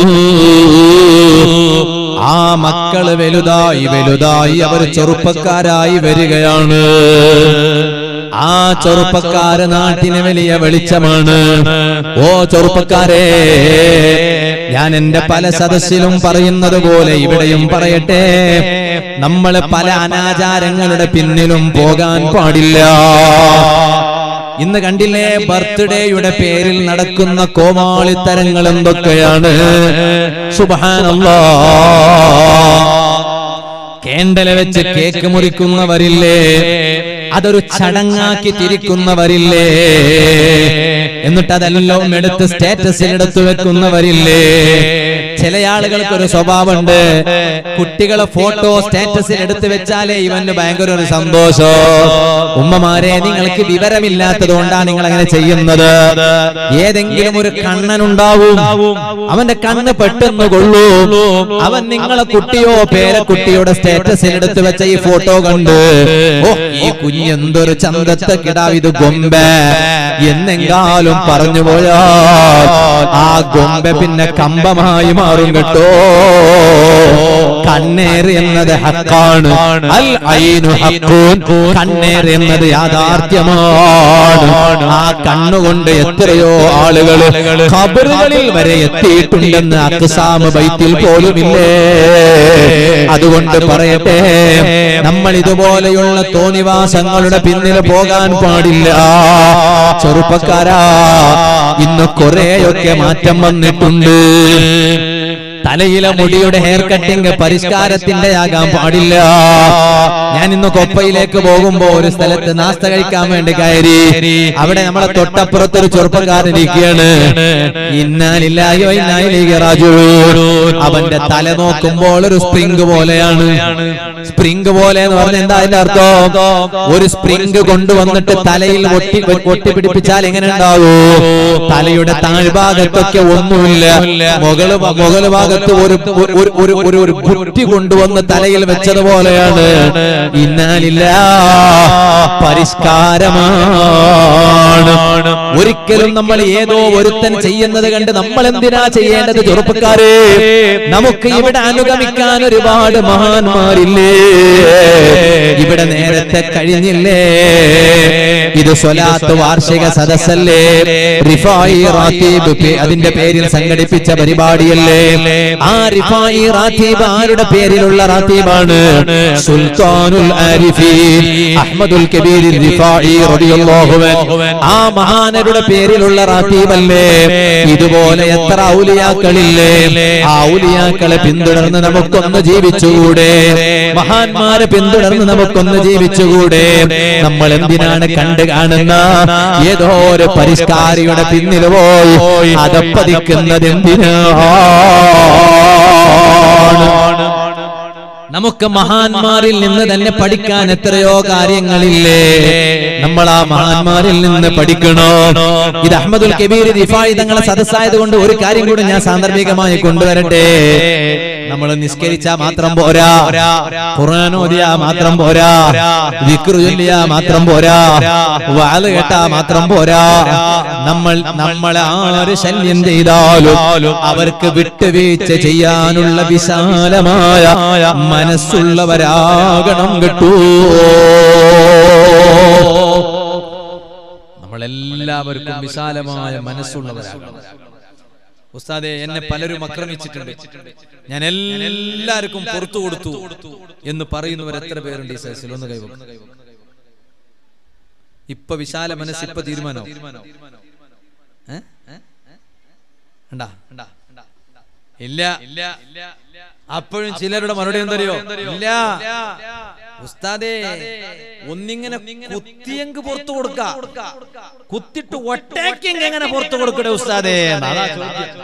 ആ മക്കള് വലുതായി വലുതായി അവർ ചെറുപ്പക്കാരായി വരികയാണ് ആ ചെറുപ്പക്കാര് നാട്ടിന് വലിയ വെളിച്ചമാണ് ഓ ചെറുപ്പക്കാരെ ഞാൻ എന്റെ പല സദസ്സിലും പറയുന്നത് പോലെ ഇവിടെയും പറയട്ടെ നമ്മൾ പല അനാചാരങ്ങളുടെ പിന്നിലും പോകാൻ പാടില്ല ഇന്ന് കണ്ടില്ലേ ബർത്ത്ഡേയുടെ പേരിൽ നടക്കുന്ന കോമാളിത്തരങ്ങൾ എന്തൊക്കെയാണ് സുബാനല്ലാ കേണ്ടല വെച്ച് കേക്ക് മുറിക്കുന്നവരില്ലേ അതൊരു ചടങ്ങാക്കി തിരിക്കുന്നവരില്ലേ എന്നിട്ട് അതെല്ലാം എടുത്ത് സ്റ്റേറ്റസിൽ എടുത്തു വെക്കുന്നവരില്ലേ ചില ആളുകൾക്ക് ഒരു സ്വഭാവമുണ്ട് കുട്ടികളെ ഫോട്ടോ സ്റ്റാറ്റസിൽ എടുത്തു വെച്ചാലേ ഇവന് ഭയങ്കര ഒരു സന്തോഷം ഉമ്മമാരെ നിങ്ങൾക്ക് വിവരമില്ലാത്തത് കൊണ്ടാണ് നിങ്ങൾ അങ്ങനെ ചെയ്യുന്നത് ഏതെങ്കിലും ഒരു കണ്ണനുണ്ടാവും അവന്റെ കണ്ണ് പെട്ടെന്ന് കൊള്ളൂ അവൻ നിങ്ങളെ കുട്ടിയോ പേരക്കുട്ടിയുടെ സ്റ്റാറ്റസിൽ എടുത്തു വെച്ച ഈ ഫോട്ടോ കണ്ട് ഓ ഈ കുഞ്ഞ് എന്തൊരു ചന്തത്തെ കിടാവ് ഇത് ഗൊമ്പ എന്നെങ്കാലും പറഞ്ഞു പോയാൽ ആ ഗൊമ്പ പിന്നെ കമ്പമായി മാറും കേട്ടോ കണ്ണേർ എന്നത് ഹക്കാണ് അൽ ഐനു ഹക്കൂൻ കണ്ണേർ എന്നത് യാഥാർത്ഥ്യമാണ് ആ കണ്ണുകൊണ്ട് എത്രയോ ആളുകൾ ഖബറുകളിൽ വരെ എത്തിയിട്ടുണ്ടെന്ന് അക്സാമ ബൈത്തിൽ പോലുമില്ലേ അതുകൊണ്ട് പറയട്ടെ നമ്മൾ ഇതുപോലെയുള്ള തോന്നിവാസങ്ങളുടെ പിന്നിൽ പോകാൻ പാടില്ല ചെറുപ്പക്കാരാ ഇന്ന് കുറെയൊക്കെ മാറ്റം വന്നിട്ടുണ്ട് തലയിലെ മുടിയുടെ ഹെയർ കട്ടിങ് പരിഷ്കാരത്തിന്റെ ആകാൻ പാടില്ല ഞാൻ ഇന്ന് കൊപ്പയിലേക്ക് പോകുമ്പോ ഒരു സ്ഥലത്ത് നാസ്ത കഴിക്കാൻ വേണ്ടി കയറി അവിടെ നമ്മളെ തൊട്ടപ്പുറത്ത് ഒരു ചെറുപ്പക്കാരൻ ഇരിക്കുകയാണ് ഇന്നാലില്ലായോ ഇന്നായിലേക്ക് രാജു അവന്റെ തല നോക്കുമ്പോൾ ഒരു സ്പ്രിംഗ് പോലെയാണ് സ്പ്രിംഗ് പോലെ എന്ന് പറഞ്ഞ എന്താ അതിന്റെ അർത്ഥം ഒരു സ്പ്രിംഗ് കൊണ്ടുവന്നിട്ട് തലയിൽ ഒട്ടി ഒട്ടി പിടിപ്പിച്ചാൽ എങ്ങനെ ഉണ്ടാവൂ തലയുടെ താഴ്ഭാഗത്തൊക്കെ ഒന്നുമില്ല മുകള് മുകള് ഭാഗത്ത് ഒരു ഒരു ഒരു ഒരു ഒരു ബുറ്റി കൊണ്ടുവന്ന് തലയിൽ വെച്ചതുപോലെയാണ് ഇന്നാലില്ല പരിഷ്കാരമാണ് ഒരിക്കലും നമ്മൾ ഏതോ ഒരുത്തൻ ചെയ്യുന്നത് കണ്ട് നമ്മൾ എന്തിനാ ചെയ്യേണ്ടത് ചെറുപ്പക്കാരെ നമുക്ക് ഇവിടെ അനുഗമിക്കാൻ ഒരുപാട് മഹാന്മാരില്ലേ ഇവിടെ നേരത്തെ കഴിഞ്ഞില്ലേ ഇത് സ്വലാത്ത് വാർഷിക സദസ്സല്ലേ റിഫായി റാത്തീബ് പേ- അതിന്റെ പേരിൽ സംഘടിപ്പിച്ച പരിപാടിയല്ലേ ആ റിഫായി റാത്തീബ് ആരുടെ പേരിലുള്ള റാത്തീബാണ് സുൽത്താനുൽ ആരിഫീൻ അഹ്മദുൽ കബീർ റിഫായി റളിയല്ലാഹു അൻഹു ആ മഹാനരുടെ പേരിലുള്ള റാത്തീബല്ലേ ഇതുപോലെ എത്ര ഔലിയാക്കളില്ലേ ആ ഔലിയാക്കളെ പിന്തുടർന്ന് നമുക്കൊന്ന് ജീവിച്ചുകൂടെ മഹാന്മാരെ പിന്തുടർന്ന് നമുക്കൊന്ന് ജീവിച്ചുകൂടെ നമ്മൾ എന്തിനാണ് കണ്ടു കാണുന്ന ഏതോ ഒരു പരിഷ്കാരിയുടെ പിന്നിൽ പോയി അതപ്പതിക്കുന്നത് എന്തിനാണ് നമുക്ക് മഹാന്മാരിൽ നിന്ന് തന്നെ പഠിക്കാൻ എത്രയോ കാര്യങ്ങളില്ലേ നമ്മൾ ആ മഹാന്മാരിൽ നിന്ന് പഠിക്കണോ ഇത് അഹമ്മദുൽ കബീർ റിഫായി തങ്ങളെ സദസ്സായത് കൊണ്ട് ഒരു കാര്യം കൂടി ഞാൻ സാന്ദർഭികമായി കൊണ്ടുവരട്ടെ നമ്മൾ നിസ്കരിച്ചാ മാത്രം പോരാ ഖുർആൻ ഓതിയാ മാത്രം പോരാ ദിക്റ് ചൊല്ലിയാ മാത്രം പോരാ വാല് കേട്ടാ മാത്രം പോരാ നമ്മൾ നമ്മളെ ആര് ശല്യം ചെയ്താലും അവർക്ക് വിട്ടുവീഴ്ച ചെയ്യാനുള്ള വിശാലമായ മനസ്സുള്ളവരാകണം കേട്ടൂ നമ്മളെല്ലാവർക്കും വിശാലമായ മനസ്സുള്ളവരാകണം ഉസ്താദെ എന്നെ പലരും ആക്രമിച്ചിട്ടുണ്ട് ഞാൻ എല്ലാവർക്കും പുറത്തു കൊടുത്തു എന്ന് പറയുന്നവർ എത്ര പേരുണ്ട് ഈ സദസ്സിൽ ഒന്ന് കൈവക്കും ഇപ്പൊ വിശാല മനസ്സ് ഇപ്പൊ തീരുമാനോ ഏ? ഉണ്ടാ? ഇല്ല അപ്പോഴും ചിലരുടെ മറുപടി എന്തറിയോ ഇല്ല ഉസ്താദേ ഒന്നിങ്ങനെ കുത്തിയെങ്ക് പുറത്തു കൊടുക്ക കുത്തിട്ട് ഒട്ടേക്കെങ്ക് എങ്ങനെ പുറത്തു കൊടുക്കടേ ഉസ്താദേ അതാ ചോദ്യം.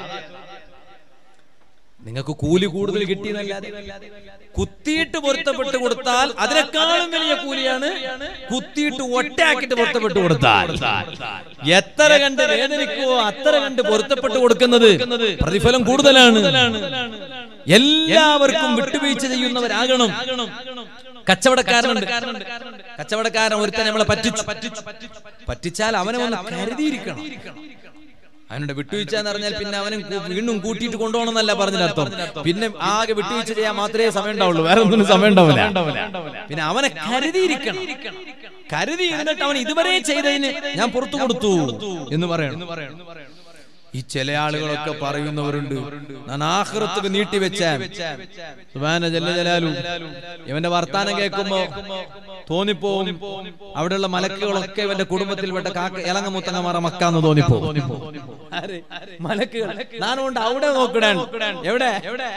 നിങ്ങൾക്ക് കൂലി കൂടുതൽ കിട്ടിയെന്നല്ലാതെ കുത്തിയിട്ട് പൊരുത്തപ്പെട്ട് കൊടുത്താൽ അതിനേക്കാളും വലിയ കൂലിയാണ് കുത്തിയിട്ട് ഒറ്റാക്കിയിട്ട് പൊരുത്തപ്പെട്ട് കൊടുത്താൽ എത്ര കണ്ട് വേദനിക്കുവോ അത്ര കണ്ട് പൊരുത്തപ്പെട്ട് കൊടുക്കുന്നത് പ്രതിഫലം കൂടുതലാണ് എല്ലാവർക്കും വിട്ടുവീഴ്ച ചെയ്യുന്നവരാകണം കച്ചവടക്കാരനുണ്ട് കച്ചവടക്കാരൻ ഒരുത്തൻ നമ്മളെ പറ്റിച്ചു പറ്റിച്ചാൽ അവനെ ഒന്ന് കരുതിയിരിക്കണം അവനുടെ വിട്ടുവീഴ്ച എന്ന് പറഞ്ഞാൽ പിന്നെ അവനെ കൂ- വീണ്ടും കൂട്ടിയിട്ട് കൊണ്ടുപോകണം എന്നല്ല പറഞ്ഞതിന് അർത്ഥം പിന്നെ ആകെ വിട്ടുവീഴ്ച ചെയ്യാൻ മാത്രമേ സമയം ഉണ്ടാവുള്ളൂ വേറെ ഒന്നിനും സമയം ഉണ്ടാവില്ല പിന്നെ അവനെ കരുതിയിരിക്കണം കരുതി ഇരുന്നിട്ട് അവൻ ഇതുവരെ ചെയ്തതിന് ഞാൻ പുറത്തു കൊടുത്തു എന്ന് പറയണം ഈ ചില ആളുകളൊക്കെ പറയുന്നവരുണ്ട് ഞാൻ ആഹ്റത്തുക്ക് നീട്ടിവെച്ച സുബ്ഹാന ജല്ല ജലാലു ഇവന്റെ വർത്താനം കേൾക്കുമ്പോ തോന്നിപ്പോവും അവിടെയുള്ള മലക്കുകളൊക്കെ ഇവന്റെ കുടുംബത്തിൽപ്പെട്ട കാക്ക ഇളങ്ങ മുത്തങ്ങമാറ മക്കാന്ന് തോന്നിപ്പോ മലക്കുകൾ നാനുകൊണ്ട് അവിടെ നോക്കണേ എവിടെ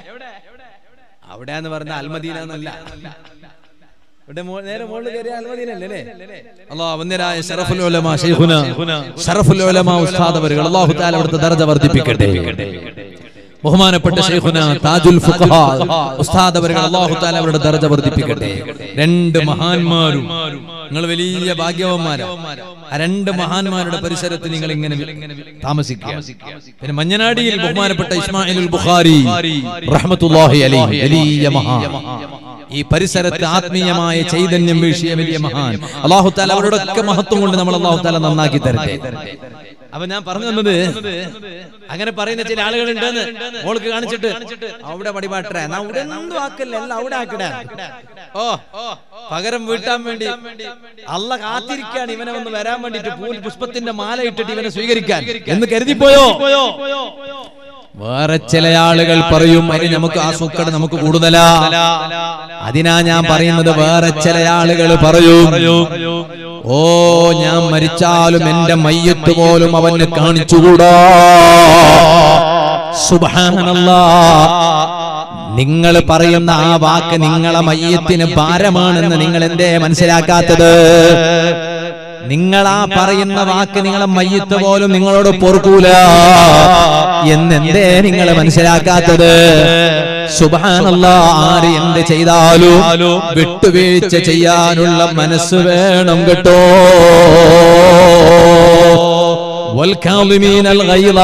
അവിടെ എന്ന് പറഞ്ഞ അൽമദീന എന്നല്ല ഇവിടെ മോ- നേരെ മുകളിൽ കയറിയ അൽമദീനല്ലേ അള്ളാഹ് വന്യരായ ശറഫുൽ ഉലമ ശൈഖുന ശറഫുൽ ഉലമ ഉസ്താദ് അവരുകൾ അല്ലാഹു തആല അവിടുത്തെ ദർജ വർദ്ധിപ്പിക്കട്ടെ ബഹുമാനപ്പെട്ട ശൈഖുന താജുൽ ഫുഖഹ ഉസ്താദ് അവരുകൾ അല്ലാഹു തആല അവരുടെ ദർജ വർദ്ധിപ്പിക്കട്ടെ രണ്ട് മഹാന്മാരും നിങ്ങൾ വലിയ ഭാഗ്യവന്മാരാണ് ആ രണ്ട് മഹാന്മാരുടെ പരിസരത്ത് നിങ്ങൾ ഇങ്ങനെ താമസിക്കുക പിന്നെ മഞ്ഞനാടിയിൽ ബഹുമാനപ്പെട്ട ഇസ്മായിലുൽ ബുഖാരി റഹ്മത്തുള്ളാഹി അലൈഹി വലിയ മഹാൻ ഈ പരിസരത്ത് ആത്മീയമായ ചൈതന്യം വീശിയ വലിയ മഹാൻ അള്ളാഹു താല അവരുടെ ഒക്കെ മഹത്വം കൊണ്ട് നമ്മൾ അള്ളാഹു താല നന്നാക്കി തരട്ടെ അപ്പൊ ഞാൻ പറഞ്ഞു തന്നത് അങ്ങനെ പറയുന്ന ചില ആളുകളുണ്ടെന്ന് മോൾക്ക് കാണിച്ചിട്ട് അവിടെ പടിപാട്ടേ എന്നാ അവിടെ എന്തും ആക്കല്ല എല്ലാം അവിടെ ആക്കട ഓ പകരം വീട്ടാൻ വേണ്ടി അല്ല കാത്തിരിക്കാണ് ഇവനെ ഒന്ന് വരാൻ വേണ്ടിട്ട് പൂൽ പുഷ്പത്തിന്റെ മാല ഇട്ടിട്ട് ഇവനെ സ്വീകരിക്കാൻ എന്ന് കരുതിപ്പോയോ വേറെ ചില ആളുകൾ പറയും അതിന് നമുക്ക് ആ സുക്കട് നമുക്ക് കൂടുതലാ അതിനാ ഞാൻ പറയുന്നത് വേറെ ചില ആളുകൾ പറയും ഓ ഞാൻ മരിച്ചാലും എന്റെ മയ്യത്ത് പോലും അവന് കാണിച്ചുകൂടാ സുബ്ഹാനല്ലാ നിങ്ങൾ പറയുന്ന ആ വാക്ക് നിങ്ങളെ മയ്യത്തിന് ഭാരമാണെന്ന് നിങ്ങൾ എന്തേ മനസ്സിലാക്കാത്തത് നിങ്ങൾ ആ പറയുന്ന വാക്ക് നിങ്ങളെ മയ്യത്ത് പോലും നിങ്ങളോട് പൊറുക്കൂല എന്നെന്തേ നിങ്ങൾ മനസ്സിലാക്കാത്തത് സുബാനല്ല ആര് എന്ത് ചെയ്താലും വിട്ടുവീഴ്ച ചെയ്യാനുള്ള മനസ്സ് വേണം കേട്ടോ വൽകാളിമീനൽ ഗൈള.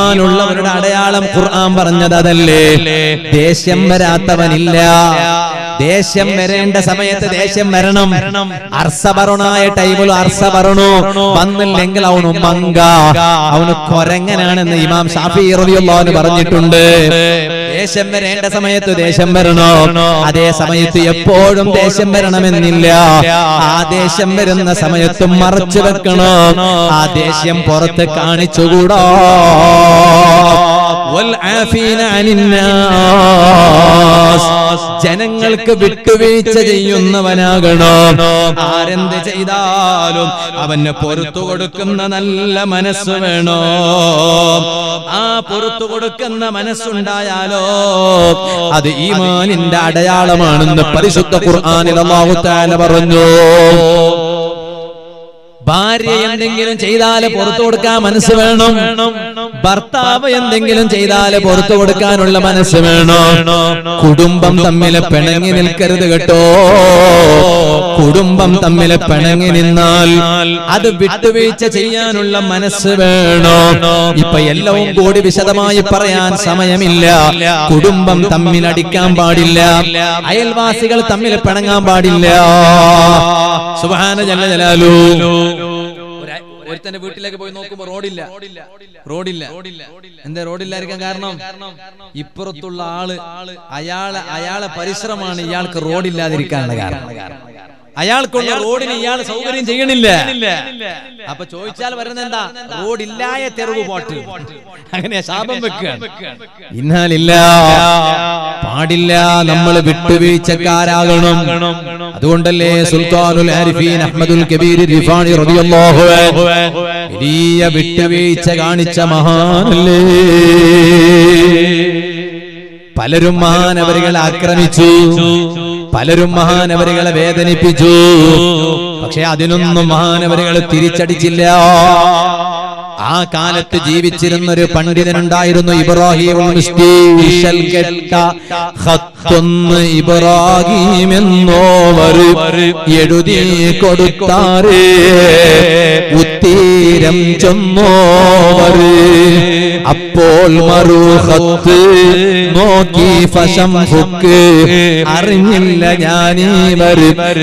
ഈമാനുള്ളവരുടെ അടയാളം ഖുർആൻ പറഞ്ഞത് അതല്ലേ ദേഷ്യം വരാത്തവനില്ല ദേഷ്യം വരേണ്ട സമയത്ത് ദേഷ്യം വരണം അർസബറുണായ ടൈമിൽ അർസ പറണു വന്നില്ലെങ്കിൽ അവന് മങ്ക അവന് കൊരങ്ങനാണെന്ന് ഇമാം ഷാഫി റളിയല്ലാഹു പറഞ്ഞിട്ടുണ്ട് ദേഷ്യം വരേണ്ട സമയത്ത് ദേഷ്യം വരണോ അതേ സമയത്ത് എപ്പോഴും ദേഷ്യം വരണമെന്നില്ല ആ ദേഷ്യം വരുന്ന സമയത്തും മറച്ചു വെക്കണോ ആ ദേഷ്യം പുറത്ത് കാണിച്ചുകൂടാ والعافين عن الناس. ജനങ്ങൾക്ക് വിട്ടുവീഴ്ച ചെയ്യുന്നവനാകണോ ആരെന്ത് ചെയ്താലും അവന് പൊറത്തു കൊടുക്കുന്ന നല്ല മനസ്സ് വേണോ ആ പൊറത്തു കൊടുക്കുന്ന മനസ്സുണ്ടായാലോ അത് ഈമാനിന്റെ അടയാളമാണെന്ന് പരിശുദ്ധ ഖുർആനിൽ അല്ലാഹു തആല പറഞ്ഞു ഭാര്യ എന്തെങ്കിലും ചെയ്താല് പുറത്തു കൊടുക്കാൻ മനസ്സ് വേണം ഭർത്താവ് എന്തെങ്കിലും ചെയ്താല് പുറത്തു കൊടുക്കാനുള്ള മനസ്സ് വേണം കുടുംബം തമ്മിൽ പിണങ്ങി നിൽക്കരുത് കേട്ടോ കുടുംബം തമ്മിൽ പിണങ്ങി നിന്നാൽ അത് വിട്ടുവീഴ്ച ചെയ്യാനുള്ള മനസ്സ് വേണം ഇപ്പൊ എല്ലാവും കൂടി വിശദമായി പറയാൻ സമയമില്ല കുടുംബം തമ്മിൽ അടിക്കാൻ പാടില്ല അയൽവാസികൾ തമ്മിൽ പിണങ്ങാൻ പാടില്ല സുബാന ജല്ല ജലാലു ഒരുത്തന്റെ വീട്ടിലേക്ക് പോയി നോക്കുമ്പോ റോഡില്ല റോഡില്ല എന്താ റോഡില്ലായിരിക്കാൻ കാരണം ഇപ്പുറത്തുള്ള ആള് അയാളെ അയാളെ പരിശ്രമമാണ് ഇയാൾക്ക് റോഡില്ലാതിരിക്കാനുള്ള കാരണം അയാൾക്കുള്ള റോഡിന് ഇയാൾ സൗകര്യം ചെയ്യണില്ല അപ്പൊ ചോദിച്ചാൽ വരുന്നത് എന്താ റോഡില്ലായ തെരുവ് പോട്ട് അങ്ങനെ ശാപം വെക്കുക ഇന്നാലില്ല പാടില്ല നമ്മൾ വിട്ടുവീഴ്ചക്കാരാകണം അതുകൊണ്ടല്ലേ സുൽത്താനുൽ ആരിഫീൻ അഹ്മദുൽ കബീർ റിഫാണി റളിയല്ലാഹു അൻഹു വലിയ വിട്ടുവീഴ്ച കാണിച്ച മഹാനല്ലേ പലരും മഹാനവരികളെ ആക്രമിച്ചു പലരും മഹാനവരികളെ വേദനിപ്പിച്ചു പക്ഷെ അതിനൊന്നും മഹാനവരികൾ തിരിച്ചടിച്ചില്ല ആ കാലത്ത് ജീവിച്ചിരുന്ന ഒരു പണ്ഡിതനുണ്ടായിരുന്നു ഇബ്രാഹിം മിസ്തീഷൽ കെട്ട ഖത്തൊന്ന് ഇബ്രാഹിം എന്നോവർ എഴുതി കൊടുത്താറ് ഉത്തീരം ചെന്നോവർ അപ്പോൾ മറുഹത്ത് നോക്കി ഫശം ഹുക്ക് അറിഞ്ഞില്ല ഞാനീവർ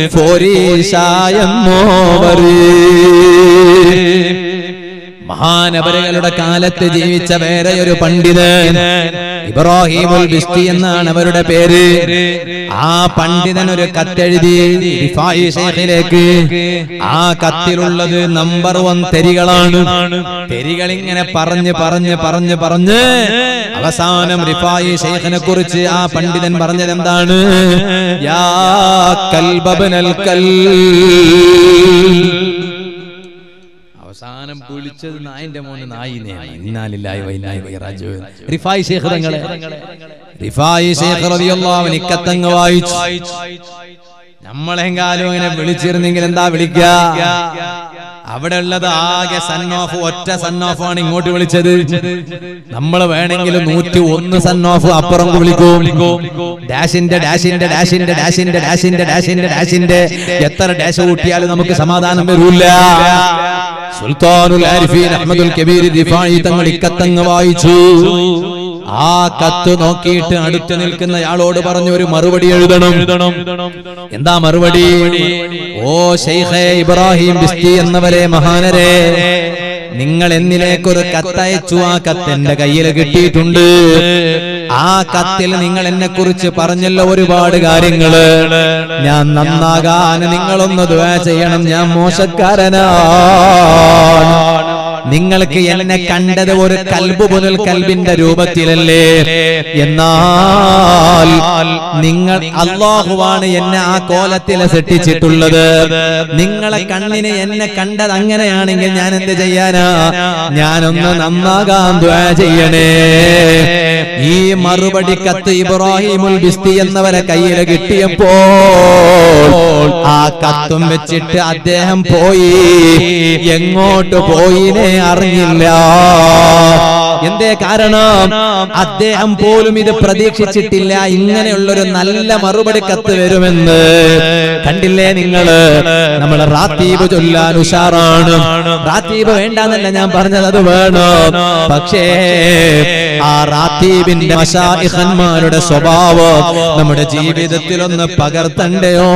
ഫോരീശായെന്നോവർ മഹാനവരകളുടെ കാലത്ത് ജീവിച്ച വേറെ ഒരു പണ്ഡിതൻ ഇബ്രാഹിമുൽ ബിസ്തി എന്നാണ് അവരുടെ പേര് ആ പണ്ഡിതൻ ഒരു കത്തെഴുതി റിഫായി ശേഖിലേക്ക് ആ കത്തിലുള്ളത് നമ്പർ വൺ തെരികളാണ് തെരികൾ ഇങ്ങനെ പറഞ്ഞ് പറഞ്ഞ് പറഞ്ഞ് പറഞ്ഞ് അവസാനം റിഫായി ശേഖിനെ കുറിച്ച് ആ പണ്ഡിതൻ പറഞ്ഞത് എന്താണ് യാ കൽബബനൽ കൽ അവസാനം വിളിച്ചത് നായിന്റെ മോന് നായിനെയാണ് ഇന്നാലില്ലാഹി വ ഇന്നാ ഇലൈഹി റാജിഊൻ റിഫായി ശൈഖ് തങ്ങളെ റിഫായി ശൈഖ് റളിയല്ലാഹു അൻഹു ഇക്കത്തങ്ങ് വായിച്ചു നമ്മളെങ്കാലും അങ്ങനെ വിളിച്ചിരുന്നെങ്കിൽ എന്താ വിളിക്കുക അവിടെ ഉള്ളത് ആകെ സൺ ഓഫ് ഒറ്റ സൺ ഓഫ് ആണ് ഇങ്ങോട്ട് വിളിച്ചത് നമ്മൾ വേണമെങ്കിൽ നൂറ്റി ഒന്ന് സൺ ഓഫ് അപ്പുറം വിളിക്കും ഡാഷിന്റെ ഡാഷിന്റെ ഡാഷിന്റെ ഡാഷിന്റെ ഡാഷിന്റെ ഡാഷിന്റെ ഡാഷിന്റെ എത്ര ഡാഷ് കൂട്ടിയാലും നമുക്ക് സമാധാനം വരൂല്ല സുൽത്താനുൽ ആരിഫീൻ അഹ്മദുൽ കബീർ റിഫായി തങ്ങൾ ഇക്കത്തങ്ങ് വായിച്ചു ആ കത്ത് നോക്കിയിട്ട് അടുത്ത് നിൽക്കുന്ന ആളോട് പറഞ്ഞു ഒരു മറുപടി എഴുതണം എന്താ മറുപടി ഓ ഷെയ്ഖേ ഇബ്രാഹിം ബിസ്തി എന്നവരെ മഹാനരെ നിങ്ങൾ എന്നിലേക്കൊരു കത്തയച്ചു ആ കത്ത് എന്റെ കയ്യിൽ കിട്ടിയിട്ടുണ്ട് ആ കത്തിൽ നിങ്ങൾ എന്നെ കുറിച്ച് പറഞ്ഞല്ലോ ഒരുപാട് കാര്യങ്ങള് ഞാൻ നന്നാകാൻ നിങ്ങളൊന്ന് ദുആ ചെയ്യണം ഞാൻ മോശക്കാരനാണ് നിങ്ങൾക്ക് എന്നെ കണ്ടത് ഒരു കൽബ് മുതൽ കൽബിന്റെ രൂപത്തിലല്ലേ എന്നാൽ നിങ്ങൾ അള്ളാഹുവാണ് എന്നെ ആ കോലത്തിൽ സൃഷ്ടിച്ചിട്ടുള്ളത് നിങ്ങളെ കണ്ണിന് എന്നെ കണ്ടത് അങ്ങനെയാണെങ്കിൽ ഞാൻ എന്ത് ചെയ്യാനാ ഞാനൊന്ന് നന്നാകാൻ ദ്വാ ചെയ്യണേ ഈ മറുപടി കത്ത് ഇബ്രാഹിമുൽ ബിസ്തി എന്നവരെ കയ്യിൽ കിട്ടിയപ്പോൾ ആ കത്തും വെച്ചിട്ട് അദ്ദേഹം പോയി എങ്ങോട്ട് പോയിനെ അറിഞ്ഞില്ല എന്തേ കാരണം അദ്ദേഹം പോലും ഇത് പ്രതീക്ഷിച്ചിട്ടില്ല ഇങ്ങനെയുള്ളൊരു നല്ല മറുപടി കത്ത് വരുമെന്ന് കണ്ടില്ലേ നിങ്ങള് നമ്മൾ റാത്തീബ് ചൊല്ലാൻ ഉഷാറാണ് റാത്തീബ് വേണ്ടെന്നല്ല ഞാൻ പറഞ്ഞത് അത് വേണം പക്ഷേ ആ റാത്തീബിന്റെ മശായിഖന്മാരുടെ സ്വഭാവം നമ്മുടെ ജീവിതത്തിൽ ഒന്ന് പകർത്തണ്ടയോ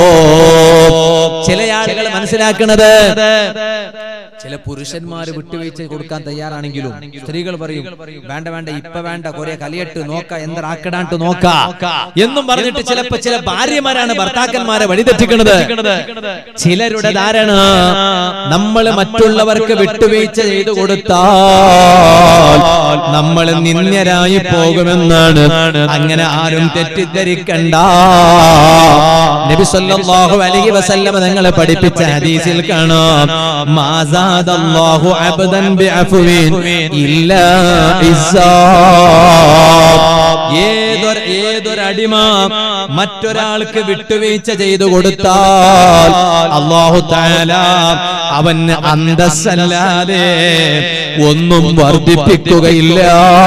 ചില ആളുകൾ മനസ്സിലാക്കണത് ചില പുരുഷന്മാര് വിട്ടുവീഴ്ച കൊടുക്കാൻ തയ്യാറാണെങ്കിലും സ്ത്രീകൾ പറയും വേണ്ട വേണ്ട ഇപ്പൊ വേണ്ട കുറെ കലിയട്ട് നോക്ക എന്തറാക്കടാണ്ട് നോക്ക എന്നും പറഞ്ഞിട്ട് ചിലപ്പോ ചില ഭാര്യമാരാണ് ഭർത്താക്കന്മാരെ വഴിതെറ്റിക്കുന്നത് ചിലരുടെ ധാരണ നമ്മൾ മറ്റുള്ളവർക്ക് വിട്ടുവീഴ്ച ചെയ്തു കൊടുത്താൽ നമ്മൾ നിന്ദ്യരായി പോകുമെന്നാണ് അങ്ങനെ ആരും തെറ്റിദ്ധരിക്കണ്ട നബി സല്ലല്ലാഹു അലൈഹി വസല്ലമ തങ്ങളെ പഠിപ്പിച്ച ഹദീസിൽ കാണാം മാസാദല്ലാഹു അബ്ദൻ ബിഅഫ്വിൻ ഇല്ലാ ഇസ്സാ ഏതൊരു ഏതൊരടിമ മറ്റൊരാൾക്ക് വിട്ടുവീഴ്ച ചെയ്തു കൊടുത്താൽ അള്ളാഹു താല അവന് അന്തസ്സല്ലാതെ ഒന്നും വർദ്ധിപ്പിക്കുകയില്ല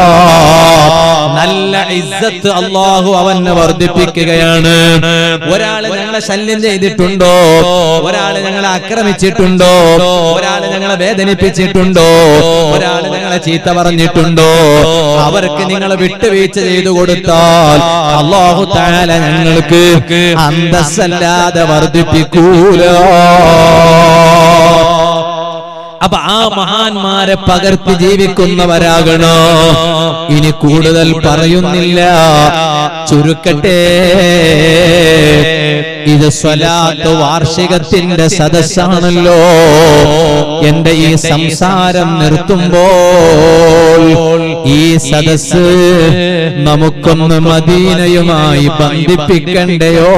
നല്ല ഇസ്സത്ത് അള്ളാഹു അവന് വർദ്ധിപ്പിക്കുകയാണ് ഒരാള് ഞങ്ങളെ ശല്യം ചെയ്തിട്ടുണ്ടോ ഒരാള് ഞങ്ങളെ ആക്രമിച്ചിട്ടുണ്ടോ ഒരാള് ഞങ്ങളെ വേദനിപ്പിച്ചിട്ടുണ്ടോ ഒരാള് ഞങ്ങളെ ചീത്ത പറഞ്ഞിട്ടുണ്ടോ അവർക്ക് നിങ്ങൾ വിട്ടുവീഴ്ച ചെയ്തു കൊടുത്താൽ അള്ളാഹു താല ഞങ്ങൾക്ക് അന്തസ്സല്ലാതെ വർദ്ധിപ്പിക്കൂല അപ്പൊ ആ മഹാന്മാരെ പകർത്തി ജീവിക്കുന്നവരാകണോ ഇനി കൂടുതൽ പറയുന്നില്ല ചുരുക്കട്ടെ ഇത് സ്വലാത്ത് വാർഷികത്തിന്റെ സദസ്സാണല്ലോ എന്റെ ഈ സംസാരം നിർത്തുമ്പോൾ ഈ സദസ് നമുക്കൊന്ന് മദീനയുമായി ബന്ധിപ്പിക്കണ്ടയോ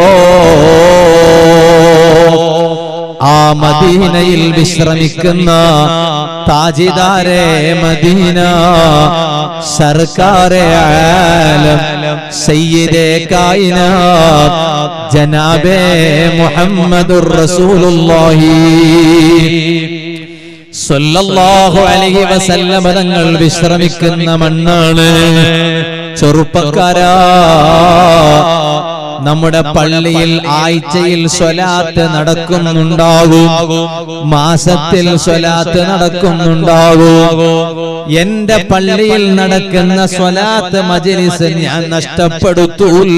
ആ മദീനയിൽ വിശ്രമിക്കുന്ന താജിദാരെ മദീന സർക്കാരെ ആലം സയ്യിദേ കായിനാത്ത് ജനാബേ മുഹമ്മദുർ റസൂലുള്ളാഹി സല്ലല്ലാഹു അലൈഹി വസല്ലമ തങ്ങൾ വിശ്രമിക്കുന്ന മണ്ണാണ് ചെറുപ്പക്കാരാ നമ്മുടെ പള്ളിയിൽ ആഴ്ചയിൽ സ്വലാത്ത് നടക്കുന്നുണ്ടാകും മാസത്തിൽ സ്വലാത്ത് നടക്കുന്നുണ്ടാകും എന്റെ പള്ളിയിൽ നടക്കുന്ന സ്വലാത്ത് മജിലിസ് ഞാൻ നഷ്ടപ്പെടുത്തൂല്ല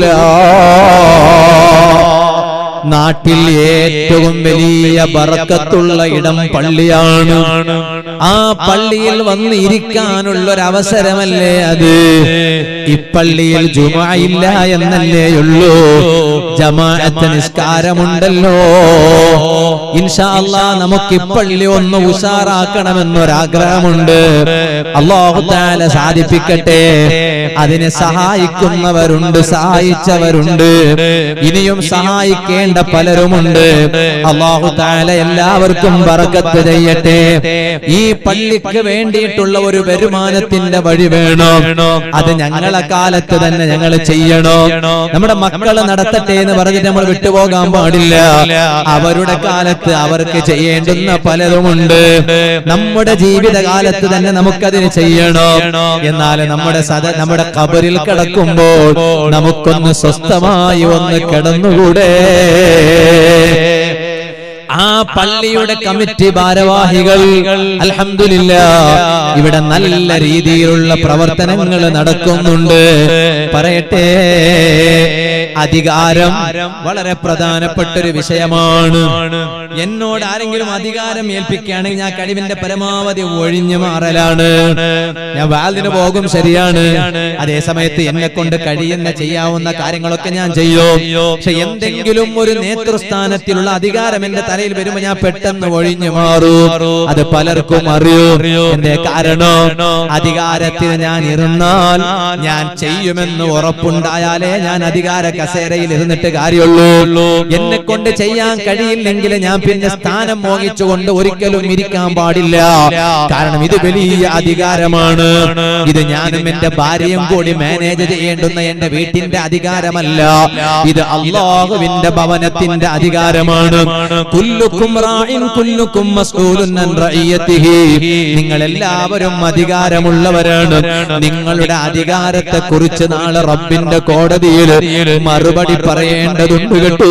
നാട്ടിൽ ഏറ്റവും വലിയ ബറക്കത്തുള്ള ഇടം പള്ളിയാണ് ആ പള്ളിയിൽ വന്ന് ഇരിക്കാനുള്ള ഒരു അവസരമല്ലേ അത് ഇപ്പള്ളിയിൽ ജുമായില്ല എന്നല്ലേ ഉള്ളൂ ജമാഅത്ത് നിസ്കാരമുണ്ടല്ലോ ഇൻഷാ അല്ലാ നമുക്ക് ഇപ്പള്ളി ഒന്ന് ഉഷാറാക്കണമെന്നൊരാഗ്രഹമുണ്ട് അള്ളാഹു താല സാധിപ്പിക്കട്ടെ അതിനെ സഹായിക്കുന്നവരുണ്ട് സഹായിച്ചവരുണ്ട് ഇനിയും സഹായിക്കേണ്ട പലരുമുണ്ട് അള്ളാഹു താല എല്ലാവർക്കും ബറക്കത്ത് ചെയ്യട്ടെ ഈ പള്ളിക്ക് വേണ്ടിയിട്ടുള്ള ഒരു വരുമാനത്തിന്റെ വഴി വേണം അത് ഞങ്ങളെ കാലത്ത് തന്നെ ഞങ്ങൾ ചെയ്യണോ നമ്മുടെ മക്കള് നടത്തട്ടെ എന്ന് പറഞ്ഞിട്ട് നമ്മൾ വിട്ടുപോകാൻ പാടില്ല അവരുടെ കാലത്ത് അവർക്ക് ചെയ്യേണ്ടുന്ന പലതുമുണ്ട് നമ്മുടെ ജീവിതകാലത്ത് തന്നെ നമുക്കതിന് ചെയ്യണോ എന്നാൽ നമ്മുടെ സദ നമ്മുടെ കബറിൽ കിടക്കുമ്പോൾ നമുക്കൊന്ന് സ്വസ്ഥമായി ഒന്ന് കിടന്നുകൂടെ ആ പള്ളിയുടെ കമ്മിറ്റി ഭാരവാഹികൾ അൽഹംദുലില്ല ഇവിടെ നല്ല രീതിയിലുള്ള പ്രവർത്തനങ്ങൾ നടക്കുന്നുണ്ട് പറയട്ടെ അധികാരം വളരെ പ്രധാനപ്പെട്ട ഒരു വിഷയമാണ് എന്നോട് ആരെങ്കിലും അധികാരം ഏൽപ്പിക്കുകയാണെങ്കിൽ ഞാൻ കഴിവിന്റെ പരമാവധി ഒഴിഞ്ഞു മാറലാണ് ഞാൻ വാലിന് പോകും ശരിയാണ് അതേ സമയത്ത് എന്നെ കൊണ്ട് കഴിയുന്ന ചെയ്യാവുന്ന കാര്യങ്ങളൊക്കെ ഞാൻ ചെയ്യും പക്ഷെ എന്തെങ്കിലും ഒരു നേതൃസ്ഥാനത്തിലുള്ള അധികാരം എന്റെ തലയിൽ വരുമ്പോ ഞാൻ പെട്ടെന്ന് ഒഴിഞ്ഞു മാറും അത് പലർക്കും അറിയൂ എന്റെ കാരണം അധികാരത്തിന് ഞാൻ ഇരുന്നാൽ ഞാൻ ചെയ്യുമെന്ന് ഉറപ്പുണ്ടായാലേ ഞാൻ അധികാര കസേരയിൽ ഇരുന്നിട്ട് കാര്യമുള്ളൂ എന്നെ കൊണ്ട് ചെയ്യാൻ കഴിയില്ലെങ്കിൽ ഞാൻ പിന്നെ സ്ഥാനം മോഹിച്ചുകൊണ്ട് ഒരിക്കലും ഇരിക്കാൻ പാടില്ല കാരണം ഇത് വലിയ അധികാരമാണ് ഇത് ഞാനും എന്റെ ഭാര്യയും കൂടി മാനേജ് ചെയ്യേണ്ടുന്ന എന്റെ വീട്ടിന്റെ അധികാരമല്ല ഇത് അള്ളാഹുവിന്റെ ഭവനത്തിന്റെ അധികാരമാണ് കുല്ലുക്കും റാഇൻ കുല്ലുക്കും മസ്ഊലുൻ അൻ റഇയത്തിഹി നിങ്ങൾ എല്ലാവരും അധികാരമുള്ളവരാണ് നിങ്ങളുടെ അധികാരത്തെ കുറിച്ച് നാളെ റബ്ബിന്റെ കോടതിയിൽ മറുപടി പറയേണ്ടതുണ്ട് കേട്ടോ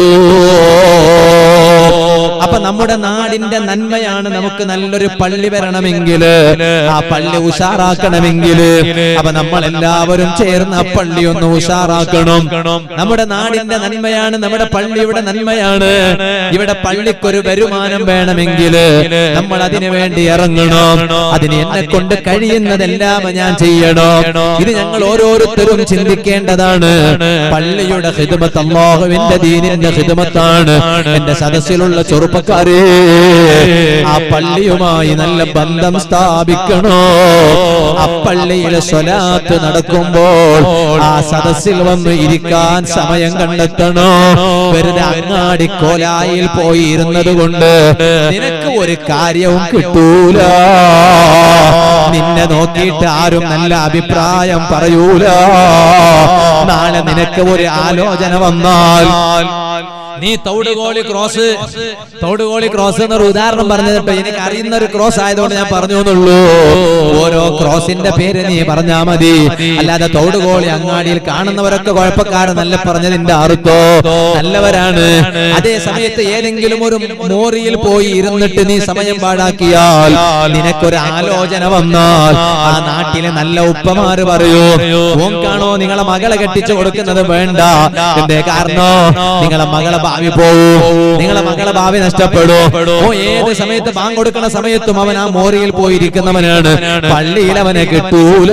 അപ്പൊ നമ്മുടെ നാടിന്റെ നന്മയാണ് നമുക്ക് നല്ലൊരു പള്ളി വരണമെങ്കിൽ ആ പള്ളി ഉഷാറാക്കണമെങ്കിൽ അപ്പൊ നമ്മൾ എല്ലാവരും ചേർന്ന് ആ പള്ളി ഒന്ന് ഉഷാറാക്കണം നമ്മുടെ നാടിന്റെ നന്മയാണ് നമ്മുടെ പള്ളിയുടെ നന്മയാണ് ഇവിടെ പള്ളിക്കൊരു വരുമാനം വേണമെങ്കിൽ നമ്മൾ അതിനു വേണ്ടി ഇറങ്ങണം അതിന് എന്നെ കൊണ്ട് കഴിയുന്നതെല്ലാം ഞാൻ ചെയ്യണം ഇത് ഞങ്ങൾ ഓരോരുത്തരും ചിന്തിക്കേണ്ടതാണ് പള്ളിയുടെ ഹിദമത്ത് അള്ളാഹുവിന്റെ ദീനിന്റെ ഹിദമത്താണ് എന്റെ സദസ്സിലുള്ള ചെറുപ്പക്കാരെ ആ പള്ളിയുമായി നല്ല ബന്ധം സ്ഥാപിക്കണോ ആ പള്ളിയിലെ സ്വലാത്ത് നടക്കുമ്പോൾ ആ സദസ്സിൽ വന്ന് ഇരിക്കാൻ സമയം കണ്ടെത്തണോ വെറുതെ അങ്ങാടി കോലായിൽ പോയി ഇരുന്നത് കൊണ്ട് നിനക്ക് ഒരു കാര്യവും കിട്ടൂല നിന്നെ നോക്കിയിട്ട് ആരും നല്ല അഭിപ്രായം പറയൂല നാളെ നിനക്ക് ഒരു ആലോചന വന്നാൽ നീ തൗടുകോളി ക്രോസ് തൗടുകോളി ക്രോസ് എന്നൊരു ഉദാഹരണം പറഞ്ഞിട്ട് എനിക്ക് അറിയുന്ന ഒരു ക്രോസ് ആയതുകൊണ്ട് ഞാൻ പറഞ്ഞു എന്നുള്ളൂ ഓരോ ക്രോസിന്റെ പേര് നീ പറഞ്ഞാ മതി അല്ലാതെ തൗടുകോളി അങ്ങാടിയിൽ കാണുന്നവരൊക്കെ കുഴപ്പക്കാരെന്നല്ല പറഞ്ഞതിന്റെ അർത്ഥോ നല്ലവരാണ് അതേ സമയത്ത് ഏതെങ്കിലും ഒരു മോറിയിൽ പോയി ഇരുന്നിട്ട് നീ സമയം പാഴാക്കിയാൽ നിനക്കൊരു ആലോചന വന്നാൽ ആ നാട്ടിലെ നല്ല ഉപ്പമാര് പറയൂ ഓങ്കാണോ നിങ്ങളെ മകളെ കെട്ടിച്ചു കൊടുക്കുന്നത് വേണ്ട എന്തേ കാരണോ നിങ്ങളെ മകളെ ഭാവി പോവും നിങ്ങളെ മകളെ ഭാവി നഷ്ടപ്പെടും ഓ ഏത് സമയത്ത് ബാങ്ക് കൊടുക്കുന്ന സമയത്തും അവൻ ആ മോറിയിൽ പോയിരിക്കുന്നവനാണ് പള്ളിയിൽ അവനെ കിട്ടൂല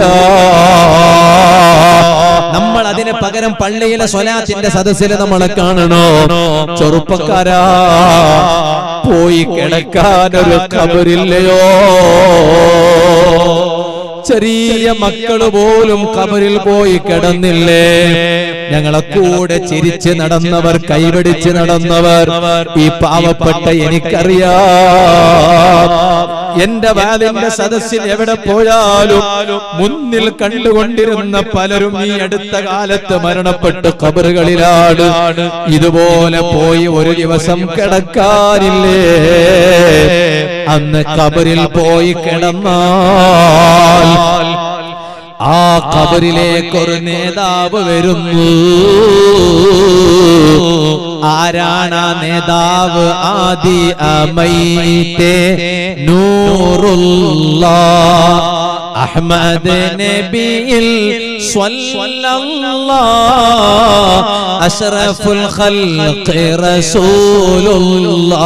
നമ്മൾ അതിന് പകരം പള്ളിയിലെ സ്വലാത്തിന്റെ സദസ്സിൽ നമ്മളെ കാണണോ ചെറുപ്പക്കാരാ പോയി കിടക്കാനൊരു കബറില്ലയോ ചെറിയ മക്കള് പോലും കബറിൽ പോയി കിടന്നില്ലേ ഞങ്ങളെ കൂടെ ചിരിച്ച് നടന്നവർ കൈപിടിച്ച് നടന്നവർ ഈ പാവപ്പെട്ട എനിക്കറിയാം എന്റെ വാലിന്റെ സദസ്സിൽ എവിടെ പോയാലും മുന്നിൽ കണ്ടുകൊണ്ടിരുന്ന പലരും ഈ അടുത്ത കാലത്ത് മരണപ്പെട്ട് കബറുകളിലാണ് ഇതുപോലെ പോയി ഒരു ദിവസം കിടക്കാനില്ലേ അന്ന് കബറിൽ പോയി കിടന്നാൽ ആ കബറിലേക്ക് ഒരു നേതാവ് വരുന്നു ആരാണ് ആ നേതാവ് ആദി അമൈത്തെ നൂറുള്ള അഹ്മദ് നബിയിൽ സ്വല്ലല്ലാ അഷ്റഫുൽ ഖൽഖി റസൂലുള്ളാ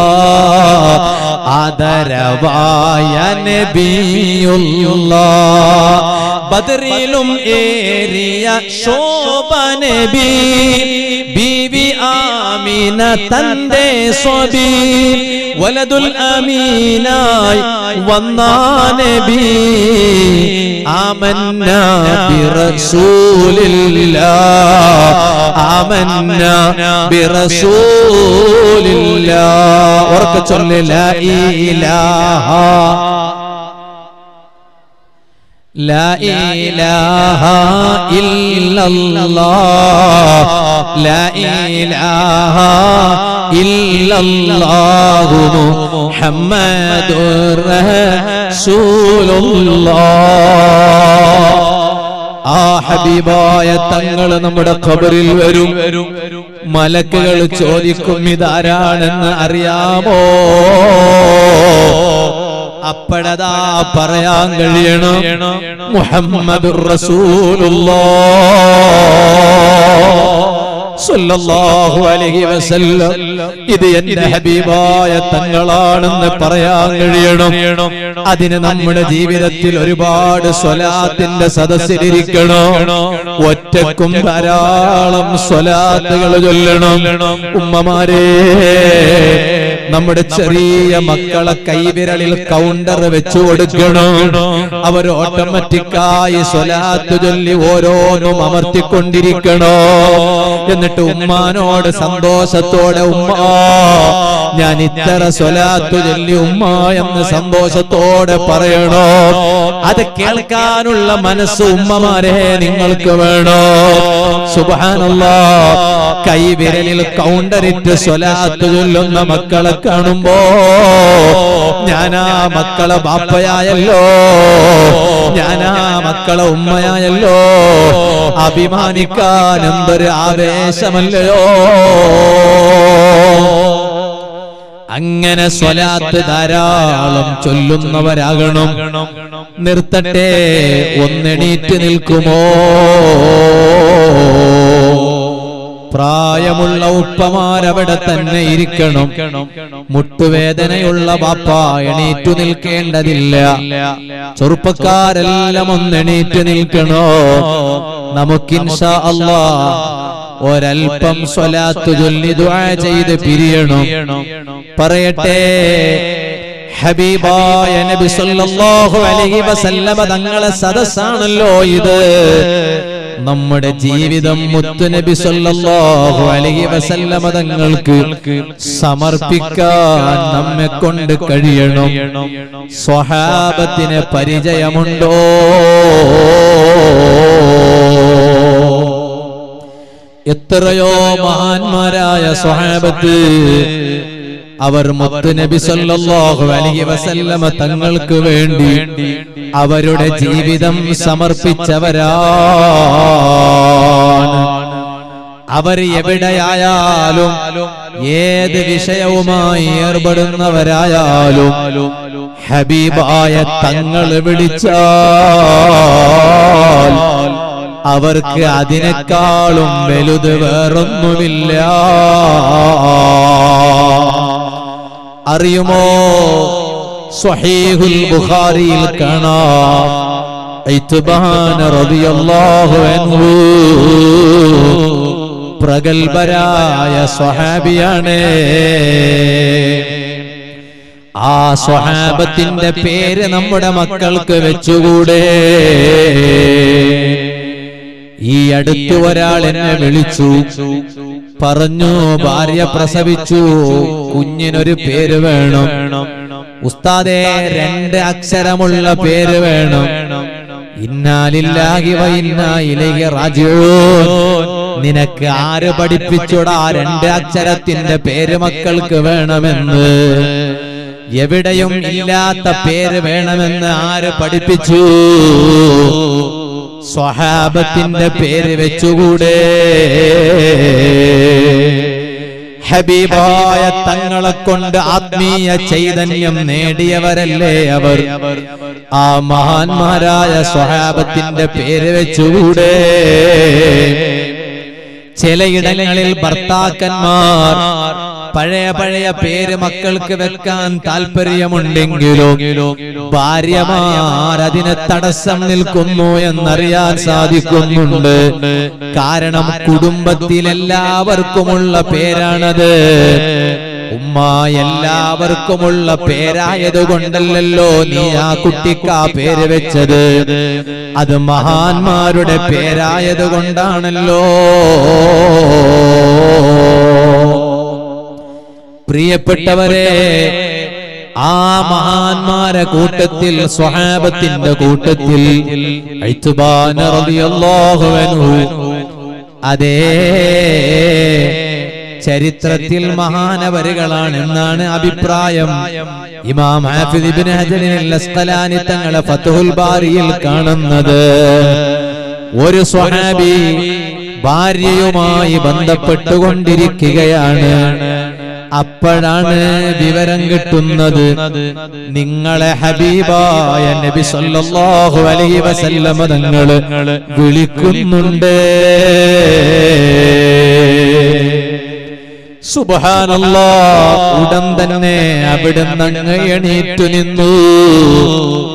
ആദരവായ നബിയുള്ളാ ബദറിലും ഏറിയ ശോഭ നബി ബീവി ആമിന തന്റെ സ്വബി വലതുൽ അമീനായി വന്ന നബി ആമന്ന ബിറസൂലില്ലാ ആമന്ന ബിറസൂലില്ലാ ഉറക്കെ ചൊല്ല് ലാ ഇലാഹ لا إله إلا الله لا إله إلا الله محمد رسول الله ആ ഹബീബായ തങ്ങൾ നമ്മുടെ ഖബറിൽ വരും മലക്കുകൾ ചോദിക്കും ഇതാരാണെന്ന് അറിയാമോ അപ്പോഴതാ പറയാൻ കഴിയണം മുഹമ്മദ് സല്ലല്ലാഹു അലൈഹി വസല്ലം ഇത് എന്റെ ഹബീബായ തങ്ങളാണെന്ന് പറയാൻ കഴിയണം അതിന് നമ്മുടെ ജീവിതത്തിൽ ഒരുപാട് സ്വലാത്തിന്റെ സദസ്സിലിരിക്കണം ഒറ്റക്കും ധാരാളം സ്വലാത്തുകൾ ചൊല്ലണം ഉമ്മമാരെ നമ്മുടെ ചെറിയ മക്കളെ കൈവിരളിൽ കൗണ്ടർ വെച്ചു കൊടുക്കണം അവർ ഓട്ടോമാറ്റിക്കായി സ്വലാത്ത് ചൊല്ലി ഓരോന്നും അമർത്തിക്കൊണ്ടിരിക്കണോ എന്നിട്ട് ഉമ്മാനോട് സന്തോഷത്തോടെ ഉമ്മ ഞാൻ ഇത്ര സ്വലാത്തു ചൊല്ലി ഉമ്മ എന്ന് സന്തോഷത്തോടെ പറയണോ അത് കേൾക്കാനുള്ള മനസ്സ് ഉമ്മമാരെ നിങ്ങൾക്ക് വേണോ സുബാനല്ല കൈവിരലിൽ കൗണ്ടറിട്ട് സ്വലാത്ത് ചൊല്ലുന്ന മക്കളെ കാണുമ്പോ ഞാനാ മക്കളെ ബാപ്പയായല്ലോ ഞാനാ മക്കളെ ഉമ്മയായല്ലോ അഭിമാനിക്കാൻ എന്തൊരു ആവേശമല്ലയോ അങ്ങനെ സ്വലാത്ത് ധാരാളം ചൊല്ലുന്നവരാകണം നിർത്തട്ടെ ഒന്നെണീറ്റ് നിൽക്കുമോ പ്രായമുള്ള ഉപ്പമാരവിടെ തന്നെ ഇരിക്കണം മുട്ടുവേദനയുള്ള ബാപ്പ എണീറ്റു നിൽക്കേണ്ടതില്ല ചെറുപ്പക്കാരെല്ലാം ഒന്നെണീറ്റ് നിൽക്കണോ നമുക്കിൻഷാ അല്ലാ ഒരൽപ്പം സ്വലാത്ത് ചൊല്ലി ദുആ ചെയ്ത് പിരിയണം പറയട്ടെ ഹബീബായ നബി സല്ലല്ലാഹു അലൈഹി വസല്ലമ തങ്ങളെ സദസ്സാണല്ലോ ഇത് നമ്മുടെ ജീവിതം മുത്തുനബി സല്ലല്ലാഹു അലൈഹി വസല്ലമ തങ്ങൾക്ക് സമർപ്പിക്കാൻ നമ്മെ കൊണ്ട് കഴിയണം സ്വഹാബത്തിന് പരിചയമുണ്ടോ എത്രയോ മഹാന്മാരായ സ്വഹാബത്ത് അവർ മുത്തുനബി സല്ലല്ലാഹു അലൈഹി വസല്ലമ തങ്ങൾക്ക് വേണ്ടി അവരുടെ ജീവിതം സമർപ്പിച്ചവരാണ് അവർ എവിടെയായാലും ഏത് വിഷയവുമായി ഏർപ്പെടുന്നവരായാലും ഹബീബായ തങ്ങൾ വിളിച്ചാൽ അവർക്ക് അതിനേക്കാളും വലുത് വേറൊന്നുമില്ല അറിയുമോ സ്വഹീഹുൽ ബുഖാരിയിൽ കാണാം ഇത്ബാൻ റളിയല്ലാഹു അൻഹു പ്രഗൽഭരായ സ്വഹാബിയാണ് ആ സ്വഹാബത്തിന്റെ പേര് നമ്മുടെ മക്കൾക്ക് വെച്ചുകൂടെ ഈ അടുത്ത് ഒരാൾ എന്നെ വിളിച്ചു പറഞ്ഞു ഭാര്യ പ്രസവിച്ചു കുഞ്ഞിനൊരു പേര് വേണം ഉസ്താദേ രണ്ട് അക്ഷരമുള്ള പേര് വേണം ഇന്നാലില്ലാഹി വ ഇന്നാ ഇലൈഹി റാജിഊൻ നിനക്ക് ആര് പഠിപ്പിച്ചുടാ രണ്ട് അക്ഷരത്തിന്റെ പേര് മക്കൾക്ക് വേണമെന്ന് എവിടെയും ഇല്ലാത്ത പേര് വേണമെന്ന് ആര് പഠിപ്പിച്ചു സ്വഹാബത്തിന്റെ പേര് വെച്ചുകൂടെ ഹബീബായ തങ്ങളെ കൊണ്ട് ആത്മീയ ചൈതന്യം നേടിയവരല്ലേ അവർ ആ മഹാന്മാരായ സ്വഹാബത്തിന്റെ പേര് വെച്ചുകൂടെ ചിലയിടങ്ങളിൽ ഭർത്താക്കന്മാർ പഴയ പഴയ പേര് മക്കൾക്ക് വെക്കാൻ താല്പര്യമുണ്ടെങ്കിലും ഭാര്യമാർ അതിന് തടസ്സം നിൽക്കുന്നു എന്നറിയാൻ സാധിക്കുന്നുണ്ട് കാരണം കുടുംബത്തിലെല്ലാവർക്കുമുള്ള പേരാണത് ഉമ്മ എല്ലാവർക്കുമുള്ള പേരായത് കൊണ്ടല്ലല്ലോ നീ ആ കുട്ടിക്ക് ആ പേര് വെച്ചത് അത് മഹാന്മാരുടെ പേരായത് കൊണ്ടാണല്ലോ പ്രിയപ്പെട്ടവരെ ആ മഹാന്മാരെ കൂട്ടത്തിൽ സ്വഹാബത്തിന്റെ കൂട്ടത്തിൽ ഐത്തുബാൻ റളിയല്ലാഹു അൻഹു അതേ ചരിത്രത്തിൽ മഹാനവരുകളാണ് എന്നാണ് അഭിപ്രായം ഇമാം ഹാഫിദ് ഇബ്നു ഹജറിൽ അസ്ഖലാനി തങ്ങളെ ഫത്ഹുൽ ബാരിയിൽ കാണുന്നത് ഒരു സ്വഹാബി ഭാര്യയുമായി ബന്ധപ്പെട്ടുകൊണ്ടിരിക്കുകയാണ് അപ്പോഴാണ് വിവരം കിട്ടുന്നത് നിങ്ങളെ ഹബീബായ നബി സല്ലല്ലാഹു അലൈഹി വസല്ലമ തങ്ങള് വിളിക്കുന്നുണ്ട് സുബ്ഹാനല്ലാ ഉടൻ തന്നെ അവിടുന്ന് അങ്ങ് എണീറ്റു നിന്നു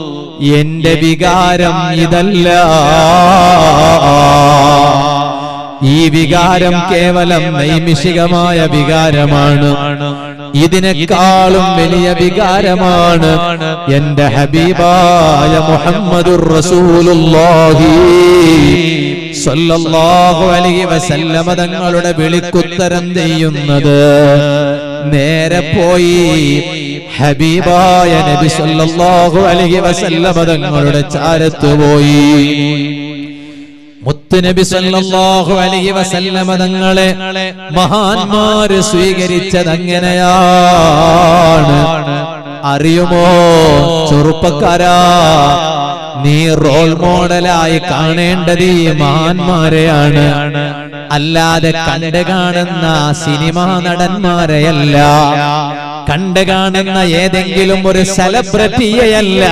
എന്റെ വികാരം ഇതല്ല ഈ വികാരം കേവലം നൈമിഷികമായ വികാരമാണ് ഇതിനേക്കാളും വലിയ വികാരമാണ് എന്റെ ഹബീബായ മുഹമ്മദുർ റസൂലുള്ളാഹി സ്വല്ലല്ലാഹു അലൈഹി വസല്ലമ തങ്ങളുടെ വിളിക്കുത്തരം ചെയ്യുന്നത് നേരെ പോയി ഹബീബായ നബി സല്ലല്ലാഹു അലൈഹി വസല്ലമ തങ്ങളുടെ ചാരത്ത് പോയി മുത്തുനബി സല്ലല്ലാഹു അലൈഹി വസല്ലമ തങ്ങളെ മഹാന്മാര് സ്വീകരിച്ചത് അങ്ങനെയാണ് അറിയുമോ ചെറുപ്പക്കാരാ നീ റോൾ മോഡലായി കാണേണ്ടത് ഈ മഹാന്മാരെയാണ് അല്ലാതെ കണ്ടു കാണുന്ന സിനിമാ നടന്മാരെയല്ല കണ്ടു കാണുന്ന ഏതെങ്കിലും ഒരു സെലിബ്രിറ്റിയെയല്ല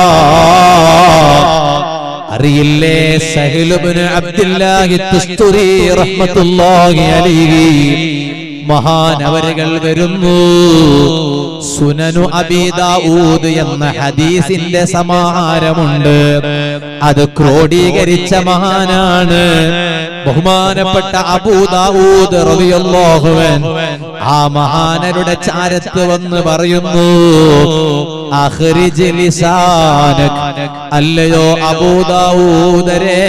അറിയില്ലേ സഹിലുബിന് അബ്ദുല്ലാഹി തുസ്തുരി റഹ്മത്തുള്ളാഹി അലൈഹി മഹാൻ അവരുകൾ വരുന്നു സുനനു അബീദാവൂദ് എന്ന ഹദീസിന്റെ സമാഹാരമുണ്ട് അത് ക്രോഡീകരിച്ച മഹാനാണ് ബഹുമാനപ്പെട്ട അബൂദാവൂദ് റളിയല്ലാഹുവൻ ആ മഹാനരുടെ ചാരത്ത് വന്ന് പറയുന്നു അഖ്രിജ് ലിസാനക് അല്ലയോ അബൂദാവൂദരേ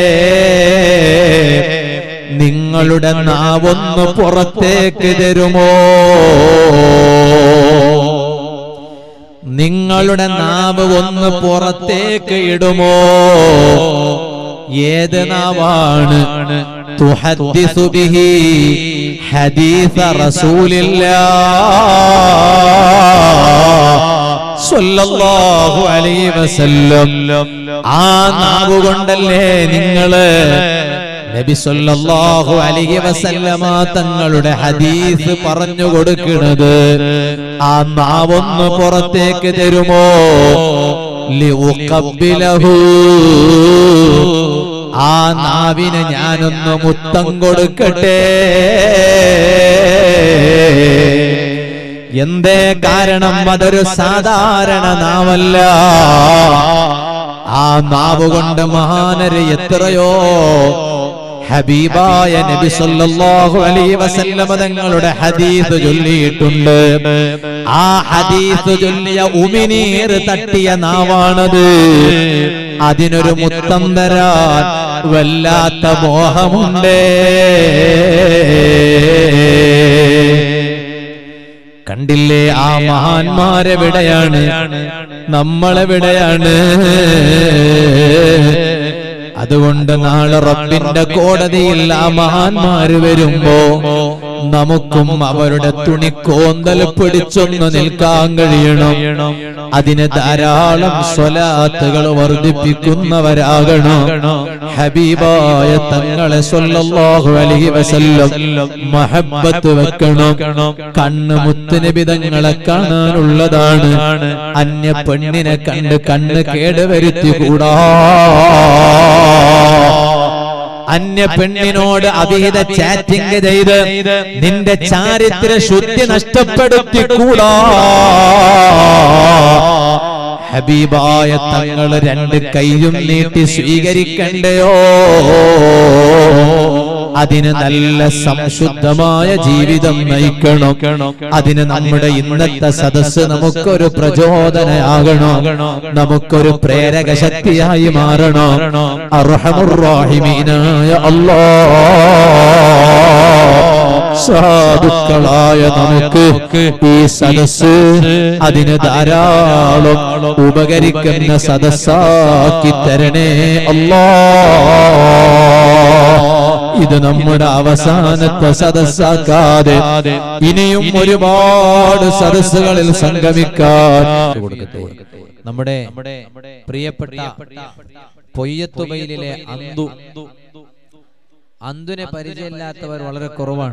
നിങ്ങളുടെ നാവൊന്ന് പുറത്തേക്ക് തരുമോ നിങ്ങളുടെ നാവ് ഒന്ന് പുറത്തേക്ക് ഇടുമോ ഏത് നാവാണ് തുഹദ്ദിസു ബിഹി ഹദീസ റസൂലില്ലാഹ് സ്വല്ലല്ലാഹു അലൈഹി വസല്ലം ആ നാവ് കൊണ്ടല്ലേ നിങ്ങള് നബി സല്ലല്ലാഹു അലൈഹി വസല്ലമ തങ്ങളുടെ ഹദീസ് പറഞ്ഞു കൊടുക്കുന്നത് ആ നാവൊന്ന് പുറത്തേക്ക് തരുമോ ലിഉഖബ്ബിലഹു ആ നാവിന് ഞാനൊന്ന് മുത്തം കൊടുക്കട്ടെ എന്തേ കാരണം അതൊരു സാധാരണ നാവല്ല ആ നാവ് കൊണ്ട് മഹാനര് എത്രയോ ഹബീബായ നബി സല്ലല്ലാഹു അലൈഹി വസല്ലമ തങ്ങളുടെ ഹദീസ് ചൊല്ലിയിട്ടുണ്ട് ആ ഹദീസ് ചൊല്ലിയ ഉമിനീർ തട്ടിയ നാവാണത് അതിനൊരു മുത്തം തരാൻ വല്ലാത്ത മോഹമുണ്ടേ കണ്ടില്ലേ ആ മഹാന്മാരെവിടെയാണ് നമ്മളെവിടെയാണ് അതുകൊണ്ട് നാളെ റബ്ബിന്റെ കോടതിയിൽ ആ മഹാന്മാര് വരുമ്പോ നമുക്കും അവരുടെ തുണിക്കോന്തൽ പിടിച്ചൊന്ന് നിൽക്കാൻ കഴിയണം അതിന് ധാരാളം സ്വലാത്തുകൾ വർദ്ധിപ്പിക്കുന്നവരാകണം ഹബീബായ തങ്ങളെ സ്വല്ലല്ലാഹു അലൈഹി വസല്ലം മഹബ്ബത്ത് വെക്കണം കണ്ണ് മുത്തുനബി തങ്ങളെ കാണാനുള്ളതാണ് അന്യ പെണ്ണിനെ കണ്ട് കണ്ണ് കേടുവരുത്തി കൂടാ അന്യ പെണ്ണിനോട് അവിഹിത ചാറ്റിംഗ് ചെയ്ത് നിന്റെ ചാരിത്ര ശുദ്ധി നഷ്ടപ്പെടുത്തി കൂടാ ഹബീബായ തങ്ങൾ രണ്ട് കൈയും നീട്ടി സ്വീകരിക്കണ്ടയോ അതിന് നല്ല സംശുദ്ധമായ ജീവിതം നയിക്കണം അതിന് നമ്മുടെ ഇന്നത്തെ സദസ്സ് നമുക്കൊരു പ്രചോദനയാകണം നമുക്കൊരു പ്രേരക ശക്തിയായി മാറണം അർഹമുറാഹിമീനായ അല്ലാ സാധുക്കളായ നമുക്ക് ഈ സദസ്സ് അതിന് ധാരാളം ഉപകരിക്കുന്ന സദസ്സാക്കി തരണേ അല്ലാ ഇത് നമ്മുടെ അവസാനത്തെ സദസ്സാക്കാതെ ഇനിയും ഒരുപാട് സദസ്സുകളിൽ സംഗമിക്കാൻ നമ്മുടെ പ്രിയപ്പെട്ട പൊയ്യത്തുബയിലെ അന്തു അന്തുനെ പരിചയമില്ലാത്തവർ വളരെ കുറവാണ്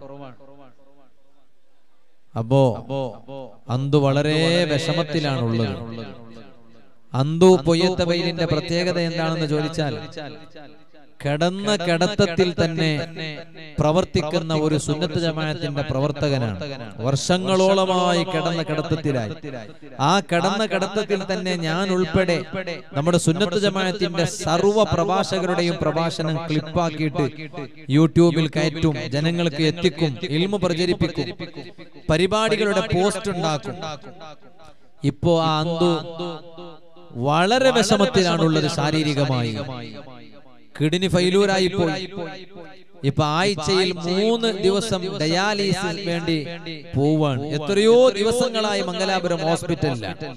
അപ്പോ അന്തു വളരെ വിഷമത്തിലാണുള്ളത് അന്തു പൊയ്യത്തബയിലിന്റെ പ്രത്യേകത എന്താണെന്ന് ചോദിച്ചാൽ കിടന്ന കിടത്തത്തിൽ തന്നെ പ്രവർത്തിക്കുന്ന ഒരു സുന്നത്ത് ജമാഅത്തിന്റെ പ്രവർത്തകനാണ് വർഷങ്ങളോളമായി കിടന്ന കിടത്തത്തിലായി ആ കിടന്ന കിടത്തത്തിൽ തന്നെ ഞാൻ ഉൾപ്പെടെ നമ്മുടെ സുന്നത്ത് ജമാഅത്തിന്റെ സർവ്വ പ്രഭാഷകരുടെയും പ്രഭാഷണം ക്ലിപ്പാക്കിയിട്ട് യൂട്യൂബിൽ കയറ്റും ജനങ്ങൾക്ക് എത്തിക്കും ഇൽമു പ്രചരിപ്പിക്കും പരിപാടികളുടെ പോസ്റ്റ് ഉണ്ടാക്കും ഇപ്പോ ആ അന്തു വളരെ വിഷമത്തിലാണുള്ളത് ശാരീരികമായി കിഡ്നി ഫൈലൂരായി പോയി ഇപ്പൊ ആഴ്ചയിൽ മൂന്ന് ദിവസം ഡയാലിസിന് വേണ്ടി പോവാണ് എത്രയോ ദിവസങ്ങളായി മംഗലാപുരം ഹോസ്പിറ്റലിലാണ്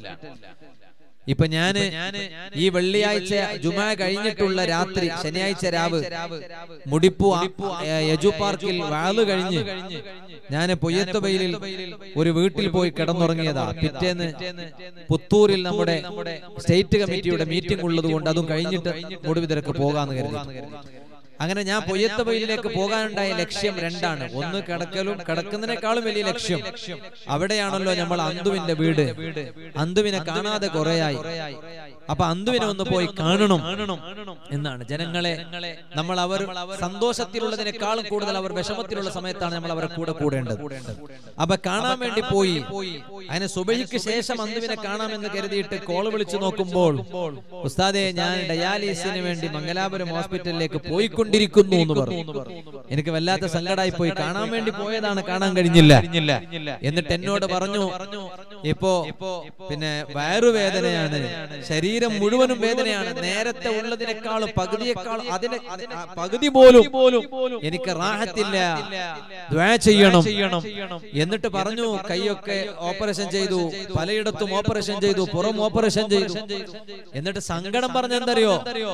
ഇപ്പൊ ഞാന് ഈ വെള്ളിയാഴ്ച ജുമാ കഴിഞ്ഞിട്ടുള്ള രാത്രി ശനിയാഴ്ച രാവ് മുടിപ്പു യജു പാർക്കിൽ വാള് കഴിഞ്ഞ് ഞാൻ പൊയ്യത്തുബയിലിൽ ഒരു വീട്ടിൽ പോയി കിടന്നുറങ്ങിയതാ പിറ്റേന്ന് പുത്തൂരിൽ നമ്മുടെ സ്റ്റേറ്റ് കമ്മിറ്റിയുടെ മീറ്റിംഗ് ഉള്ളത് കൊണ്ട് അതും കഴിഞ്ഞിട്ട് മുടിവിതരക്ക് പോകാന്ന് കരുതി അങ്ങനെ ഞാൻ പൊയ്യത്തബയിലേക്ക് പോകാനുണ്ടായ ലക്ഷ്യം രണ്ടാണ് ഒന്ന് കിടക്കലും കിടക്കുന്നതിനേക്കാളും വലിയ ലക്ഷ്യം അവിടെയാണല്ലോ നമ്മൾ അന്തുവിന്റെ വീട് അന്തുവിനെ കാണാതെ കുറേയായി അപ്പൊ അന്തുവിനെ ഒന്ന് പോയി കാണണം എന്നാണ് ജനങ്ങളെ നമ്മൾ അവർ സന്തോഷത്തിലുള്ളതിനേക്കാളും കൂടുതൽ അവർ വിഷമത്തിലുള്ള സമയത്താണ് നമ്മൾ അവരെ കൂടെ കൂടേണ്ടത് അപ്പൊ കാണാൻ വേണ്ടി പോയി അതിന് സുബൈക്ക് ശേഷം അന്തുവിനെ കാണാമെന്ന് കരുതിയിട്ട് കോള് വിളിച്ചു നോക്കുമ്പോൾ ഉസ്താദെ ഞാൻ ഡയാലിസിന് വേണ്ടി മംഗലാപുരം ഹോസ്പിറ്റലിലേക്ക് പോയിക്കൊണ്ടിരിക്കുന്നു എന്ന് പറഞ്ഞു എനിക്ക് വല്ലാത്ത സങ്കടമായി പോയി കാണാൻ വേണ്ടി പോയതാണ് കാണാൻ കഴിഞ്ഞില്ല എന്നിട്ട് എന്നോട് പറഞ്ഞു ഇപ്പോ പിന്നെ വയറുവേദനയാണ് ശരീരം മുഴുവനും വേദനയാണ് നേരത്തെ ഉള്ളതിനേക്കാളും പകുതിയേക്കാളും അതിന് ആ പകുതി പോലും എനിക്ക് റാഹത്തില്ല ദ്വാ ചെയ്യണം എന്നിട്ട് പറഞ്ഞു കൈയൊക്കെ ഓപ്പറേഷൻ ചെയ്തു പലയിടത്തും ഓപ്പറേഷൻ ചെയ്തു പുറം ഓപ്പറേഷൻ ചെയ്തു എന്നിട്ട് സങ്കടം പറഞ്ഞെന്തറിയോ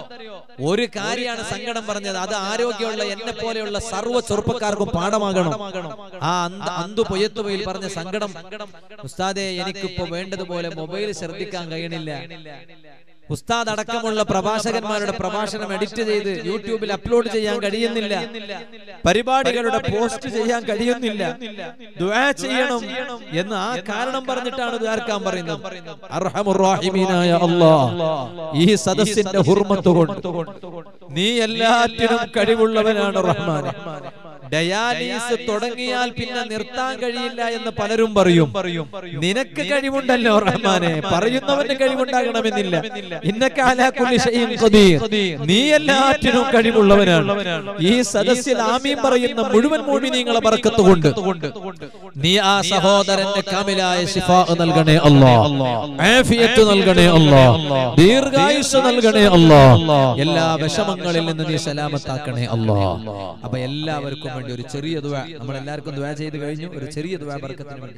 ഒരു കാര്യമാണ് സങ്കടം പറഞ്ഞത് അത് ആരോഗ്യമുള്ള എന്നെ പോലെയുള്ള സർവ്വ ചെറുപ്പക്കാർക്കും പാഠമാകണം ആ അന്ത അന്തു പൊയ്യത്തുപോയിൽ പറഞ്ഞ സങ്കടം ഉസ്താദെ എനിക്കിപ്പോ വേണ്ടതുപോലെ മൊബൈൽ ശ്രദ്ധിക്കാൻ കഴിയണില്ല ഉസ്താദ് അടക്കമുള്ള പ്രഭാഷകന്മാരുടെ പ്രഭാഷണം എഡിറ്റ് ചെയ്ത് യൂട്യൂബിൽ അപ്ലോഡ് ചെയ്യാൻ കഴിയുന്നില്ല പരിപാടികളുടെ പോസ്റ്റ് ചെയ്യാൻ കഴിയുന്നില്ല ദുആ ചെയ്യണം എന്ന് ആ കാരണം പറഞ്ഞിട്ടാണ് ദ്വാർക്കാൻ പറയുന്നത് അർഹമുറാഹിമീനായ അല്ലാഹ് ഈ സദസ്സിന്റെ ഹുർമത്ത് കൊണ്ട് നീ എല്ലാറ്റിനും കഴിവുള്ളവനാണ് റഹ്മാൻ ഡയാലിസ് തുടങ്ങിയാൽ പിന്നെ നിർത്താൻ കഴിയില്ല എന്ന് പലരും പറയും നിനക്ക് കഴിവുണ്ടല്ലോ റഹ്മാനെ പറയുന്നവന് കഴിവുണ്ടാകണമെന്നില്ല ഇന്നക അലാ കുല്ലി ഷൈഇൻ ഖദീർ നീ എല്ലാറ്റിനും കഴിവുള്ളവനാണ് ഈ സദസ്സിൽ ആമീൻ പറയുന്ന മുഴുവൻ മുഅ്മിനീങ്ങളെ ബർക്കത്ത് കൊണ്ട് നീ ആ സഹോദരന്റെ കാമിലായ ശിഫാ നൽകണേ അല്ലാ ആഫിയത്ത് നൽകണേ അല്ലാ ദീർഘായുസ് നൽകണേ അല്ലാ എല്ലാ വിഷമങ്ങളിൽ നിന്ന് നീ സലാമത്താക്കണേ അല്ലാ അപ്പൊ എല്ലാവർക്കും വേണ്ടി ഒരു ചെറിയ ദുആ നമ്മൾ എല്ലാവർക്കും ദുആ ചെയ്ത് കഴിഞ്ഞു ഒരു ചെറിയ ദുആ ബർക്കത്തിന് വേണ്ടി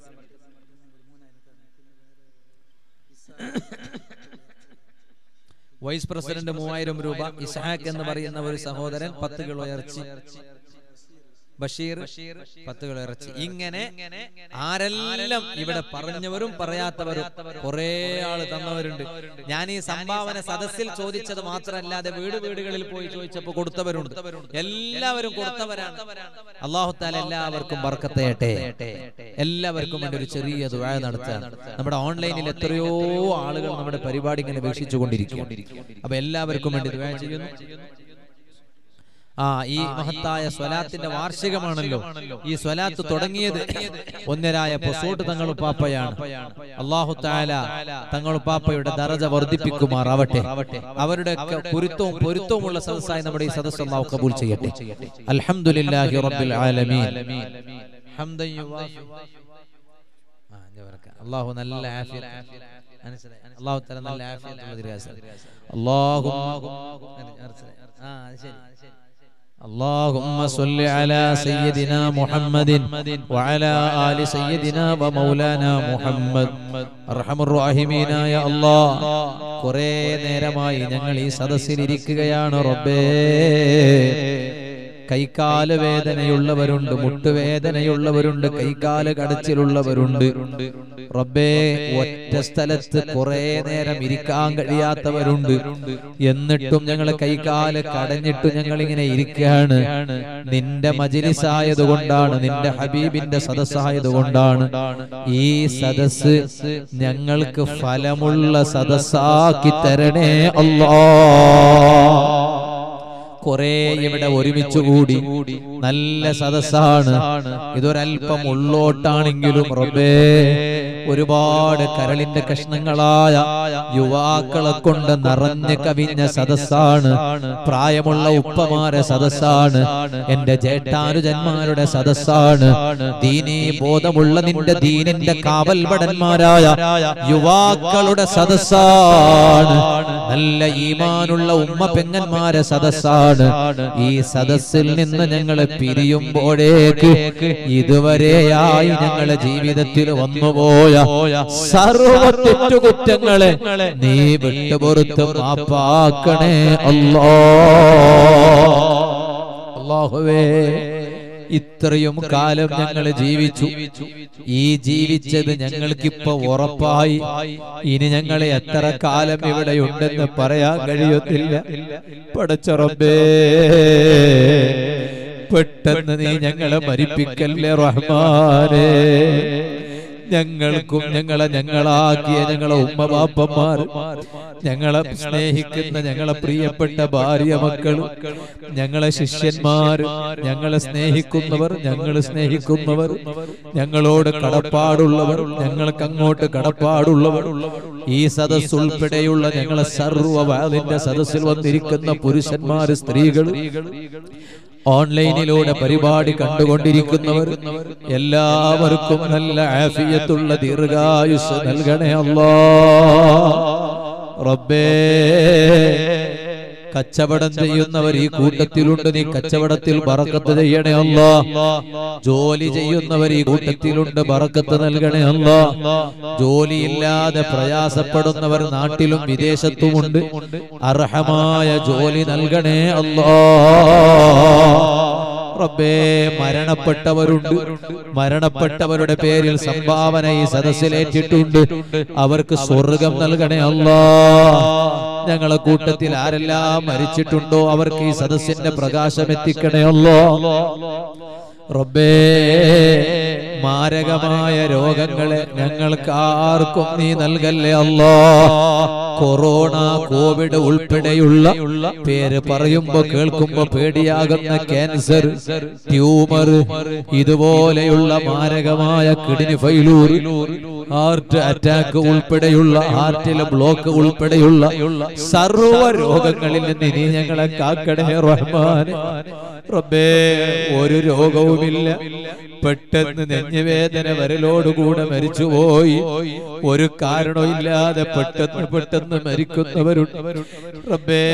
വൈസ് പ്രസിഡന്റ് മൂവായിരം രൂപ ഇസ്ഹാഖ് എന്ന് പറയുന്ന ഒരു സഹോദരൻ പത്ത് കിലോ ഇറച്ചി ബഷീർ പത്ത് കിലോ ഇറച്ചി ഇങ്ങനെ ആരെല്ലാം ഇവിടെ പറഞ്ഞവരും പറയാത്തവരും കുറെ ആള് തന്നവരുണ്ട് ഞാൻ ഈ സംഭാവന സദസ്സിൽ ചോദിച്ചത് മാത്രമല്ലാതെ വീട് വീടുകളിൽ പോയി ചോദിച്ചപ്പോ കൊടുത്തവരുണ്ട് എല്ലാവരും കൊടുത്തവരാണ് അള്ളാഹുത്താല എല്ലാവർക്കും ബർക്കത്തേട്ടെ എല്ലാവർക്കും വേണ്ടി ഒരു ചെറിയ ദുആ നടത്തുകയാണ് നമ്മുടെ ഓൺലൈനിൽ എത്രയോ ആളുകൾ നമ്മുടെ പരിപാടി ഇങ്ങനെ വീക്ഷിച്ചു കൊണ്ടിരിക്കും അപ്പൊ എല്ലാവർക്കും വേണ്ടി ദുആ ചെയ്യുന്നു ആ ഈ മഹത്തായ സ്വലാത്തിന്റെ വാർഷികമാണല്ലോ ഈ സ്വലാത്ത് തുടങ്ങിയത് ഒന്നരായ പൊസോട്ട് തങ്ങളുപ്പാപ്പയാണ് അള്ളാഹു താല തങ്ങളുപ്പാപ്പയുടെ ദറജ വർദ്ധിപ്പിക്കുമാറാവട്ടെ അവരുടെ ഒക്കെ കുരുത്തവും പൊരുത്തവുമുള്ള സദസ്സായി നമ്മുടെ ഈ സദസ്സ് അള്ളാഹു കബൂൽ ചെയ്യട്ടെ അൽഹംദുലില്ലാഹി റബ്ബിൽ ആലമീൻ ഹംദൻ യുവാഫി ആ, ഞാൻ വരക്കാം. അള്ളാഹു നല്ല ആഫിയത്ത് മനസ്സിലായി അള്ളാഹു തല നല്ല ആഫിയത്തുള്ള ദീർഘായുസ്സ്. അള്ളാഹു ആ അത് ശരി اللهم صل على سيدنا محمد وعلى آل سيدنا ومولانا محمد അർഹം റാഹിമീനായ അല്ലാ കുറെ നേരമായി ഞങ്ങൾ ഈ സദസ്സിൽ ഇരിക്കുകയാണ് റബ്ബേ കൈക്കാല് വേദനയുള്ളവരുണ്ട് മുട്ടുവേദനയുള്ളവരുണ്ട് കൈകാല് കടച്ചിലുള്ളവരുണ്ട് റബ്ബേ ഒറ്റ സ്ഥലത്ത് കുറെ നേരം ഇരിക്കാൻ കഴിയാത്തവരുണ്ട് എന്നിട്ടും ഞങ്ങൾ കൈകാല് കടഞ്ഞിട്ട് ഞങ്ങൾ ഇങ്ങനെ ഇരിക്കുകയാണ് നിന്റെ മജിലിസായത് കൊണ്ടാണ് നിന്റെ ഹബീബിന്റെ സദസ്സായത് കൊണ്ടാണ് ഈ സദസ് ഞങ്ങൾക്ക് ഫലമുള്ള സദസ്സാക്കി തരണേ അല്ലാ കുറെ ഇവിടെ ഒരുമിച്ച് കൂടി നല്ല സദസ്സാണ് ഇതൊരല്പം ഉള്ളോട്ടാണെങ്കിലും റബ്ബേ ഒരുപാട് കരളിന്റെ കഷ്ണങ്ങളായ യുവാക്കളെ കൊണ്ട് നിറഞ്ഞു കവിഞ്ഞ സദസ്സാണ് പ്രായമുള്ള ഉപ്പമാരെ സദസ്സാണ് എന്റെ ജേഷ്ഠാനുജന്മാരുടെ സദസ്സാണ് ദീനീ ബോധമുള്ള നിന്റെ ദീനിന്റെ കാവൽപടന്മാരായ യുവാക്കളുടെ സദസ്സാണ് നല്ല ഈമാനുള്ള ഉമ്മ പെങ്ങന്മാരെ സദസ്സാണ് ഈ സദസ്സിൽ നിന്ന് ഞങ്ങൾ പിരിയുമ്പോഴേക്ക് ഇതുവരെയായി ഞങ്ങളെ ജീവിതത്തിൽ വന്നുപോയ സർവ തെറ്റുകുറ്റങ്ങളെ നീ വിട്ടുപുറത്ത് മാപ്പാക്കണേ അല്ലോ അള്ളാഹുവേ ഇത്രയും കാലം ഞങ്ങൾ ജീവിച്ചു ഈ ജീവിച്ചത് ഞങ്ങൾക്കിപ്പോ ഉറപ്പായി ഇനി ഞങ്ങൾ എത്ര കാലം ഇവിടെ ഉണ്ടെന്ന് പറയാൻ കഴിയത്തില്ല പടച്ചറബേ പെട്ടെന്ന് നീ ഞങ്ങളെ മരിപ്പിക്കല്ലേ റഹ്മാനേ ഞങ്ങൾക്കും ഞങ്ങളെ ഞങ്ങളാക്കിയ ഞങ്ങളെ ഉമ്മ ബാപ്പന്മാർ ഞങ്ങളെ സ്നേഹിക്കുന്ന ഞങ്ങളെ പ്രിയപ്പെട്ട ഭാര്യ മക്കൾ ഞങ്ങളെ ശിഷ്യന്മാർ ഞങ്ങളെ സ്നേഹിക്കുന്നവർ ഞങ്ങൾ സ്നേഹിക്കുന്നവർ ഞങ്ങളോട് കടപ്പാടുള്ളവർ ഞങ്ങൾക്ക് അങ്ങോട്ട് കടപ്പാടുള്ളവർ ഈ സദസ് ഉൾപ്പെടെയുള്ള ഞങ്ങളെ സർവ്വ സദസ്സിൽ വന്നിരിക്കുന്ന പുരുഷന്മാര് സ്ത്രീകൾ ഓൺലൈനിലൂടെ പരിപാടി കണ്ടുകൊണ്ടിരിക്കുന്നവർ എല്ലാവർക്കും നല്ല ആഫിയത്തുള്ള ദീർഘായുസ് നൽകണേ അല്ലോ റബ്ബേ കച്ചവടം ചെയ്യുന്നവർ ഈ കൂട്ടത്തിലുണ്ട് നീ കച്ചവടത്തിൽ ബറക്കത്ത് ചെയ്യണേ അല്ല ജോലി ചെയ്യുന്നവർ ഈ കൂട്ടത്തിലുണ്ട് ബറക്കത്ത് നൽകണേ അല്ല ജോലിയില്ലാതെ പ്രയാസപ്പെടുന്നവർ നാട്ടിലും വിദേശത്തുമുണ്ട് അർഹമായ ജോലി നൽകണേ അല്ലാ റബ്ബേ മരണപ്പെട്ടവരുണ്ട് മരണപ്പെട്ടവരുടെ പേരിൽ സംഭാവന ഈ സദസ്സിലേറ്റിട്ടുണ്ട് അവർക്ക് സ്വർഗം നൽകണേ അല്ലാ ഞങ്ങളെ കൂട്ടത്തിൽ ആരെല്ലാം മരിച്ചിട്ടുണ്ടോ അവർക്ക് ഈ സദസ്സിന്റെ പ്രകാശം എത്തിക്കണേ അല്ലോ റബ്ബേ മാരകമായ രോഗങ്ങളെ ഞങ്ങൾക്ക് ആർക്കും നീ നൽകല്ലേ അല്ലോ കൊറോണ കോവിഡ് ഉൾപ്പെടെയുള്ള പേര് പറയുമ്പോ കേൾക്കുമ്പോ പേടിയാകുന്ന ക്യാൻസർ ട്യൂമർ ഇതുപോലെയുള്ള മാരകമായ കിഡ്നി ഫൈലൂർ ഹാർട്ട് അറ്റാക്ക് ഉൾപ്പെടെയുള്ള ഹാർട്ടിലെ ബ്ലോക്ക് ഉൾപ്പെടെയുള്ള സർവ രോഗങ്ങളിൽ നിന്ന് നീ ഞങ്ങളെ കാക്കണേ റഹ്മാൻ റബ്ബേ ഒരു രോഗവുമില്ല പെട്ടെന്ന് നെഞ്ഞുവേദന വരലോടുകൂടെ മരിച്ചുപോയി ഒരു കാരണമില്ലാതെ പെട്ടെന്ന് പെട്ടെന്ന് മരിക്കുന്നവരുണ്ട് റബ്ബേ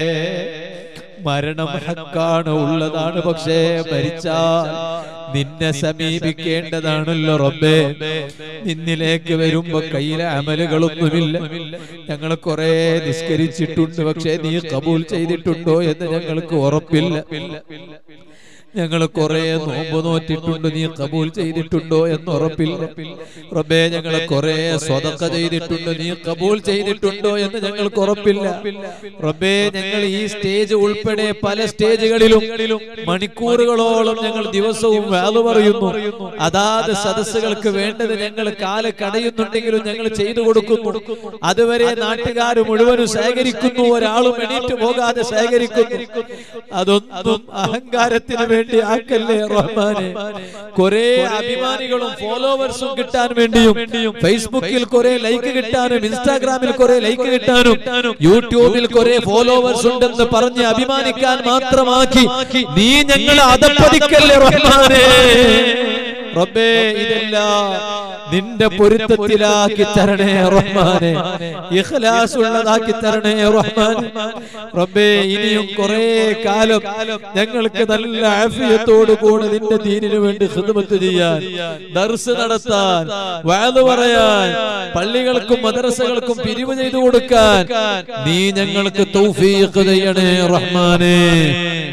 മരണം ഹക്കാണ് ഉള്ളതാണ് പക്ഷേ മരിച്ചാൽ നിന്നെ സമീപിക്കേണ്ടതാണല്ലോ റബ്ബേ നിന്നിലേക്ക് വരുമ്പോ കയ്യിലെ അമലുകളൊന്നുമില്ല ഞങ്ങൾ കുറെ നിസ്കരിച്ചിട്ടുണ്ട് പക്ഷേ നീ കബൂൽ ചെയ്തിട്ടുണ്ടോ എന്ന് ഞങ്ങൾക്ക് ഉറപ്പില്ല ഞങ്ങൾ കുറെ നോമ്പ് നോറ്റിട്ടുണ്ട് നീ കബൂൽ ചെയ്തിട്ടുണ്ടോ എന്ന് ഉറപ്പില്ല റബ്ബേ ഞങ്ങൾ കുറെ സ്വതക്ക ചെയ്തിട്ടുണ്ട് നീ കബൂൽ ചെയ്തിട്ടുണ്ടോ എന്ന് ഞങ്ങൾക്ക് ഉറപ്പില്ല റബ്ബേ ഞങ്ങൾ ഈ സ്റ്റേജ് ഉൾപ്പെടെ പല സ്റ്റേജുകളിലും മണിക്കൂറുകളോളം ഞങ്ങൾ ദിവസവും വേല പറയുന്നു അതാത് സദസ്സുകൾക്ക് വേണ്ടത് ഞങ്ങൾ കാല് കടയുന്നുണ്ടെങ്കിലും ഞങ്ങൾ ചെയ്തു കൊടുക്കുന്നു അതുവരെ നാട്ടുകാർ മുഴുവനും ശേഖരിക്കുന്നു ഒരാളും എണീറ്റ് പോകാതെ ശേഖരിക്കുന്നു അതൊന്നും അഹങ്കാരത്തിന് വേണ്ടി ആക്കല്ലേ റഹ്മാനെ കുറെ അഭിമാനികളും ഫോളോവേഴ്സും കിട്ടാൻ വേണ്ടിയും ഫേസ്ബുക്കിൽ കുറെ ലൈക്ക് കിട്ടാനും ഇൻസ്റ്റാഗ്രാമിൽ കുറെ ലൈക്ക് കിട്ടാനും യൂട്യൂബിൽ കുറെ ഫോളോവേഴ്സ് ഉണ്ടെന്ന് പറഞ്ഞ് അഭിമാനിക്കാൻ മാത്രമാക്കി നീ ഞങ്ങളെ അതപ്പതിക്കല്ലേ റഹ്മാനെ റബ്ബേ ഇതെല്ലാം നിന്റെ പൊരുത്തത്തിലാക്കി തരണേ റഹ്മാനെ ഇഖ്ലാസ് ഉള്ളതാക്കി തരണേ റഹ്മാനെ റബ്ബേ ഇനിയും കുറെ കാലം ഞങ്ങൾക്ക് നല്ല ആഫിയത്തോടു കൂടെ നിന്റെ ദീനിനു വേണ്ടി ഖിദ്മത്ത് ചെയ്യാൻ ദർസ് നടത്താൻ വാത് പറയാൻ പള്ളികൾക്കും മദ്രസകൾക്കും പിരിവ് ചെയ്തു കൊടുക്കാൻ നീ ഞങ്ങൾക്ക് തൗഫീഖ് ചെയ്യണേ റഹ്മാനെ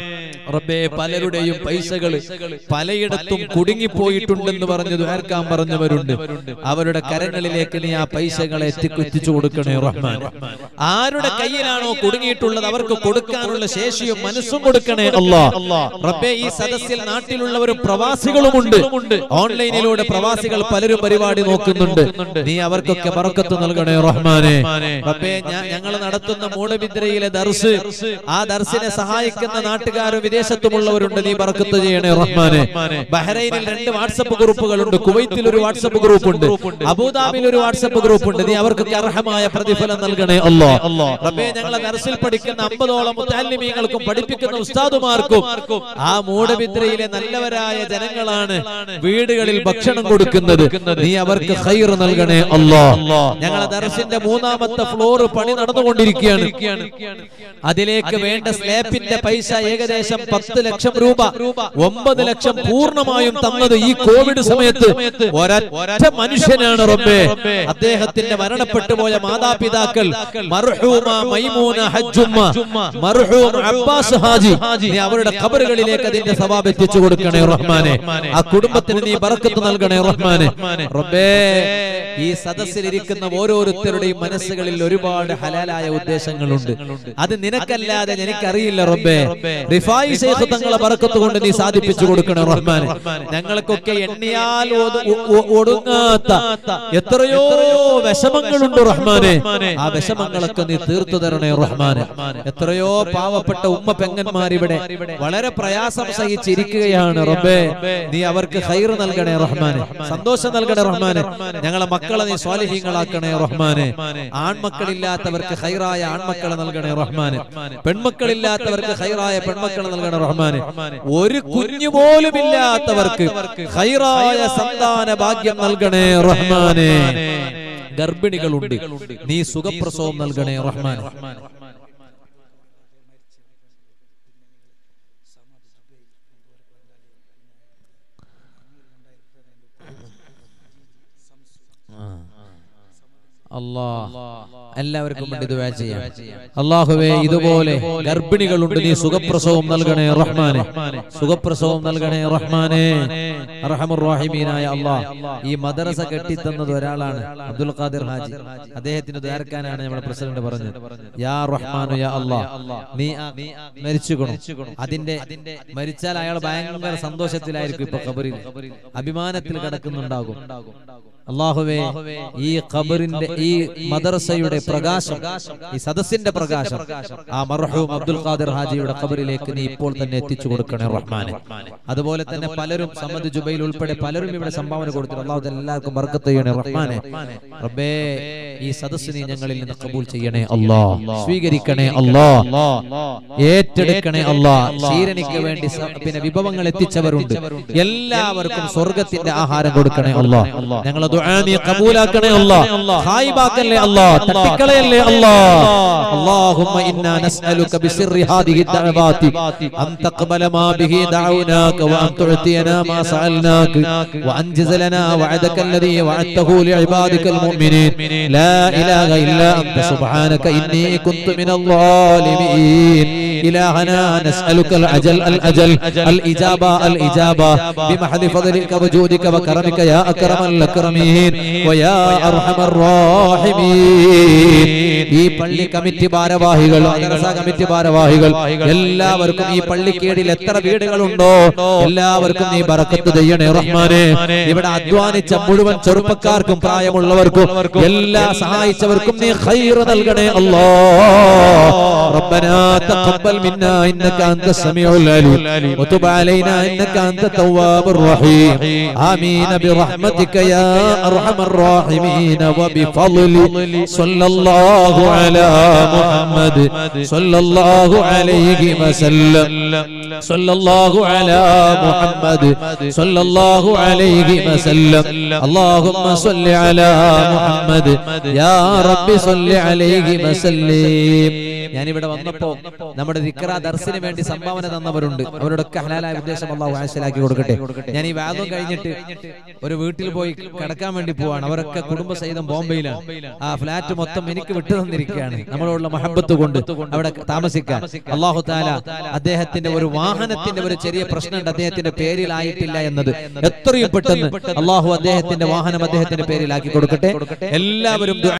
റബ്ബേ പലരുടെയും പൈസകൾ പലയിടത്തും കുടുങ്ങിപ്പോയിട്ടുണ്ടെന്ന് പറഞ്ഞു ദ്വാർക്കാൻ പറഞ്ഞവരുണ്ട് അവരുടെ കരങ്ങളിലേക്ക് നീ ആ പൈസകളെ എത്തിക്കു എത്തിച്ചു കൊടുക്കണേ റഹ്മാൻ ആരുടെ കയ്യിലാണോ കുടുങ്ങിയിട്ടുള്ളത് അവർക്ക് കൊടുക്കാനുള്ള ശേഷിയും മനസ്സും കൊടുക്കണേ അല്ലാ റബ്ബേ ഈ സദസ്സിൽ നാട്ടിലുള്ളവരും പ്രവാസികളുമുണ്ട് ഓൺലൈനിലൂടെ പ്രവാസികൾ പലരും പരിപാടി നോക്കുന്നുണ്ട് നീ അവർക്കൊക്കെ ബറക്കത്ത് നൽകണേ റഹ്മാനെ റബ്ബേ ഞങ്ങൾ നടത്തുന്ന മൂടബിദ്രയിലെ ദർസ് ആ ദർസിനെ സഹായിക്കുന്ന നാട്ടുകാരും വിദേശത്തുമുള്ളവരുണ്ട് നീ ബറക്കത്ത് ചെയ്യണേ റഹ്മാനെ ബഹ്റൈനിൽ രണ്ട് വാട്സപ്പ് ഗ്രൂപ്പുകളുണ്ട് കുവൈത്തിൽ ഒരു വാട്സപ്പ് ഗ്രൂപ്പ് ഉണ്ട് അബുദാബിയിൽ ഒരു വാട്സപ്പ് ഗ്രൂപ്പ് ഉണ്ട് നീ അവർക്ക് അർഹമായ പ്രതിഫലം നൽകണേ അല്ലോ റബ്ബേ ഞങ്ങളെ ദർസിൽ പഠിക്കുന്ന അമ്പതോളം മുത്താലിമീങ്ങൾക്കും പഠിപ്പിക്കുന്ന ഉസ്താദുമാർക്കും ആ മൂടബിദ്രയിലെ നല്ലവരായ ജനങ്ങളാണ് വീടുകളിൽ ഭക്ഷണം കൊടുക്കുന്നത് നീ അവർക്ക് ഖൈർ നൽകണേ അല്ലോ ഞങ്ങളെ ദർസിന്റെ മൂന്നാമത്തെ ഫ്ലോർ പണി നടന്നുകൊണ്ടിരിക്കുകയാണ് അതിലേക്ക് വേണ്ട സ്ലാപ്പിന്റെ പൈസ ഏകദേശം പത്ത് ലക്ഷം രൂപ ഒമ്പത് ലക്ഷം പൂർണ്ണമായും തന്നത് ഈ കോവിഡ് സമയത്ത് ഒരൊറ്റ മനുഷ്യനാണ് റബ്ബേ അദ്ദേഹത്തിന്റെ മരണപ്പെട്ടു പോയ മാതാപിതാക്കൾ മർഹൂമ മൈമൂന ഹജ്ജുമ്മ മർഹൂം അബ്ബാസ് ഹാജി നീ അവരുടെ ഖബറുകളിലേക്ക് അതിന്റെ സവാബ് എത്തിച്ചു കൊടുക്കണേ റഹ്മാനെ ആ കുടുംബത്തിന് നീ ബറക്കത്ത് നൽകണേ റഹ്മാനെ റബ്ബേ ഈ സദസ്സിലിരിക്കുന്ന ഓരോരുത്തരുടെയും മനസ്സുകളിൽ ഒരുപാട് ഹലാലായ ഉദ്ദേശങ്ങളുണ്ട് അത് നിനക്കല്ലാതെ എനിക്കറിയില്ല റബ്ബേ റിഫായി ശേഖ് തങ്ങളെ ബറക്കത്ത് കൊണ്ട് നീ സാധിപ്പിച്ചു കൊടുക്കണേ റഹ്മാനെ ഞങ്ങൾക്കൊക്കെ എണ്ണിയാൽ ഒതു- ഒ- ഒ- ഒടുങ്ങാത്ത എത്രയോ വിഷമങ്ങളുണ്ട് റഹ്മാനെ ആ വിഷമങ്ങളൊക്കെ നീ തീർത്തു തരണേ റഹ്മാനെ എത്രയോ പാവപ്പെട്ട ഉമ്മ പെങ്ങന്മാർ ഇവിടെ വളരെ പ്രയാസം സഹിച്ചിരിക്കുകയാണ് റബ്ബേ നീ അവർക്ക് ഹൈർ നൽകണേ റഹ്മാനെ സന്തോഷം നൽകണേ റഹ്മാനെ ഞങ്ങളെ മക്കളെ നീ സ്വാലിഹീങ്ങളാക്കണേ റഹ്മാനെ ആൺമക്കളില്ലാത്തവർക്ക് ഹൈറായ ആൺമക്കളെ നൽകണേ റഹ്മാനെ പെൺമക്കളില്ലാത്തവർക്ക് ഹൈറായ പെൺമക്കളെ നൽകണേ റഹ്മാനെ ഒരു കുഞ്ഞു പോലും ഇല്ലാത്തവർക്ക് ഹൈറായ സന്താന ഭാഗ്യം നൽകണേ റഹ്മാനെ ഗർഭിണികളുണ്ട് നീ സുഖപ്രസവം നൽകണേ റഹ്മാൻ അല്ലാ എല്ലാവർക്കും വേണ്ടി ദുആ ചെയ്യാം അള്ളാഹുവേ ഇതുപോലെ ഗർഭിണികളുണ്ട് നീ സുഖപ്രസവം നൽകണേ റഹ്മാനെ സുഖപ്രസവം നൽകണേ റഹ്മാനെ റഹമുറാഹിമീനായ അള്ളാഹ് ഈ മദ്രസ കെട്ടിത്തന്നത് ഒരാളാണ് അബ്ദുൽ ഖാദിർ ഹാജി അദ്ദേഹത്തിന് ദ്വാരക്കാനാണ് നമ്മുടെ പ്രസിഡന്റ് പറഞ്ഞത് യാ റഹ്മാനു യാ അള്ളാഹ് നീ ആ മരിച്ചുകൊണു അതിന്റെ മരിച്ചാൽ അയാൾ ഭയങ്കര സന്തോഷത്തിലായിരിക്കും ഇപ്പൊ ഖബറിൽ അഭിമാനത്തിൽ കിടക്കുന്നുണ്ടാകും അള്ളാഹുവേ ഈ ഖബറിന്റെ ഈ മദ്രസയുടെ പ്രകാശം ഈ സദസ്സിന്റെ പ്രകാശം ആ മർഹൂം അബ്ദുൽ ഖാദിർ ഹാജിയുടെ ഖബറിലേക്ക് നീ ഇപ്പോൾ തന്നെ എത്തിച്ചു കൊടുക്കണേ റഹ്മാനെ അതുപോലെ തന്നെ പലരും സമ്മദ് ജുബൈൽ ഉൾപ്പെടെ പലരും ഇവിടെ സംഭാവന കൊടുത്തിട്ടുണ്ട് അള്ളാഹു എല്ലാവർക്കും ബർക്കത്ത് ചെയ്യണേ റഹ്മാനെ റബ്ബേ ഈ സദസ്സ് നീ ഞങ്ങളിൽ നിന്ന് കബൂൽ ചെയ്യണേ അല്ലാ സ്വീകരിക്കണേ അല്ലാ ഏറ്റെടുക്കണേ അല്ലാ ശീരനിക്ക് വേണ്ടി സ- പിന്നെ വിഭവങ്ങൾ എത്തിച്ചവരുണ്ട് എല്ലാവർക്കും സ്വർഗത്തിന്റെ ആഹാരം കൊടുക്കണേ അല്ലാ ഞങ്ങളെ ദുആ നീ കബൂലാക്കണേ അല്ലാ ഖായിബാക്കല്ലേ അല്ലാ തട്ടിക്കളയല്ലേ അല്ലാ اللهم إنا نسألك بسر هذه الدعوات أن تقبل ما به دعوناك وأن تعطينا ما سألناك وأنجز لنا وعدك الذي وعدته لعبادك المؤمنين لا إله إلا أنت سبحانك إني كنت من الظالمين إلهنا نسألك الأجل الأجل الإجابة الإجابة بمحض فضلك وجودك وكرمك يا أكرم الأكرمين ويا أرحم الراحمين ഈ പള്ളി കമ്മിറ്റി ഭാരവാഹികൾ മദ്രസ കമ്മിറ്റി ഭാരവാഹികൾ എല്ലാവർക്കും ഈ പള്ളിക്കേടിൽ എത്ര വീടുകളുണ്ടോ എല്ലാവർക്കും നീ ബറക്കത്ത് ചെയ്യണേ റഹ്മാനെ ഇവിടെ അധ്വാനിച്ച മുഴുവൻ ചെറുപ്പക്കാർക്കും പ്രായമുള്ളവർക്കും എല്ലാ സഹായിച്ചവർക്കും നീ ഖൈർ നൽകണേ അല്ലാ ربنا تقبل منا انك انت السميع العليم وتب علينا انك انت التواب الرحيم امين برحمتك يا ارحم الراحمين وبفضل صلى الله على محمد صلى الله عليه وسلم صلى الله على محمد صلى الله عليه وسلم اللهم صل على محمد يا رب صل عليه وسلم ഞാനിവിടെ വന്നപ്പോ നമ്മുടെ ദിക്ര ദർസിന് വേണ്ടി സംഭാവന തന്നവരുണ്ട് അവരോടൊക്കെ ഹലാലായ ഉദ്ദേശം അള്ളാഹു ഹാസിലാക്കി കൊടുക്കട്ടെ ഞാൻ ഈ വാദം കഴിഞ്ഞിട്ട് ഒരു വീട്ടിൽ പോയി കിടക്കാൻ വേണ്ടി പോവാണ് അവരൊക്കെ കുടുംബസഹിതം ബോംബെയിലാണ് ആ ഫ്ലാറ്റ് മൊത്തം എനിക്ക് വിട്ടു തന്നിരിക്കുകയാണ് നമ്മളോടുള്ള മഹബത്ത് കൊണ്ട് അവിടെ താമസിക്കാൻ അള്ളാഹു താല അദ്ദേഹത്തിന്റെ ഒരു വാഹനത്തിന്റെ ഒരു ചെറിയ പ്രശ്നമുണ്ട് അദ്ദേഹത്തിന്റെ പേരിലായിട്ടില്ല എന്നത് എത്രയും പെട്ടെന്ന് അള്ളാഹു അദ്ദേഹത്തിന്റെ വാഹനം അദ്ദേഹത്തിന്റെ പേരിലാക്കി കൊടുക്കട്ടെ എല്ലാവരും ദുആ